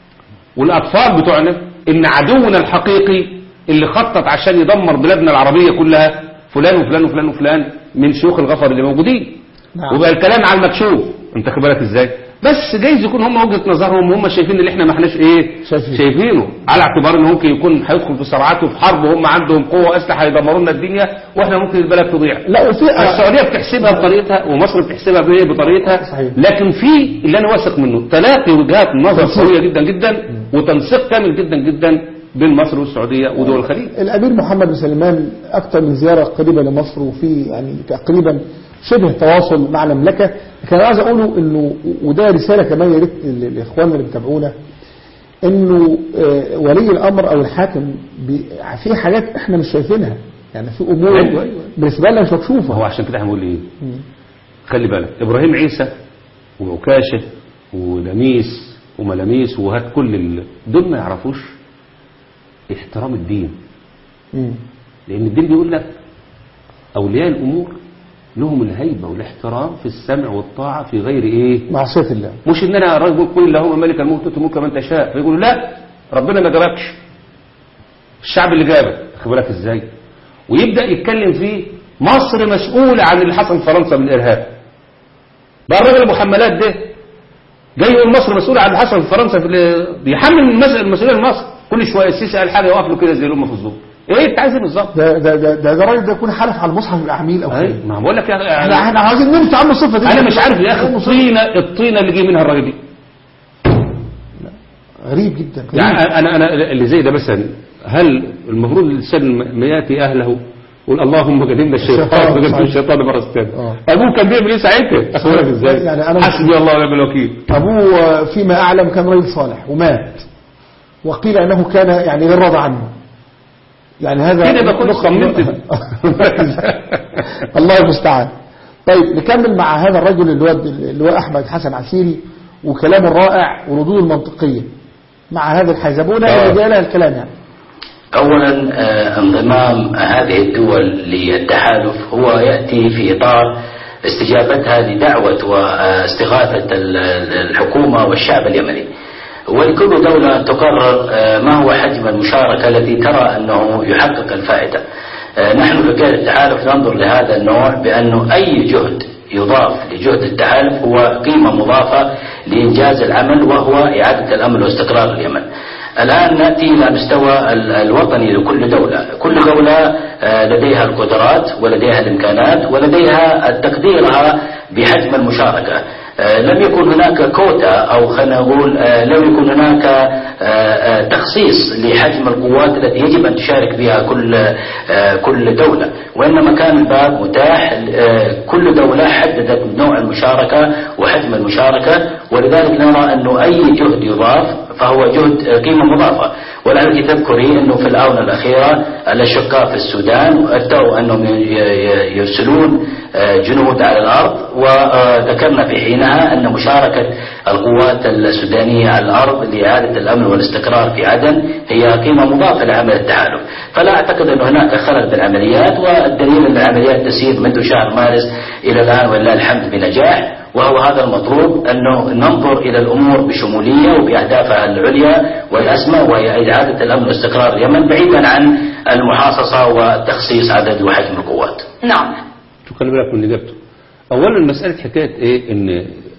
والاطفال بتوعنا ان عدونا الحقيقي اللي خطط عشان يدمر بلادنا العربيه كلها فلان وفلان وفلان وفلان من شيوخ الغفر اللي موجودين نعم. وبقى الكلام على المكشوف انت خد بالك ازاي بس جايز يكون هم وجهه نظرهم هم شايفين اللي احنا ما احناش ايه شايفين. شايفينه على اعتبار ان ممكن يكون هيدخل في صراعات وفي حرب وهم عندهم قوه اسلحه يدمروا لنا الدنيا واحنا ممكن البلد تضيع لا وفي السعوديه بتحسبها بطريقتها ومصر بتحسبها بايه بطريقتها صحيح. لكن في اللي انا واثق منه تلاقي وجهات نظر قويه جدا جدا وتنسيق كامل جدا جدا بين مصر والسعوديه ودول الخليج الامير محمد بن سلمان اكثر من زياره قريبه لمصر وفي يعني تقريبا شبه تواصل مع المملكه كان عايز اقوله انه وده رساله كمان يا ريت ل- لاخواننا اللي بيتابعونا انه آه، ولي الامر او الحاكم بي- في حاجات احنا مش شايفينها يعني في امور أيوة، أيوة. بالنسبه لنا مش مكشوفه هو عشان كده هنقول ايه خلي بالك ابراهيم عيسى وعكاشه ولميس وملاميس وهات كل ال... دول ما يعرفوش احترام الدين مم. لان الدين بيقول لك اولياء الامور لهم الهيبه والاحترام في السمع والطاعه في غير ايه معصيه الله مش ان انا رجل قل اللهم ملك الملك تؤتي الملك من تشاء فيقولوا لا ربنا ما جابكش الشعب اللي جابك خد بالك ازاي ويبدا يتكلم فيه مصر مسؤوله عن اللي حصل في فرنسا من الارهاب بقى الراجل ابو حمالات ده جاي يقول مصر مسؤوله عن اللي حصل في فرنسا في ال- بيحمل المس- المسؤوليه لمصر كل شويه السيسي قال حاجه يقف له كده زي الامه في الظهر ايه انت عايز ايه بالظبط ده ده ده ده, ده راجل ده يكون حلف على المصحف يبقى عميل او كده أي، ما بقول لك يا احنا احنا عايزين ننفي عنه الصفه دي انا مش عارف يا اخي الطينه الطينه اللي جه منها الراجل دي غريب جدا غريب. يعني انا انا اللي زي ده مثلا هل المفروض الانسان ما ياتي اهله يقول اللهم جنبنا الشيطان الشيطان، وجنبنا صحيح. الشيطان مرة الثانية آه. ابوه كان بيعمل ايه ساعتها اخبرك ازاي يعني أنا مش- حسبي الله ونعم الوكيل أبوه فيما أعلم كان رجل صالح ومات وقيل أنه كان يعني غير راضي عنه يعني هذا كده بكون صممت الله المستعان طيب نكمل مع هذا الرجل اللي هو اللي هو أحمد حسن عسيري وكلامه الرائع وردوده المنطقية مع هذا الحيزبونة آه. اللي جاء لها الكلام يعني أولا آه، انضمام هذه الدول للتحالف هو يأتي في إطار استجابتها لدعوة واستغاثة ال- الحكومة والشعب اليمني ولكل دولة أن تقرر آه، ما هو حجم المشاركة التي ترى أنه يحقق الفائدة آه، نحن في قيادة التحالف ننظر لهذا النوع بأنه أي جهد يضاف لجهد التحالف هو قيمة مضافة لإنجاز العمل وهو إعادة الأمن واستقرار اليمن الآن نأتي إلى مستوى ال- الوطني لكل دولة كل دولة آه، لديها القدرات ولديها الإمكانات ولديها تقديرها بحجم المشاركة آه، لم يكن هناك كوتا أو خلينا نقول آه، لم يكن هناك آه، آه، تخصيص لحجم القوات التي يجب أن تشارك بها كل آه، كل دولة وإنما كان الباب متاح آه، كل دولة حددت نوع المشاركة وحجم المشاركة ولذلك نرى أنه أي جهد يضاف فهو جهد آه، قيمة مضافة ولعلك تذكري أنه في الآونة الأخيرة الأشقاء في السودان أتوا أنهم ي- ي- يرسلون آه، جنود على الأرض وذكرنا في حينها أن مشاركة القوات السودانية على الأرض لإعادة الأمن والاستقرار في عدن هي قيمة مضافة لعمل التحالف فلا أعتقد أن هناك خلل بالعمليات والدليل أن العمليات تسير منذ شهر مارس إلى الآن ولله الحمد بنجاح وهو هذا المطلوب أنه ننظر إلى الأمور بشمولية وبأهدافها العليا والأسمى وهي إعادة الأمن واستقرار اليمن بعيدا عن المحاصصة وتخصيص عدد وحجم القوات نعم شو خلي بالك من اللي جبته اولا مساله حكايه ايه ان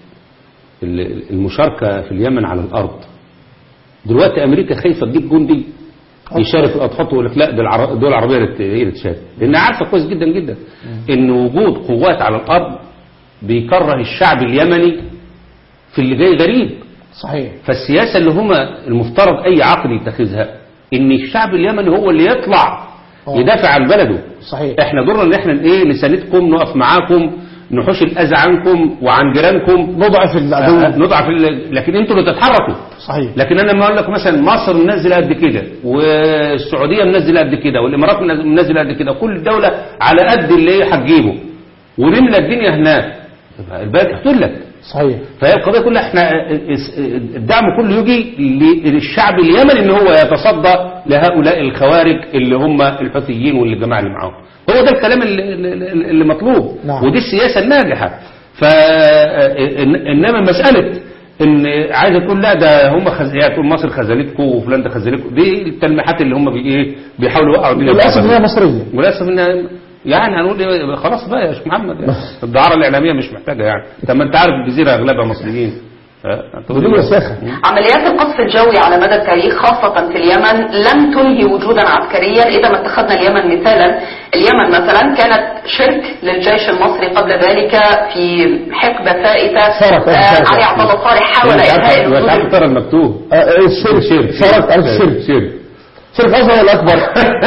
ال- المشاركه في اليمن على الارض دلوقتي امريكا خايفه تجيب جندي يشارك في الاضحى ويقول لك لا ده العر- الدول العربيه اللي ت- هي اللي تشارك لان عارفه كويس جدا جدا ان وجود قوات على الارض بيكره الشعب اليمني في اللي جاي غريب صحيح فالسياسه اللي هم المفترض اي عقل يتخذها ان الشعب اليمني هو اللي يطلع آه. يدافع عن بلده صحيح احنا دورنا ان احنا ايه نساندكم نقف معاكم نحوش الاذى عنكم وعن جيرانكم نضعف العدو آه، نضعف ال- لكن انتوا اللي تتحركوا صحيح لكن انا لما اقول لك مثلا مصر منزله قد كده والسعوديه منزله قد كده والامارات منز- منزله قد كده كل دوله على قد اللي هي هتجيبه ونملى الدنيا هناك يبقى البلد تقتل لك صحيح فهي القضيه كلها احنا الدعم كله يجي للشعب اليمني ان هو يتصدى لهؤلاء الخوارج اللي هم الحوثيين والجماعه اللي معاهم هو ده الكلام اللي, اللي اللي مطلوب نعم. ودي السياسه الناجحه ف انما مساله ان عايزه تقول لا ده هم خز... يعني تقول مصر خذلتكم وفلان ده خذلتكم دي التلميحات اللي هم بي ايه بيحاولوا يوقعوا الدنيا للاسف في ان هي بعضها. مصريه وللاسف انها يعني هنقول إيه، خلاص بقى يا شيخ محمد يعني الدعاره الاعلاميه مش محتاجه يعني طب ما انت عارف الجزيره اغلبها مصريين ها، تقول بدون إيه؟ وساخه عمليات القصف الجوي على مدى التاريخ خاصة في اليمن لم تنهي وجودا عسكريا إذا ما اتخذنا اليمن مثالا اليمن مثلا كانت شرك للجيش المصري قبل ذلك في حقبة فائتة صارت آه، أساساً. علي عبد الله صالح حاول يعني إنهاء تعرف- تعرف الحدود ترى المكتوب آه، آه، الشرك شرك شارك على الشرك شرك شرك اصغر ولا اكبر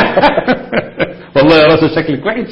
والله يا راسل شكلك وحش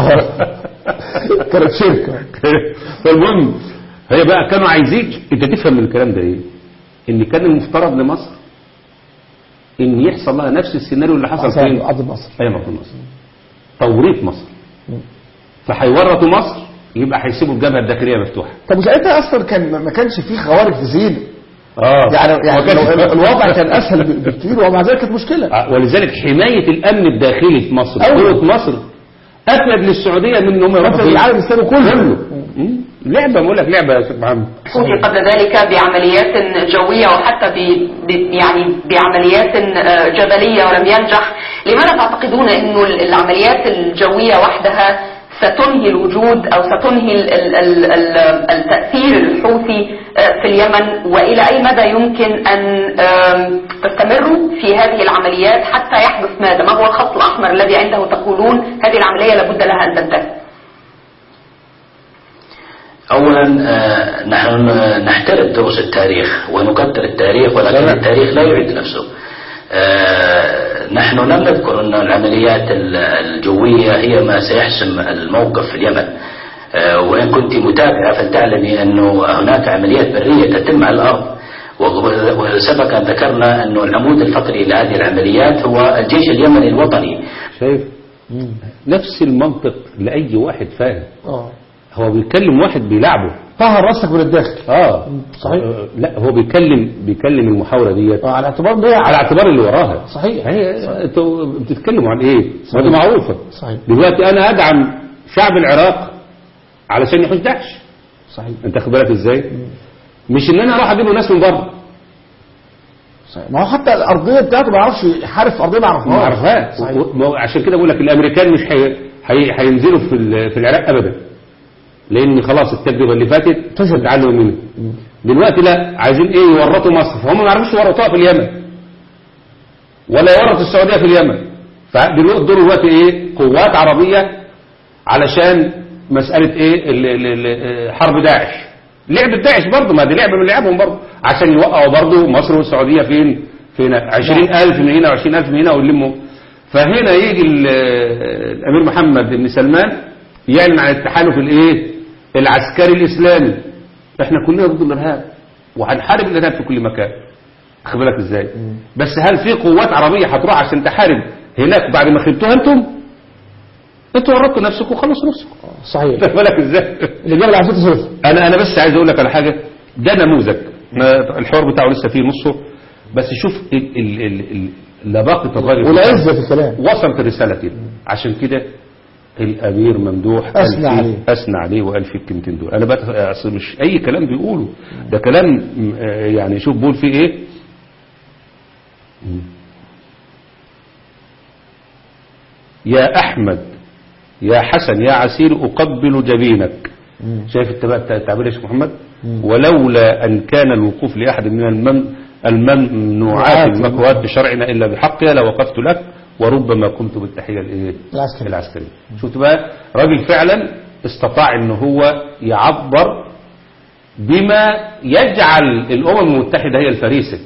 كانت شركه فالمهم هي بقى كانوا عايزين انت تفهم من الكلام ده ايه ان كان المفترض لمصر ان يحصل لها نفس السيناريو اللي حصل فين عبد الناصر ايوه في مصر توريط مصر فهيورطوا مصر يبقى هيسيبوا الجبهه الداخليه مفتوحه طب وساعتها اصلا كان ما كانش فيه خوارج في زينة اه يعني يعني ما كانش- لو الوضع كان اسهل بكتير ومع ذلك كانت مشكله آه، ولذلك حمايه الامن الداخلي في مصر أيوة. قوه مصر افيد للسعوديه من ان هم يروحوا مثل فين؟ العالم الاسلامي كله مم. لعبه بقول لك لعبه يا استاذ محمد فوجي قبل ذلك بعمليات جوية وحتى ب ب يعني بعمليات آه، جبلية ولم ينجح لماذا تعتقدون أنه العمليات الجوية وحدها ستنهي الوجود أو ستنهي ال ال ال ال التأثير الحوثي آه، في اليمن وإلى أي مدى يمكن أن آم، تستمروا في هذه العمليات حتى يحدث ماذا ما هو الخط الأحمر الذي عنده تقولون هذه العملية لابد لها أن تنتهي أولا آه، نحن نحترم دروس التاريخ ونقدر التاريخ ولكن لا. التاريخ لا يعيد نفسه آه، نحن لم نذكر أن العمليات ال- الجوية هي ما سيحسم الموقف في اليمن آه، وإن كنت متابعة فلتعلمي أنه هناك عمليات برية تتم على الأرض وغ- وسبق أن ذكرنا أنه العمود الفقري لهذه العمليات هو الجيش اليمني الوطني شايف نفس المنطق لاي واحد فاهم اه هو بيتكلم واحد بيلعبه طهر راسك من الداخل اه صحيح. آه، لا هو بيتكلم بيتكلم المحاوره ديت آه، على اعتبار ان هي على اعتبار اللي وراها صحيح. هي انتوا بتتكلموا عن ايه؟ ما دي صحيح. معروفه صحيح. دلوقتي انا ادعم شعب العراق علشان يحوش داعش صحيح انت خد بالك ازاي؟ مش ان انا اروح اجيب له ناس من بره صحيح. ما هو حتى الارضيه بتاعته ما يعرفش يحارب في ارضيه ما يعرفهاش ما عرفهاش صحيح. و- ما هو عشان كده بقول لك الامريكان مش هي- هي- هينزلوا في ال- في العراق ابدا لان خلاص التجربه اللي فاتت فشلت. اتعلموا منها دلوقتي لا عايزين ايه يورطوا مصر فهم ما يعرفوش يورطوها في اليمن ولا يورط السعوديه في اليمن فدلوقتي دول دلوقتي ايه قوات عربيه علشان مساله ايه ال- ال- ال- حرب داعش لعبه داعش برضه ما دي لعبه من لعبهم برضه عشان يوقعوا برضه مصر والسعوديه فين فين 20000 من هنا و20000 من هنا ويلموا فهنا يجي ال- الامير محمد بن سلمان يعلن عن التحالف الايه العسكري الاسلامي احنا كلنا ضد الارهاب وهنحارب الارهاب في كل مكان خد بالك ازاي بس هل في قوات عربيه هتروح عشان تحارب هناك بعد ما خدتوها انتم انتوا ورطتوا نفسكم وخلصوا نفسكم صحيح خد بالك ازاي الاجابه اللي عرفتها صفر انا انا بس عايز اقول لك على حاجه ده نموذج ما الحوار بتاعه لسه فيه نصه بس شوف ال ال ال ال لباقه الراجل والعزه في الكلام وصلت الرساله كده عشان كده الامير ممدوح قال أثنى فيه- عليه. اثنى عليه وقال فيه الكلمتين دول انا بقى اصل مش اي كلام بيقوله ده كلام م- آه، يعني شوف بيقول فيه ايه يا احمد يا حسن يا عسير اقبل جبينك شايف انت بقى التعبير يا شيخ محمد ولولا ان كان الوقوف لاحد من المم الممنوعات نوعات. المكروهات بشرعنا الا بحقها لوقفت لك وربما قمت بالتحيه الايه العسكري. العسكريه شفت بقى راجل فعلا استطاع ان هو يعبر بما يجعل الامم المتحده هي الفريسه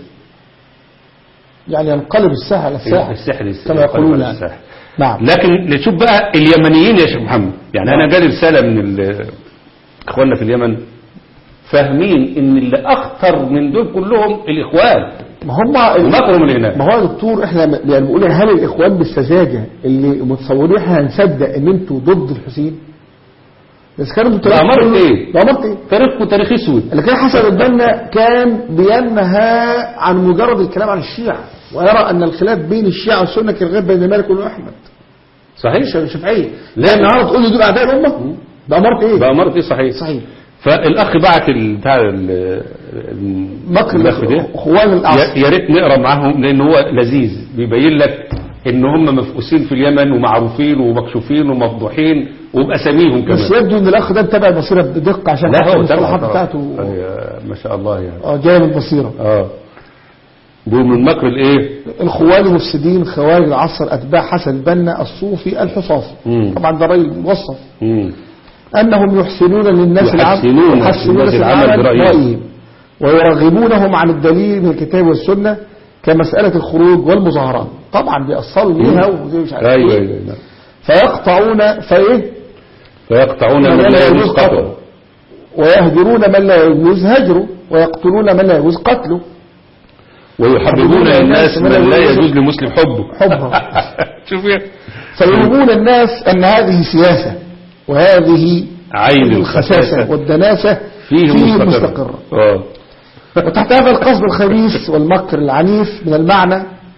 يعني ينقلب الساحه على الساحه السحر كما يقولون يعني. السحر نعم لكن نشوف بقى اليمنيين يا شيخ محمد يعني انا جالي رساله من ال- اخواننا في اليمن فاهمين ان اللي اخطر من دول كلهم الاخوان ما هم ومكروا من هناك ما هو يا دكتور احنا م- يعني بنقول هل الاخوان بالسذاجه اللي متصورين احنا هنصدق ان انتوا ضد الحسين بس كانوا ده أمارة إيه؟ ده امرت ايه تاريخكم تاريخ اسود لكن حسن البنا كان بينهى عن مجرد الكلام عن الشيعة ويرى أن الخلاف بين الشيعة والسنة كالغيب بين مالك وأحمد صحيح الشافعية لا. لا النهارده تقول لي دول أعداء الأمة ده أمرت إيه؟ بأمارة ايه صحيح صحيح فالاخ بعت ال- بتاع ال- مكر الملف ده اخوان الأعصر يا يا ريت نقرا معاهم لان هو لذيذ بيبين لك ان هم مفقوسين في اليمن ومعروفين ومكشوفين ومفضوحين وباساميهم بس كمان يبدو ان الاخ ده متابع البصيره بدقه عشان لا حتى هو المصطلحات طبعا بتاعته طبعا. ما شاء الله يعني اه جايه من البصيره اه دول من مكر الايه الخوان المفسدين خوارج العصر اتباع حسن البنا الصوفي الحصافي مم. طبعا ده راجل موصف مم. أنهم يحسنون للناس يحسنون يحسنون للناس العمل العمل برأيهم. برأيهم ويرغبونهم عن الدليل من الكتاب والسنة كمسألة الخروج والمظاهرات طبعا بيأصلوا ليها وزي مش عارف ايوه إيه. ايوه نعم. فيقطعون فإيه فيقطعون من لا يجوز قطعه ويهجرون من لا يجوز هجره ويقتلون من لا يجوز قتله ويحببون للناس من لا يجوز لمسلم حبه حبه شوف ايه فيوهمون الناس أن هذه سياسة وهذه عين الخساسة الخساسة والدناسة فيه مستقر مستقرة اه وتحت هذا القصد الخبيث والمكر العنيف من المعنى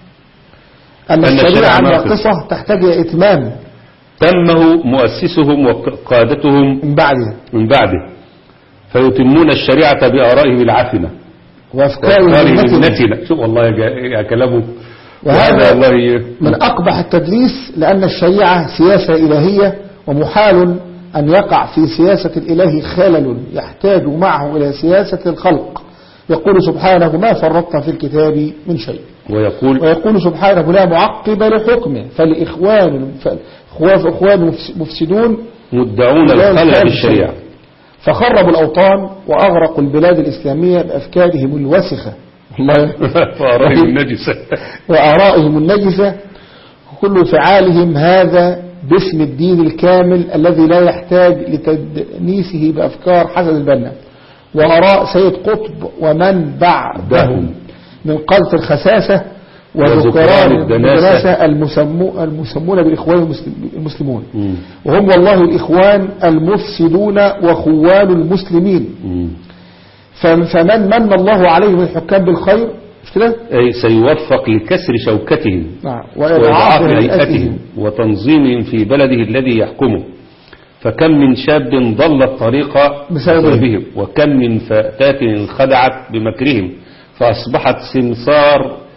أن أن الشريعة الشريعة ناقصة. الناقصة تحتاج إلى إتمام تمه مؤسسهم وقادتهم من بعدها من بعده فيتمون الشريعة بآرائهم العفنة وأفكار وأفكارهم النتنة النتنة شوف والله يا, جا- يا كلامه وهذا والله من أقبح التدليس لأن الشريعة سياسة إلهية ومحال أن يقع في سياسة الإله خلل يحتاج معه إلى سياسة الخلق يقول سبحانه ما فرطنا في الكتاب من شيء ويقول ويقول سبحانه لا معقب لحكمه فالإخوان فالإخوان إخوان مفسدون مدعون الخلل في الشريعة فخربوا الأوطان وأغرقوا البلاد الإسلامية بأفكارهم الوسخة الله وآرائهم النجسة وآرائهم النجسة وكل فعالهم هذا باسم الدين الكامل الذي لا يحتاج لتدنيسه بأفكار حسن البنا وآراء سيد قطب ومن بعدهم من قلط الخساسة وذكران وذكران الدناسة. الدناسة المسمو المسمون بالإخوان المسلم- المسلمون مم. وهم والله الإخوان المفسدون وخوان المسلمين مم. فم- فمن من الله عليه من الحكام بالخير مش كده؟ أي سيوفق لكسر شوكتهم نعم وإضعاف وإضعاف هيئتهم هيئتهم وتنظيمهم في بلده الذي يحكمه فكم من شاب ضل الطريق بسببهم. بسببهم وكم من فتاة انخدعت بمكرهم فأصبحت سمسار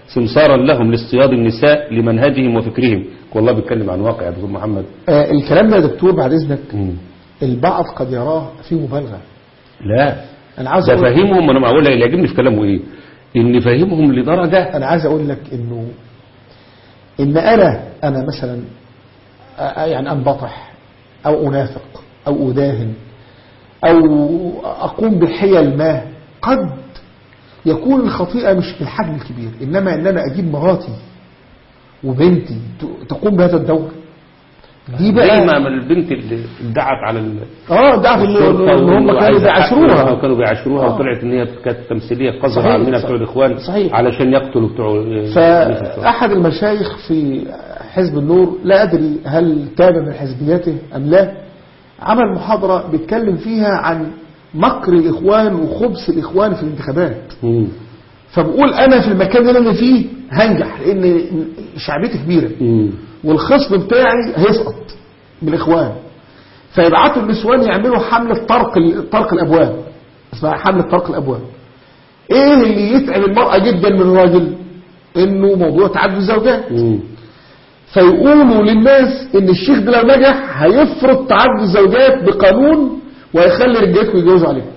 سمسارا لهم لاصطياد النساء لمنهجهم وفكرهم والله بيتكلم عن واقع يا دكتور محمد آه الكلام ده يا دكتور بعد اذنك مم. البعض قد يراه فيه مبالغه لا انا عاوز ده اقول فاهمهم انا معقول اللي يعجبني في كلامه ايه ان فاهمهم لدرجه انا عايز اقول لك انه ان انا انا مثلا آه، يعني انبطح او انافق او اداهن او اقوم بحيل ما قد يكون الخطيئه مش بالحجم الكبير انما ان انا اجيب مراتي وبنتي ت- تقوم بهذا الدور دي زي بقى ما البنت اللي ادعت على ال- اه ده اللي الشرطة اللي هم كانوا وعايزة حقها بيعاشروها وكانوا بيعاشروها آه. وطلعت ان هي كانت تمثيليه قذره صحيح، عاملينها صح- بتوع الاخوان صحيح. علشان يقتلوا بتوع فأحد المشايخ في حزب النور لا أدري هل تاب من حزبيته أم لا عمل محاضرة بيتكلم فيها عن مكر الإخوان وخبث الإخوان في الانتخابات مم. فبقول أنا في المكان اللي أنا فيه هنجح لأن شعبيتي كبيرة مم. والخصم بتاعي هيسقط بالإخوان فيبعتوا النسوان يعملوا حملة طرق طرق الأبواب اسمها حملة طرق الأبواب إيه اللي يتعب المرأة جدا من الراجل إنه موضوع تعدد الزوجات مم. فيقولوا للناس ان الشيخ ده لو نجح هيفرض تعدد الزوجات بقانون وهيخلي رجالتكم يتجوزوا عليه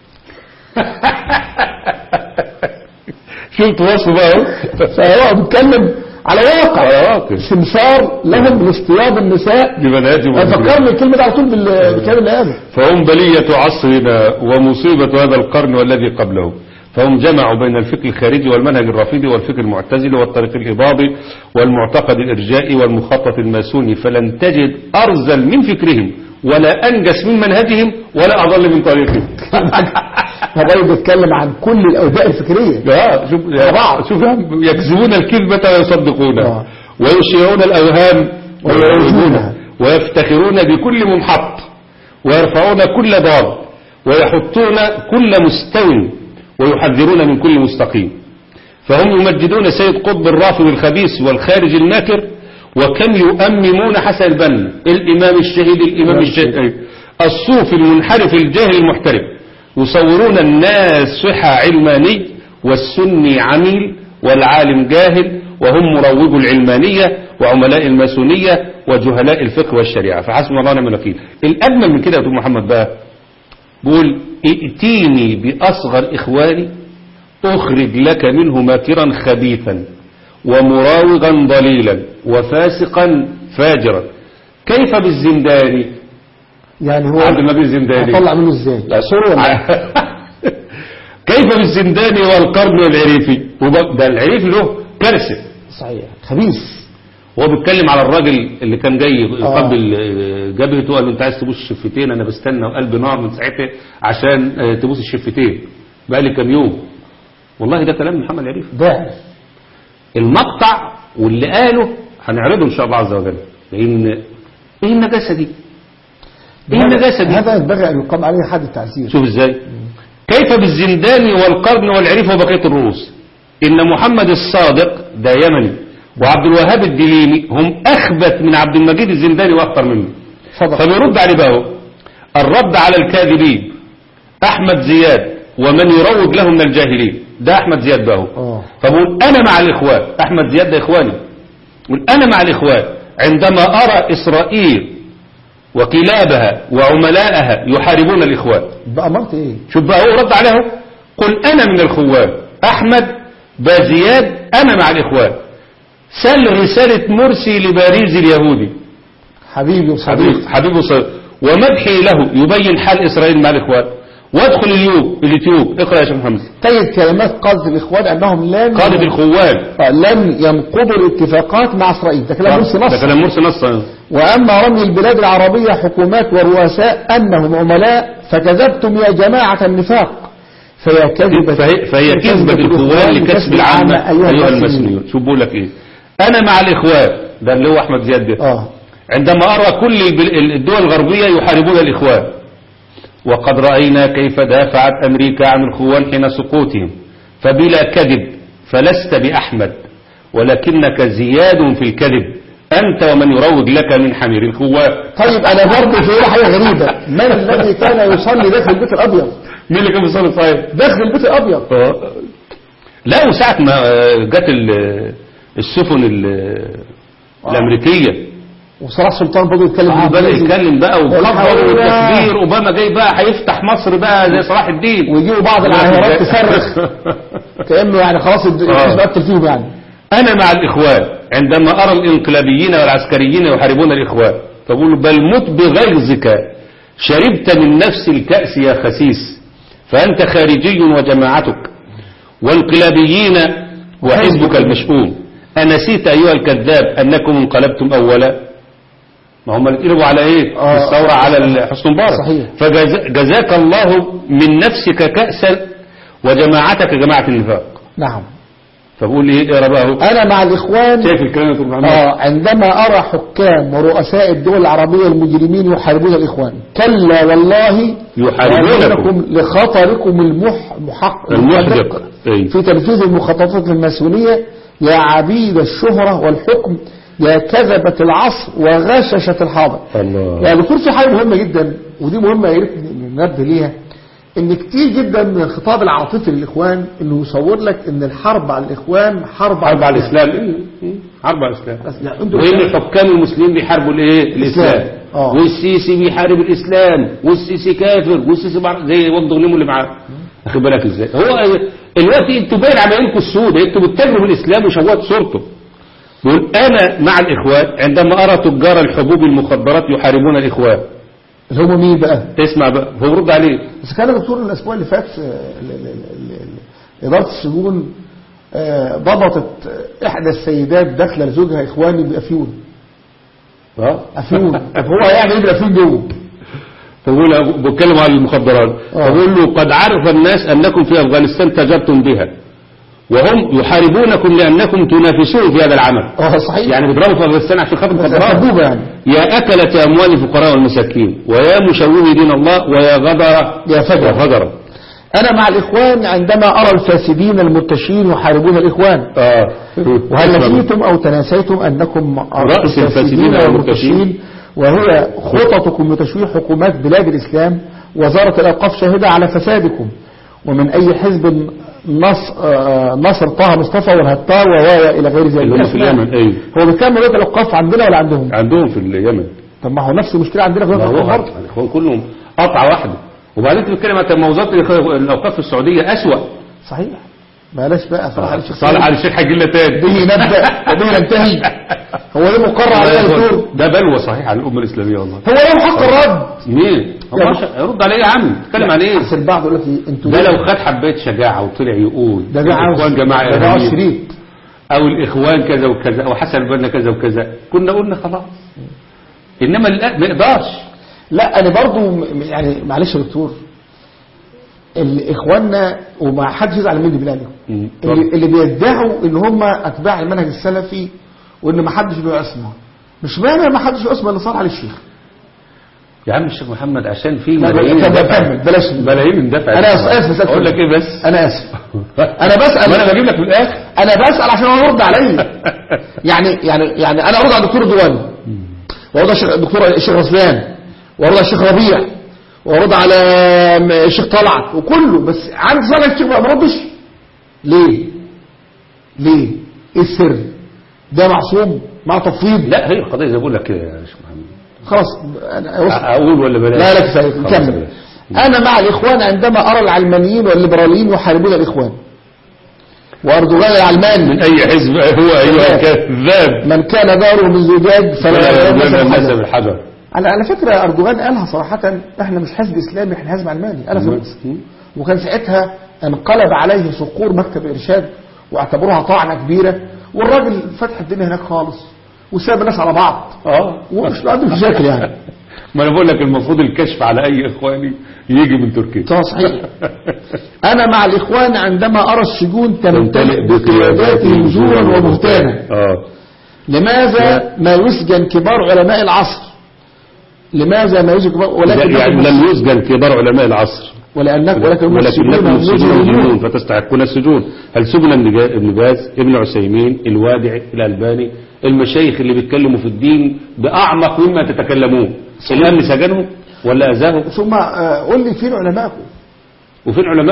شفت وصفه بقى اهو فهو بيتكلم على واقع على واقع. سمسار لهم لاصطياد النساء بمنهجهم فكرني الكلمه دي على طول بال- بالكلام اللي قاله فهم بلية عصرنا ومصيبة هذا القرن والذي قبله فهم جمعوا بين الفكر الخارجي والمنهج الرافضي والفكر المعتزلي والطريق الإباضي والمعتقد الإرجائي والمخطط الماسوني فلن تجد أرزل من فكرهم ولا أنجس من منهجهم ولا أضل من طريقهم فده بيتكلم عن كل الاوباء الفكريه لا شوف شوف يكذبون الكذبة ويصدقونها آه. ويشيعون الأوهام ويعيشونها. ويفتخرون بكل منحط ويرفعون كل ضاد ويحطون كل مستو ويحذرون من كل مستقيم فهم يمجدون سيد قطب الرافض الخبيث والخارج الماكر وكم يؤممون حسن البنا الإمام الشهيد الإمام الشهيد الصوفي المنحرف الجاهل المحترف يصورون الناصح علماني والسني عميل والعالم جاهل وهم مروجو العلمانية وعملاء الماسونية وجهلاء الفقه والشريعة فحسبنا الله ونعم الوكيل الأجمل من كده يا دكتور محمد بقى بيقول ائتيني بأصغر إخواني أخرج لك منه ماكرا خبيثا ومراوغا ضليلا وفاسقا فاجرا كيف بالزنداني يعني هو عبد المجيد الزنداني هطلع منه ازاي لا صورة ولا كيف بالزنداني والقرن والعريفي وب- ده العريفي له كارثة صحيح خبيث هو بيتكلم على الراجل اللي كان جاي آه. يقبل آه، جبهته قال له انت عايز تبوس الشفتين انا بستنى وقلبي نار من ساعتها عشان آه، تبوس الشفتين بقى لي كام يوم والله ده كلام محمد عريف ده المقطع واللي قاله هنعرضه ان شاء الله عز وجل لان ايه النجاسه دي ايه النجاسه دي هذا ينبغي ان يقام عليه حد التعزير شوف ازاي كيف بالزندان والقرن والعريف وبقية الرؤوس إن محمد الصادق ده يمني وعبد الوهاب الدليمي هم أخبث من عبد المجيد الزنداني وأكثر منه فضل فبيرد عليه بقى هو. الرد على الكاذبين أحمد زياد ومن يروج له من الجاهلين ده أحمد زياد بقى هو. اه فبقول أنا مع الإخوان أحمد زياد ده إخواني يقول أنا مع الإخوان عندما أرى إسرائيل وكلابها وعملاءها يحاربون الإخوان بأمرت ايه شوف بقى هو رد عليه اهو. قل أنا من الخوان أحمد بازياد أنا مع الإخوان سل رسالة مرسي لباريس اليهودي حبيبي حبيب وصديقي حبيب صديق ومدحي له يبين حال إسرائيل مع الإخوان وادخل اليوب اليوتيوب اقرأ يا شيخ محمد تجد كلمات قاده الاخوان انهم لن قادة الخوان آه، لن ينقضوا الاتفاقات مع اسرائيل ده كلام مرسي ده نص كلام مرسي نص واما رمي البلاد العربيه حكومات ورؤساء انهم عملاء فكذبتم يا جماعه النفاق فهي كذبه فهي, فهي كذبة الإخوان لكسب العامة أيها المسلمين شوف بقول لك إيه أنا مع الإخوان ده اللي هو أحمد زياد ده اه عندما أرى كل البل- الدول الغربية يحاربون الإخوان وقد رأينا كيف دافعت أمريكا عن الخوان حين سقوطهم فبلا كذب فلست بأحمد ولكنك زياد في الكذب أنت ومن يروج لك من حمير الخوان طيب انا برضه في حاجه غريبه من الذي كان يصلي داخل البيت الابيض مين اللي كان بيصلي صحيح داخل البيت الابيض لا وساعة ما آه، جت ال- السفن ال- الأمريكية وصلاح سلطان برضه يتكلم آه، بدأ بالإنجليزي. يتكلم بقى وكبر والحمد لله. والتكبير أوباما جاي بقى هيفتح مصر بقى زي صلاح الدين ويجيبوا بعض العاهرات تصرخ كأنه يعني خلاص الد- آه. الناس بقتل فيهم يعني أنا مع الإخوان عندما أرى الإنقلابيين والعسكريين يحاربون الإخوان فأقول بل مت بغيظك شربت من نفس الكأس يا خسيس فأنت خارجي وجماعتك والانقلابيين وحزبك المشؤوم أنسيت أيها الكذاب أنكم انقلبتم أولا ما هم انقلبوا على إيه آه. الثورة على حسن مبارك صحيح. فجزاك الله من نفسك كأسا وجماعتك جماعة النفاق نعم فبقول ايه اقرا بقى اهو أنا مع الإخوان شايف الكلام يا دكتور محمد آه عندما أرى حكام ورؤساء الدول العربية المجرمين يحاربون الإخوان كلا والله يحاربونكم. لخطركم المح محق المحدق أي. في تنفيذ المخططات الماسونية يا عبيد الشهرة والحكم يا كذبة العصر وغششة الحاضر الله يعني دكتور في حاجة مهمة جدا ودي مهمة يا ريت ننبه ليها ان كتير جدا من الخطاب العاطفي للاخوان انه يصور لك ان الحرب على الاخوان حرب حرب على الاسلام إيه؟ إيه؟ حرب على الاسلام يعني انتوا وان حكام المسلمين بيحاربوا الايه الاسلام آه. والسيسي بيحارب الاسلام والسيسي كافر والسيسي بعرف زي وفد غنيم اللي معاه واخد بالك ازاي هو الوقت انتوا باين عمايلكم السوداء انتوا بتتاجروا بالاسلام وشوهت صورته بيقول انا مع الاخوان عندما ارى تجار الحبوب المخدرات يحاربون الاخوان اللي هم مين بقى اسمع بقى هو برد عليه بس كان دكتور الاسبوع اللي فات آه، ال- ال- ال- ال- اداره السجون آه، ضبطت آه، احدى السيدات داخله لزوجها اخواني بافيون اه افيون طب هو هيعمل ايه بالافيون جوه فبقول بتكلم عن المخدرات آه. فبقول له قد عرف الناس أنكم في أفغانستان تجرتم بها وهم يحاربونكم لأنكم تنافسون في هذا العمل اه صحيح يعني بيضربوا في أفغانستان عشان خاطر بس مخدرات سبوبه يعني يا أكلة أموال الفقراء والمساكين ويا مشوهي دين الله ويا غدر يا فجر. يا غدر انا مع الاخوان عندما ارى الفاسدين المرتشين يحاربون الاخوان آه. وهل نسيتم او تناسيتم انكم رأس الفاسدين والمرتشين وهي خططكم لتشويه حكومات بلاد الاسلام وزارة الاوقاف شاهدة على فسادكم ومن اي حزب نص آه، نصر طه مصطفى والهتار ووايا الى غير ذلك اللي هم في الأسماء. اليمن أي هو بكام ولاية الاوقاف عندنا ولا عندهم عندهم في اليمن طب ما هو نفس المشكلة عندنا في ما ولاية هو الاوقاف برضه. الإخوان كلهم قطعة واحدة وبعدين انت بتتكلم عن موظفة الأوقاف في السعودية أسوأ صحيح بلاش بقى صلاح علي الشيخ صالح على الشيخ هيجي لنا تاني به نبدأ وبه ننتهي هو ليه مقرر على يا دكتور ده بلوى صحيح على الأمة الإسلامية والله هو ليه حق الرد مين؟ هو يا مش يرد عليه يا عم تتكلم عن ايه؟ احسن بعض يقول لك إيه، انتوا ده لو خد حبايه شجاعه وطلع يقول ده ده عاوز الاخوان جماعه ده ده عاوز إرهابية، شريط او الاخوان كذا وكذا او حسن البنا كذا وكذا كنا قلنا خلاص انما لا ما يقدرش لا انا برضو م- يعني معلش يا دكتور اللي اخواننا وما حدش يزعل مني بالله عليكم مم. اللي, اللي بيدعوا ان هم اتباع المنهج السلفي وان ما حدش له اسمه مش معنى ما حدش له اسمه الا صالح علي الشيخ يا عم الشيخ محمد عشان في لا، ملايين طب اندفع- كمل، بلاش. ملايين اندفع انا اسف بس اقول لك ايه بس انا اسف انا بسال ما انا بجيب لك في الاخر انا بسال عشان هو يرد عليا يعني يعني يعني انا ارد على الدكتور دوان وارد على الشيخ- الدكتور الشيخ رسلان وارد على الشيخ ربيع وارد على م- الشيخ طلعت وكله بس عند صالح الشيخ ما بردش ليه ليه ايه السر ده معصوم مع تفويض لا هي القضيه زي ما بقول لك كده يا شيخ محمد خلاص انا وصل. اقول ولا بلاش لا لا كفايه خلاص كمل بلاش. انا مع الاخوان عندما ارى العلمانيين والليبراليين يحاربون الاخوان واردوغان العلماني من اي حزب هو ايها الكذاب من كان داره من زجاج فلا فلا يلمس يلمس الحجر. بالحجر على على فكره اردوغان قالها صراحه احنا مش حزب اسلامي احنا حزب علماني انا في وكان ساعتها انقلب عليه صقور مكتب ارشاد واعتبروها طعنه كبيره والراجل فتح الدنيا هناك خالص وساب الناس على بعض اه ومش عنده مشاكل يعني ما انا بقول لك المفروض الكشف على اي اخواني يجي من تركيا ده صحيح انا مع الاخوان عندما ارى السجون تمتلئ تمتلئ بقياداتهم زورا وبهتانا اه لماذا ما يسجن كبار علماء العصر لماذا ما يسجن كبار ولكن يعني لم يسجن كبار علماء العصر ولأنك ولكن ولكنكم السجون مجرمون مجرمون فتستحقون السجون هل سجن ابن جا- ابن باز ابن عثيمين الوادع الألباني المشايخ اللي بيتكلموا في الدين بأعمق مما تتكلمون الأمن سجنهم ولا أذاهم ثم آه، قول لي فين علمائكم وفين علماء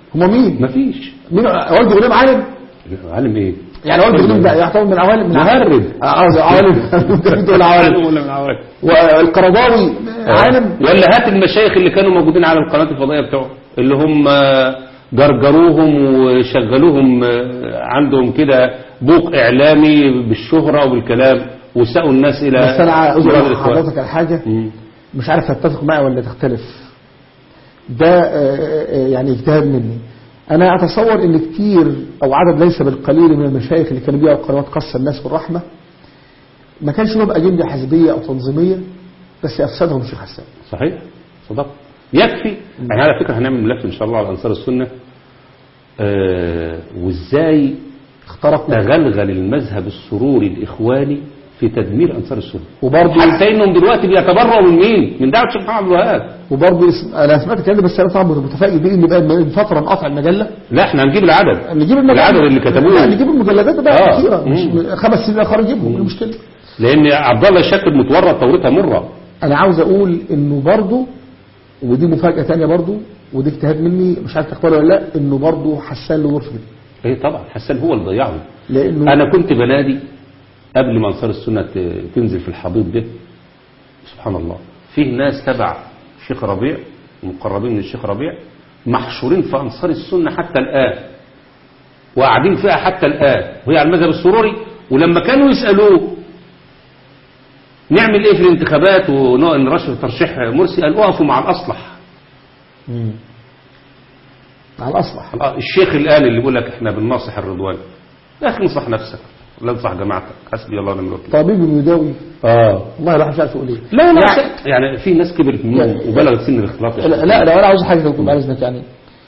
هم مين مفيش مين والد غلام عالم عالم ايه يعني والد غلام ده يعتبر من عوالم من مهرب. اه عوالم انت بتقول عوالم ولا من عوالم والقرضاوي عالم ولا هات المشايخ اللي كانوا موجودين على القناة الفضائية بتوعهم اللي هم جرجروهم وشغلوهم عندهم كده بوق إعلامي بالشهرة وبالكلام وساقوا الناس إلى بس انا عايز مراد اقول الإخوان. لحضرتك على حاجه مم. مش عارف هتتفق معي ولا تختلف ده آه، آه، يعني اجتهاد مني انا اتصور ان كتير او عدد ليس بالقليل من المشايخ اللي كانوا بيها قنوات قص الناس بالرحمه ما كانش لهم اجنده حزبيه او تنظيميه بس افسدهم الشيخ حسان صحيح صدق يكفي يعني على فكرة هنعمل ملف إن شاء الله على أنصار السنة آه وإزاي اخترقوا تغلغل المذهب السروري الإخواني في تدمير أنصار السنة وبرضه حتى إنهم دلوقتي بيتبرؤوا من مين؟ من دعوة الشيخ محمد عبد الوهاب وبرضه اسم... انا سمعت الكلام ده بس انا طبعا متفائل بيه ان بقى من فتره مقاطع المجله لا احنا هنجيب العدد نجيب المجلة العدد اللي كتبوه لا نجيب المجلدات بقى آه. الاخيره مش مم. خمس سنين اخر نجيبهم إيه المشكله لان عبد الله شاكر متورط تورطها مره انا عاوز اقول انه برضه ودي مفاجاه تانية برضه ودي اجتهاد مني مش عارف تختار ولا لا انه برضه حسان له دور في كده ايه طبعا حسان هو اللي ضيعهم لانه انا كنت بنادي قبل ما انصار السنه ت- تنزل في الحضيض ده سبحان الله فيه ناس تبع الشيخ ربيع مقربين من الشيخ ربيع محشورين في انصار السنه حتى الان وقاعدين فيها حتى الان وهي على المذهب السروري ولما كانوا يسالوه نعمل ايه في الانتخابات ونرشح ترشيح مرسي قال اقفوا مع الاصلح مم. على الاصلح آه، الشيخ الآن اللي بيقول لك احنا بننصح الرضوان يا اخي انصح نفسك ولا انصح جماعتك حسبي الله ونعم الوكيل طبيب يداوي اه والله الواحد مش عارف يقول ايه لا لا يعني- يعني في ناس كبرت منهم يعني- وبلغت سن الاختلاط يا لا شيخ. لا لو انا عاوز حاجه تكون بعد اذنك يعني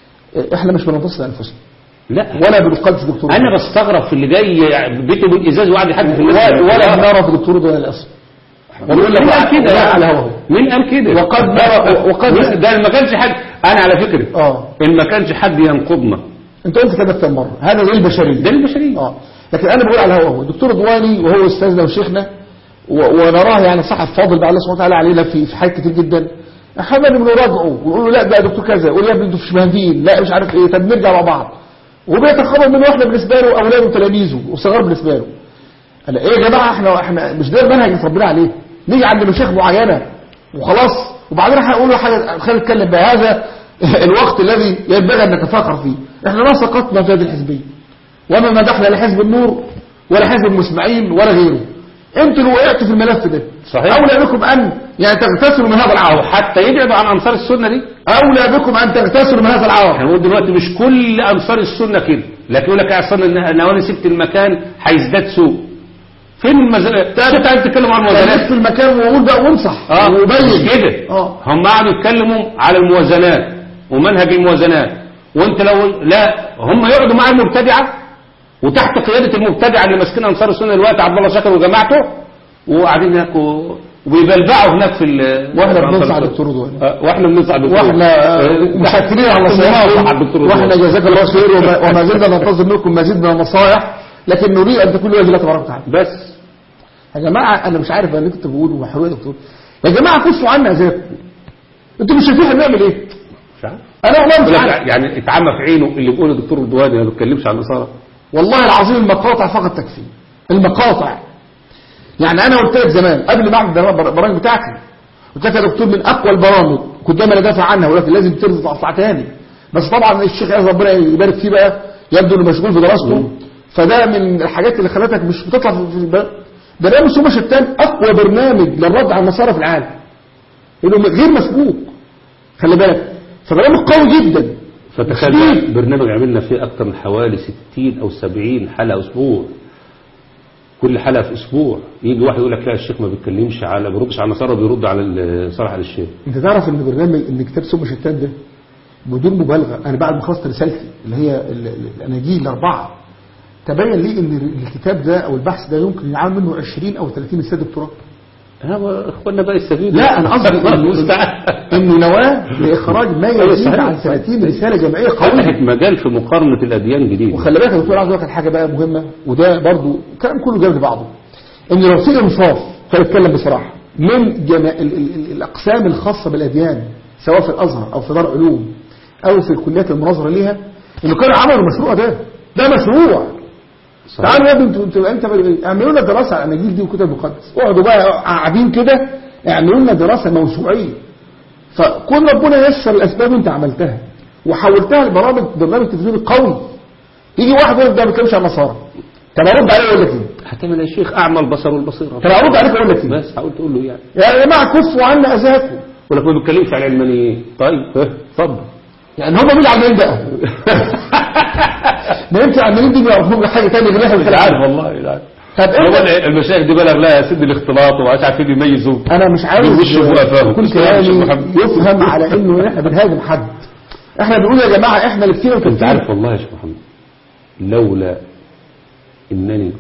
احنا مش بننتصر لانفسنا لا ولا بنقدس دكتور انا بستغرب في اللي جاي بيته بالازاز وقاعد يحدث الناس ولا ولا آه. بنرى في دكتور ولا الاصل ويقول لك مين قال كده؟ وقع على هواه. مين قال كده وقد نرى وقد ده ما كانش حد انا على فكره اه ان ما كانش حد ينقضنا انت قلت كده كم مره هذا ده البشريه ده البشريه اه لكن انا بقول على هو الدكتور دواني وهو استاذنا وشيخنا و- ونراه يعني صاحب فاضل بقى الله سبحانه وتعالى علينا في في حاجات كتير جدا احنا بنراجعه ويقولوا لا ده دكتور كذا يقول يا ابني انتوا مش مهندين لا مش عارف ايه طب نرجع مع بعض وبيتخبط منه احنا بالنسبه له اولاده وتلاميذه وصغار بالنسبه له قال ايه يا جماعه احنا احنا مش ده المنهج اللي اتربينا عليه نيجي عند مشايخ معينه وخلاص وبعدين احنا نقول له حاجه خلينا نتكلم بهذا الوقت الذي ينبغي ان نتفاخر فيه احنا ما سقطنا في هذه الحزبيه وما مدحنا لا حزب النور ولا حزب المسمعين ولا غيره انتوا اللي وقعتوا في الملف ده صحيح. اولى بكم ان يعني تغتسلوا من هذا او العار حتى يبعدوا عن انصار السنه دي اولى بكم ان تغتسلوا من هذا احنا العار بنقول دلوقتي مش كل انصار السنه كده لكن يقول لك يا اصلا إن لو انا سبت المكان هيزداد سوء فين المزارات انت عايز تتكلم عن الموازنات تلف المكان وقول بقى وانصح اه وبين مش كده اه هم قعدوا يتكلموا على الموازنات ومنهج الموازنات وانت لو لا هم يقعدوا مع المبتدعه وتحت قياده المبتدعه اللي ماسكين انصار السنه دلوقتي عبد الله شاكر وجماعته وقاعدين هناك و- وبيبلبعوا هناك في ال- واحنا في أنصار بننصح السنة. دكتور رضوان آه، واحنا بننصح دكتور واحنا آه، مشكرين على بننصح على الدكتور نصائحكم رضوان. واحنا جزاك الله خير وما, وما زلنا ننتظر منكم مزيد من النصائح لكن نريد ان تكون لله تبارك وتعالى بس يا جماعه انا مش عارف انا كنت بقول ومحروق يا دكتور يا جماعه كفوا عنا عذابكم انتوا مش شايفين احنا بنعمل ايه مش عارف انا والله يقول مش لك عارف يعني اتعمى في عينه اللي بيقوله الدكتور رضواني ما بيتكلمش عن النصارى والله العظيم المقاطع فقط تكفي المقاطع يعني انا قلت لك زمان قبل ما اعمل البرامج بتاعتي قلت لك يا دكتور من اقوى البرامج كنت دايما ادافع عنها ولكن لازم ترجع تطلع تاني بس طبعا الشيخ عايز ربنا يبارك فيه بقى يبدو انه مشغول في دراسته فده من الحاجات اللي خلتك مش بتطلع في في الب- برنامج سوبر شتان اقوى برنامج للرد على النصارى في العالم انه غير مسبوق خلي بالك فبرنامج قوي جدا فتخيل شديد. بقى برنامج عملنا فيه اكتر من حوالي 60 او 70 حلقه اسبوع كل حلقه في اسبوع يجي واحد يقول لك لا الشيخ ما بيتكلمش على ما بيردش على النصارى بيرد على ال- صالح على الشيخ انت تعرف ان برنامج ان كتاب سم شتان ده بدون مبالغه انا بعد ما خلصت رسالتي اللي هي ال- ال- الاناجيل الاربعه تبين لي ان الكتاب ده او البحث ده يمكن يعمل منه 20 او 30 رساله دكتوراه ها اخواننا بقى يستفيدوا لا انا قصدي الله إنه- المستعان. انه نواه لاخراج ما أيوة، يزيد صحيح، عن صحيح. 30 رساله جمعيه قويه فتحت مجال في مقارنه الاديان جديد وخلي بالك يا دكتور عايز اقول لك على حاجه بقى مهمه وده برضو الكلام كله جاب لبعضه ان لو في انصاف خلينا نتكلم بصراحه من جما... ال... ال... ال... الاقسام الخاصه بالاديان سواء في الازهر او في دار علوم او في الكليات المناظره ليها انه كانوا عملوا المشروع ده ده مشروع صحيح. تعالوا يا ابني انتوا انتوا انت اعملوا لنا دراسه على الاناجيل دي وكتاب المقدس اقعدوا بقى قاعدين كده اعملوا لنا دراسه موسوعيه فكون ربنا يسر الاسباب انت عملتها وحولتها لبرامج برنامج تلفزيوني قوي يجي واحد يقول لك ده ما بيتكلمش عن النصارى طب ارد عليه اقول لك ايه؟ هتعمل يا شيخ اعمى البصر والبصيره طب ارد عليك اقول لك ايه؟ بس حاول تقول له يعني يا جماعه كفوا عنا اذاكم ولك ما بيتكلمش على العلمانيين طيب اه، اتفضل يعني هم مين العمالين بقى؟ ما يمكن العمالين دي بيعرفوا حاجه ثانيه غير احنا مش بنتكلم عارف عنها. والله مش عارف طب هو انت المشايخ دي بلغ لها يا سيدي الاختلاط ومش عارفين يميزوا انا مش عاوز بيوشوا بقفاهم. كل كل كلام الشيخ كلامي محمد. يفهم على انه احنا بنهاجم حد احنا بنقول يا جماعه احنا اللي كتير انت وكتير عارف والله يا شيخ محمد لولا انني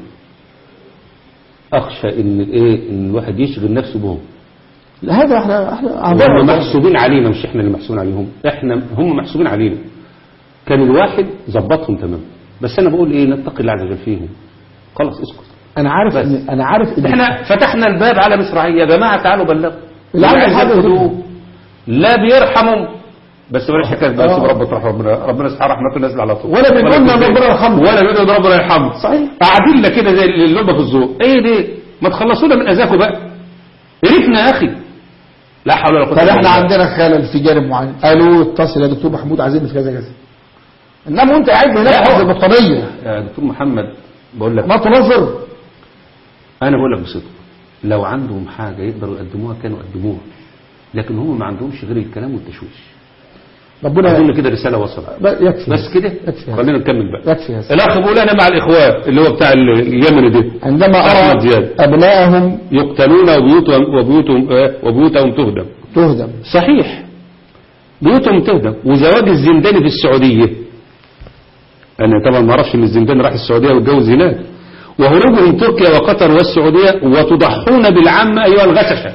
اخشى ان الايه ان الواحد يشغل نفسه بهم هذا احنا احنا هم اعذار محسوبين علينا مش احنا اللي محسوبين عليهم احنا هم محسوبين علينا كان الواحد ظبطهم تمام بس انا بقول ايه نتقي الله عز وجل فيهم خلاص اسكت انا عارف بس. ان انا عارف ان احنا فتحنا الباب على مصراعية يا جماعة تعالوا بلغوا اللي عنده عايز حاجة ياخدوه. ياخدوه. لا بيرحمهم بس بلاش حكايه بقى آه. سيب ربنا ترحم ربنا ربنا سبحانه رحمته نازل على طول ولا بنقول بيقول- ربنا يرحمه. ولا بيقول ربنا يرحمه صحيح. قاعدين لك كده زي اللعبه في الذوق ايه دي ما تخلصونا من اذاكم بقى قرفنا يا اخي لا حول ولا قوه طب إلا احنا بالله. عندنا خلل في جانب معين قالوا اتصل يا دكتور محمود عايزين في كذا كذا انما وانت قاعد هناك لا، حافظ هو- البطانيه يا دكتور محمد بقول لك ما تنظر انا بقول لك بصدق لو عندهم حاجه يقدروا يقدموها كانوا قدموها لكن هم ما عندهمش غير الكلام والتشويش ربنا اظن كده رساله وصلت ب- يكفي بس كده يكفي هذا. خلينا نكمل بقى يكفي هذا الاخ بيقول انا مع الاخوان اللي هو بتاع اليمن ده عندما أحمد ارى زياد. ابنائهم يقتلون وبيوتهم وبيوتهم آه، وبيوتهم تهدم تهدم صحيح بيوتهم تهدم وزواج الزنداني في السعوديه انا طبعا ما اعرفش ان الزنداني راح السعوديه واتجوز هناك وهروبهم تركيا وقطر والسعوديه وتضحون بالعامه ايها الغششه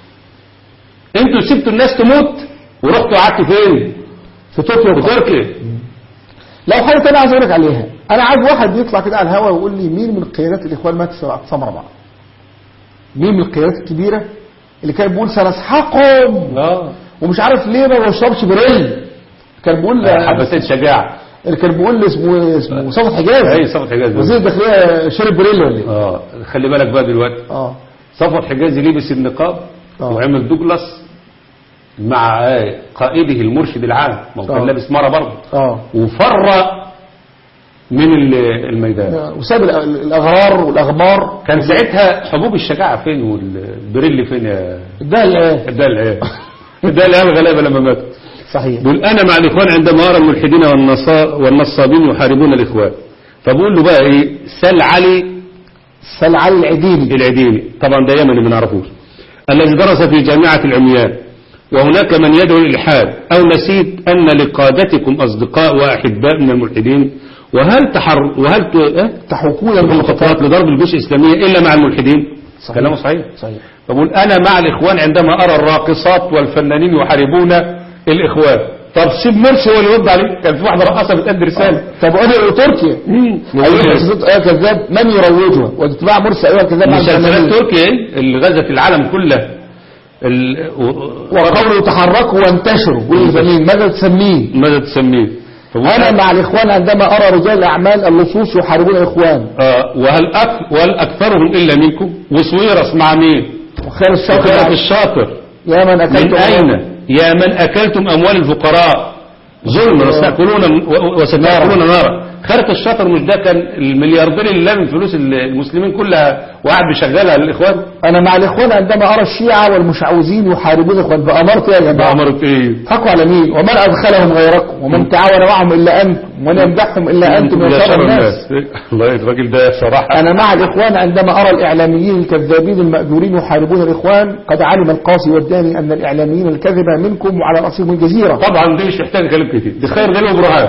انتوا سبتوا الناس تموت ورحتوا قعدتوا فين؟ في تركيا في وقطر. تركيا لو حاجه ثانيه عايز اقول لك عليها انا عايز واحد يطلع كده على الهواء ويقول لي مين من قيادات الاخوان مات في اعتصام رابعه مين من القيادات الكبيره اللي كان بيقول سنسحقهم اه ومش عارف ليه ما بشربش بريل كان بيقول حبسات شجاعه اللي كان بيقول اسمه اسمه صفت حجاز اي صفوت حجازي وزير الداخليه شرب بريل ولا ايه اه خلي بالك بقى دلوقتي اه صفوت حجازي لبس النقاب آه. وعمل دوجلاس مع آه، قائده المرشد العام ما هو آه. كان لابس مره برضه اه وفر من ال- الميدان وساب الأ- الاغرار والاغمار كان ساعتها حبوب الشجاعه فين والبريل فين يا ده الايه ده العيال ده العيال الغلابه لما ماتوا صحيح بيقول انا مع الاخوان عندما ارى الملحدين والنصا- والنصابين يحاربون الاخوان فبقول له بقى ايه سل علي سل علي العديلي العديني طبعا ده يمني ما نعرفوش الذي درس في جامعة العميان وهناك من يدعو الإلحاد أو نسيت أن لقادتكم أصدقاء وأحباء من الملحدين وهل تحر وهل ت- إيه؟ تحوكون المخططات لضرب الجيوش الإسلامية إلا مع الملحدين صحيح. كلامه صحيح صحيح بقول أنا مع الإخوان عندما أرى الراقصات والفنانين يحاربون الإخوان طب سيب مرسي هو اللي يرد عليه كان في واحدة رقاصة بتأدي رسالة طب انا تركيا ايها الصوت ايها كذاب من يروجها واتباع مرسى ايها الكذاب عن مسلسلات الفنانين. تركيا إيه؟ اللي غزت العالم كله ال... و- وقولوا تحركوا وانتشروا والفنانين ماذا تسميه ماذا تسميه فبقول انا مع الاخوان عندما ارى رجال الاعمال اللصوص يحاربون الاخوان آه وهل أك... وهل أكثرهم إلا منكم وسويرس مع مين وخير وخيرة الشاطر الشاطر يا من من اكلت أين يا من أكلتم أموال الفقراء ظلما وستأكلون و- وستأكلون نارا خيرة الشاطر مش ده كان الملياردير اللي لم فلوس المسلمين كلها وقاعد بيشغلها للإخوان انا مع الاخوان عندما ارى الشيعة والمشعوذين يحاربون الاخوان فامرت يا جماعه بأمرت إيه حقوا على مين ومن ادخلهم غيركم ومن تعاون معهم الا انتم ومن يمدحهم الا انتم يا شر الناس الله الراجل ده صراحة أنا مع الإخوان عندما أرى الإعلاميين الكذابين المأجورين يحاربون الإخوان قد علم القاصي والداني أن الإعلاميين الكذبة منكم وعلى رأسهم الجزيرة طبعا دي مش محتاجة كلام كتير دي خير غير برهان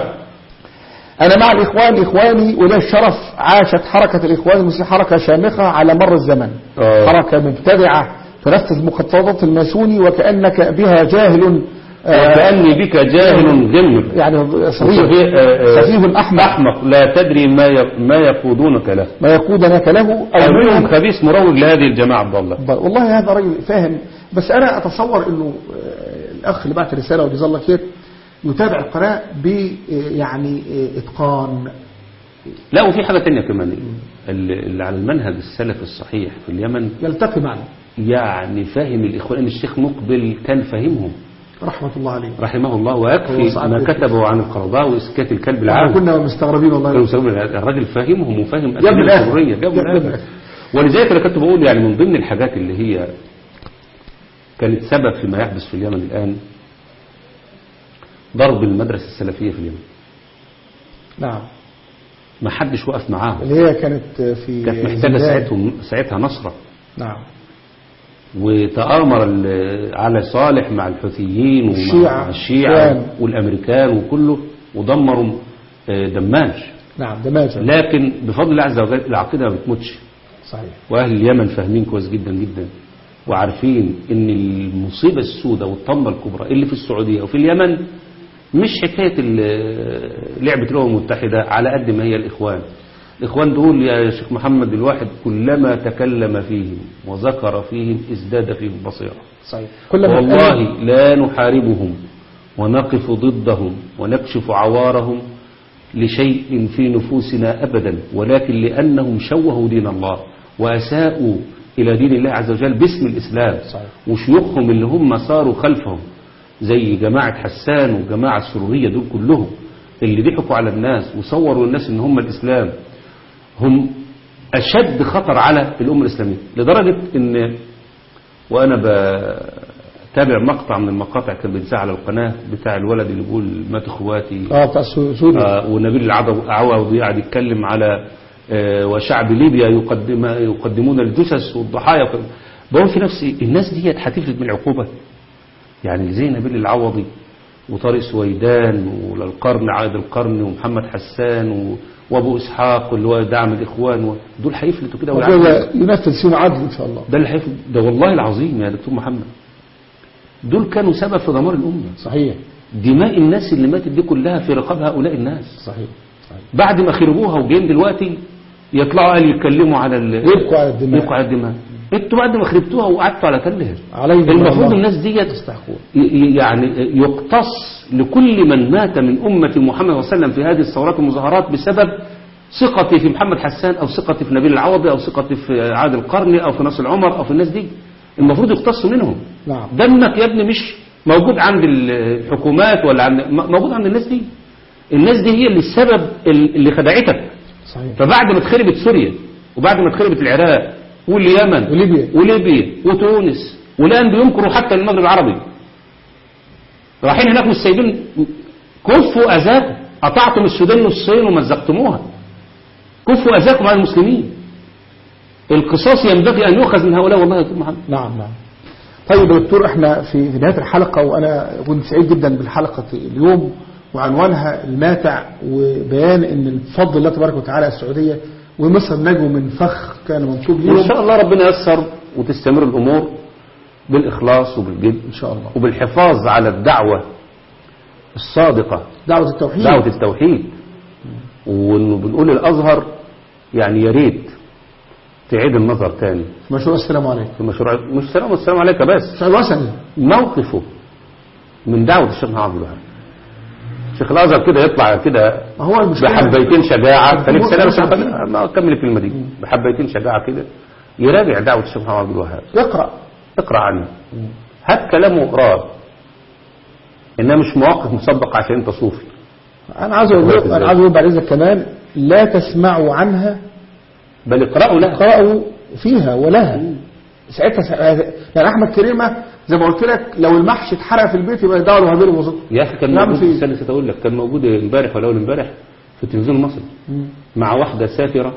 أنا مع الإخوان إخواني وده الشرف عاشت حركة الإخوان المسلمين حركة شامخة على مر الزمن آه. حركة مبتدعة تنفذ مخططات الماسوني وكأنك بها جاهل آه، وكأني بك جاهل غمر يعني سفيه صغير سفيه أحمق أحمق لا تدري ما ي- ما يقودونك له ما يقودنك له أو أو منهم منهم خبيث مروج لهذه الجماعة عبد الله أكبر والله هذا راجل فاهم بس أنا أتصور أنه آه، الأخ اللي بعت رسالة وجزاه الله خير يتابع القناة ب يعني إتقان لا وفي حاجة تانية كمان اللي اللي على المنهج السلفي الصحيح في اليمن يلتقي معنا يعني فاهم الإخوان إن الشيخ مقبل كان فاهمهم رحمة الله عليه رحمه الله هو ويكفي صعب ما جدا. كتبه عن القرضاء وإسكات الكلب احنا العام كنا مستغربين والله كانوا مسوين الراجل فاهمهم وفاهم جاب من الآخر. الحرية جاب من جاب من الآخر الآخر. ولذلك أنا كنت بقول يعني من ضمن الحاجات اللي هي كانت سبب فيما يحدث في اليمن الآن ضرب المدرسة السلفية في اليمن نعم ما حدش وقف معاهم اللي هي كانت في كانت محتاجة زندان. ساعتهم ساعتها نصرة نعم وتآمر ال- على صالح مع الحوثيين ومع الشيعة. مع الشيعة كان. والأمريكان وكله ودمروا آه، دماج نعم دماجة لكن بفضل الله عز وجل العقيدة ما بتموتش صحيح وأهل اليمن فاهمين كويس جدا جدا وعارفين ان المصيبة السوداء والطمة الكبرى اللي في السعودية وفي اليمن مش حكاية ال- لعبة الأمم المتحدة على قد ما هي الإخوان الإخوان دول يا شيخ محمد الواحد كلما تكلم فيهم وذكر فيهم ازداد فيهم بصيرة صحيح كلما والله لا نحاربهم ونقف ضدهم ونكشف عوارهم لشيء في نفوسنا أبدا ولكن لأنهم شوهوا دين الله وأساءوا إلى دين الله عز وجل باسم الإسلام صحيح. وشيوخهم اللي هم صاروا خلفهم زي جماعة حسان وجماعة السرورية دول كلهم اللي ضحكوا على الناس وصوروا الناس ان هم الإسلام هم أشد خطر على الأمة الإسلامية لدرجة ان وأنا بتابع مقطع من المقاطع كان بيتذاع على القناة بتاع الولد اللي بيقول مات اخواتي اه بتاع السو- سوريا آه، ونبيل العضو- عوضي قاعد يتكلم على آه، وشعب ليبيا يقدم يقدمون الجثث والضحايا وك- بقول في نفسي الناس ديت هتفلت من العقوبة يعني اللي زي نبيل العوضي وطارق سويدان والقرن عائد القرن ومحمد حسان و- وابو اسحاق اللي هو دعم الاخوان و- دول هيفلتوا كده ويعدوا. وهو ينفذ فيهم عدل ان شاء الله ده اللي هيفلت ده والله العظيم يا دكتور محمد دول كانوا سبب في دمار الامه صحيح دماء الناس اللي ماتت دي كلها في رقاب هؤلاء الناس صحيح صحيح بعد ما خربوها وجايين دلوقتي يطلعوا قال يتكلموا على ال... يبقوا على الدماء. يبقوا على الدماء انتوا بعد ما خربتوها وقعدتوا على تلها عليهم المفروض الله. الناس ديت يستحقون ي- ي- يعني يقتص لكل من مات من أمة محمد صلى الله عليه وسلم في هذه الثورات والمظاهرات بسبب ثقتي في محمد حسان أو ثقتي في نبيل العوضي أو ثقتي في عادل القرني أو في ناصر عمر أو في الناس دي المفروض يقتص منهم نعم دمك يا ابني مش موجود عند الحكومات ولا عند م- موجود عند الناس دي الناس دي هي اللي السبب ال- اللي خدعتك صحيح فبعد ما اتخربت سوريا وبعد ما اتخربت العراق واليمن وليبيا. وليبيا وتونس والان بينكروا حتى المغرب العربي رايحين هناك مش سايبين كفوا اذاكم قطعتم السودان نصين ومزقتموها كفوا اذاكم على المسلمين القصاص ينبغي ان يؤخذ من هؤلاء والله يا دكتور محمد نعم نعم طيب يا دكتور احنا في في نهايه الحلقه وانا كنت سعيد جدا بالحلقه اليوم وعنوانها الماتع وبيان ان بفضل الله تبارك وتعالى السعوديه ومصر نجوا من فخ كان منصوب وان ليهم شاء الله ربنا ييسر وتستمر الامور بالاخلاص وبالجد ان شاء الله وبالحفاظ على الدعوه الصادقه دعوه التوحيد دعوة التوحيد وانه بنقول الازهر يعني يا ريت تعيد النظر تاني مشروع السلام عليكم في مشروع مش سلام والسلام عليك بس مشروع الوثني موقفه من دعوة الشيخ محمد عبد الوهاب شيخ الازهر كده يطلع كده ما هو المشكله بحبيتين شجاعة خليك الجمهور سلام مش عارفين. عشان ما اكمل الكلمة دي بحبيتين شجاعة كده يراجع دعوة الشيخ محمد عبد الوهاب يقرا اقرا عنه هات كلامه واقراه انها مش مواقف مسبقة عشان انت صوفي انا عايز اقول لكم انا عايز اقول بعد اذنك كمان لا تسمعوا عنها بل اقرأوا لها اقرأوا فيها ولها ساعتها س- يعني احمد كريمه زي ما قلت لك لو المحشي اتحرق في البيت يبقى يدعوا الوهابيه وسط يا اخي كان نعم موجود في- استنى نسيت اقول لك كان موجود امبارح ولا اول امبارح في التلفزيون المصري مع واحده سافره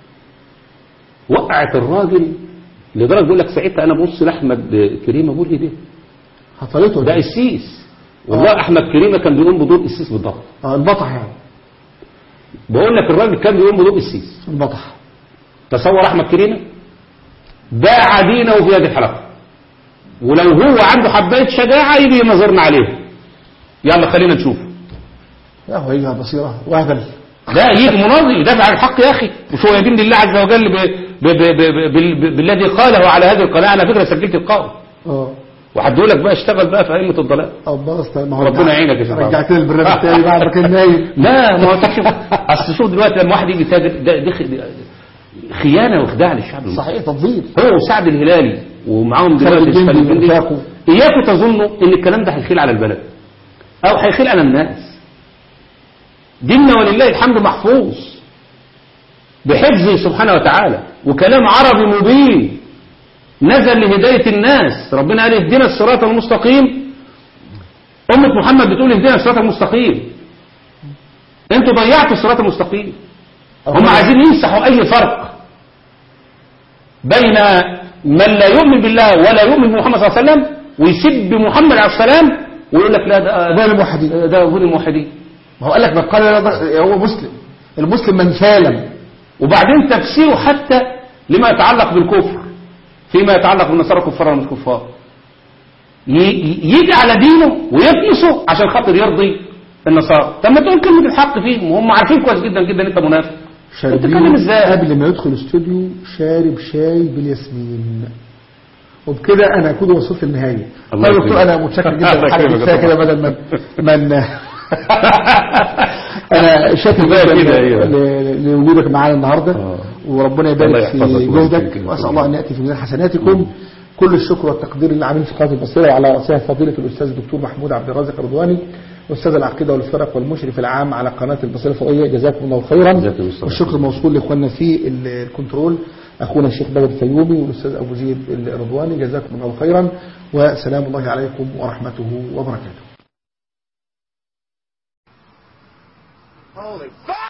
وقعت الراجل لدرجه بيقول لك ساعتها انا ببص لاحمد كريمه بقول ايه ده؟ حصلته ده قسيس والله احمد كريمه كان بيقوم بدور قسيس بالضبط اه البطح يعني بقول لك الراجل كان بيقوم بدور قسيس البطح تصور احمد كريمه باع دينه في هذه الحلقه ولو هو عنده حبايه شجاعه يجي ينظرنا عليه يلا خلينا نشوف يا هو يجي بصيره وهبل لا يجي مناظر يدافع عن الحق يا اخي مش هو يدين لله عز وجل ب... ب... ب... ب... ب... ب... بالذي قاله على هذه القناه على فكره سجلت القائل اه وهدولك بقى اشتغل بقى في ائمه الضلال أو بس ما هو ربنا رجع- يعينك يا شيخ عبد. رجعت لي البرنامج تاني بعد ما كان نايم لا ما هو تكشف اصل شوف دلوقتي لما واحد يجي تاجر ده دي خ- دي خيانه واخداع للشعب المصري صحيح تفضيل هو وسعد الهلالي ومعاهم خالد دلوقتي الجندي خالد الجندي. ورفاقه. اياكم تظنوا ان الكلام ده هيخيل على البلد او هيخيل على الناس ديننا ولله الحمد محفوظ بحفظه سبحانه وتعالى وكلام عربي مبين نزل لهداية الناس ربنا قال اهدنا الصراط المستقيم أمة محمد بتقول اهدنا الصراط المستقيم انتوا ضيعتوا الصراط المستقيم هم عايزين يمسحوا أي فرق بين من لا يؤمن بالله ولا يؤمن بمحمد صلى الله عليه وسلم ويسب محمد عليه السلام ويقول لك لا ده ده الموحدين ده هو الموحدين ما هو قال لك من قال لا ض- هو مسلم المسلم من سالم وبعدين تفسيره حتى لما يتعلق بالكفر فيما يتعلق بالنصارى كفار ولا مش كفار ي- ي- يجي على دينه ويطمسه عشان خاطر يرضي النصارى طب ما تقول كلمة الحق فيهم وهم عارفين كويس جدا جدا انت منافق بتتكلم شاربين ازاي قبل ما يدخل الاستوديو شارب شاي بالياسمين وبكده انا اكون وصلت للنهايه الله طيب يا دكتور يكرمك. انا متشكر جدا الله لحاجه يكرمك يا كفايه كده طبعا. بدل ما من انا شاكر كفاية جدا كده، أيوة. ل- لوجودك معانا النهارده آه. وربنا الله يبارك في يحفظك ويبارك جهدك فيك. واسال الله ان ياتي في ميزان حسناتكم كل الشكر والتقدير للعاملين في قناه البصيره وعلى راسها فضيله الاستاذ الدكتور محمود عبد الرازق الرضواني استاذ العقيده والفرق والمشرف العام على قناه البصيره الفضائيه جزاكم الله خيرا جزاكم الله خيرا. والشكر موصول لاخواننا في ال- الكنترول اخونا الشيخ بدر الفيومي والاستاذ ابو زيد الرضواني جزاكم الله خيرا وسلام الله عليكم ورحمته وبركاته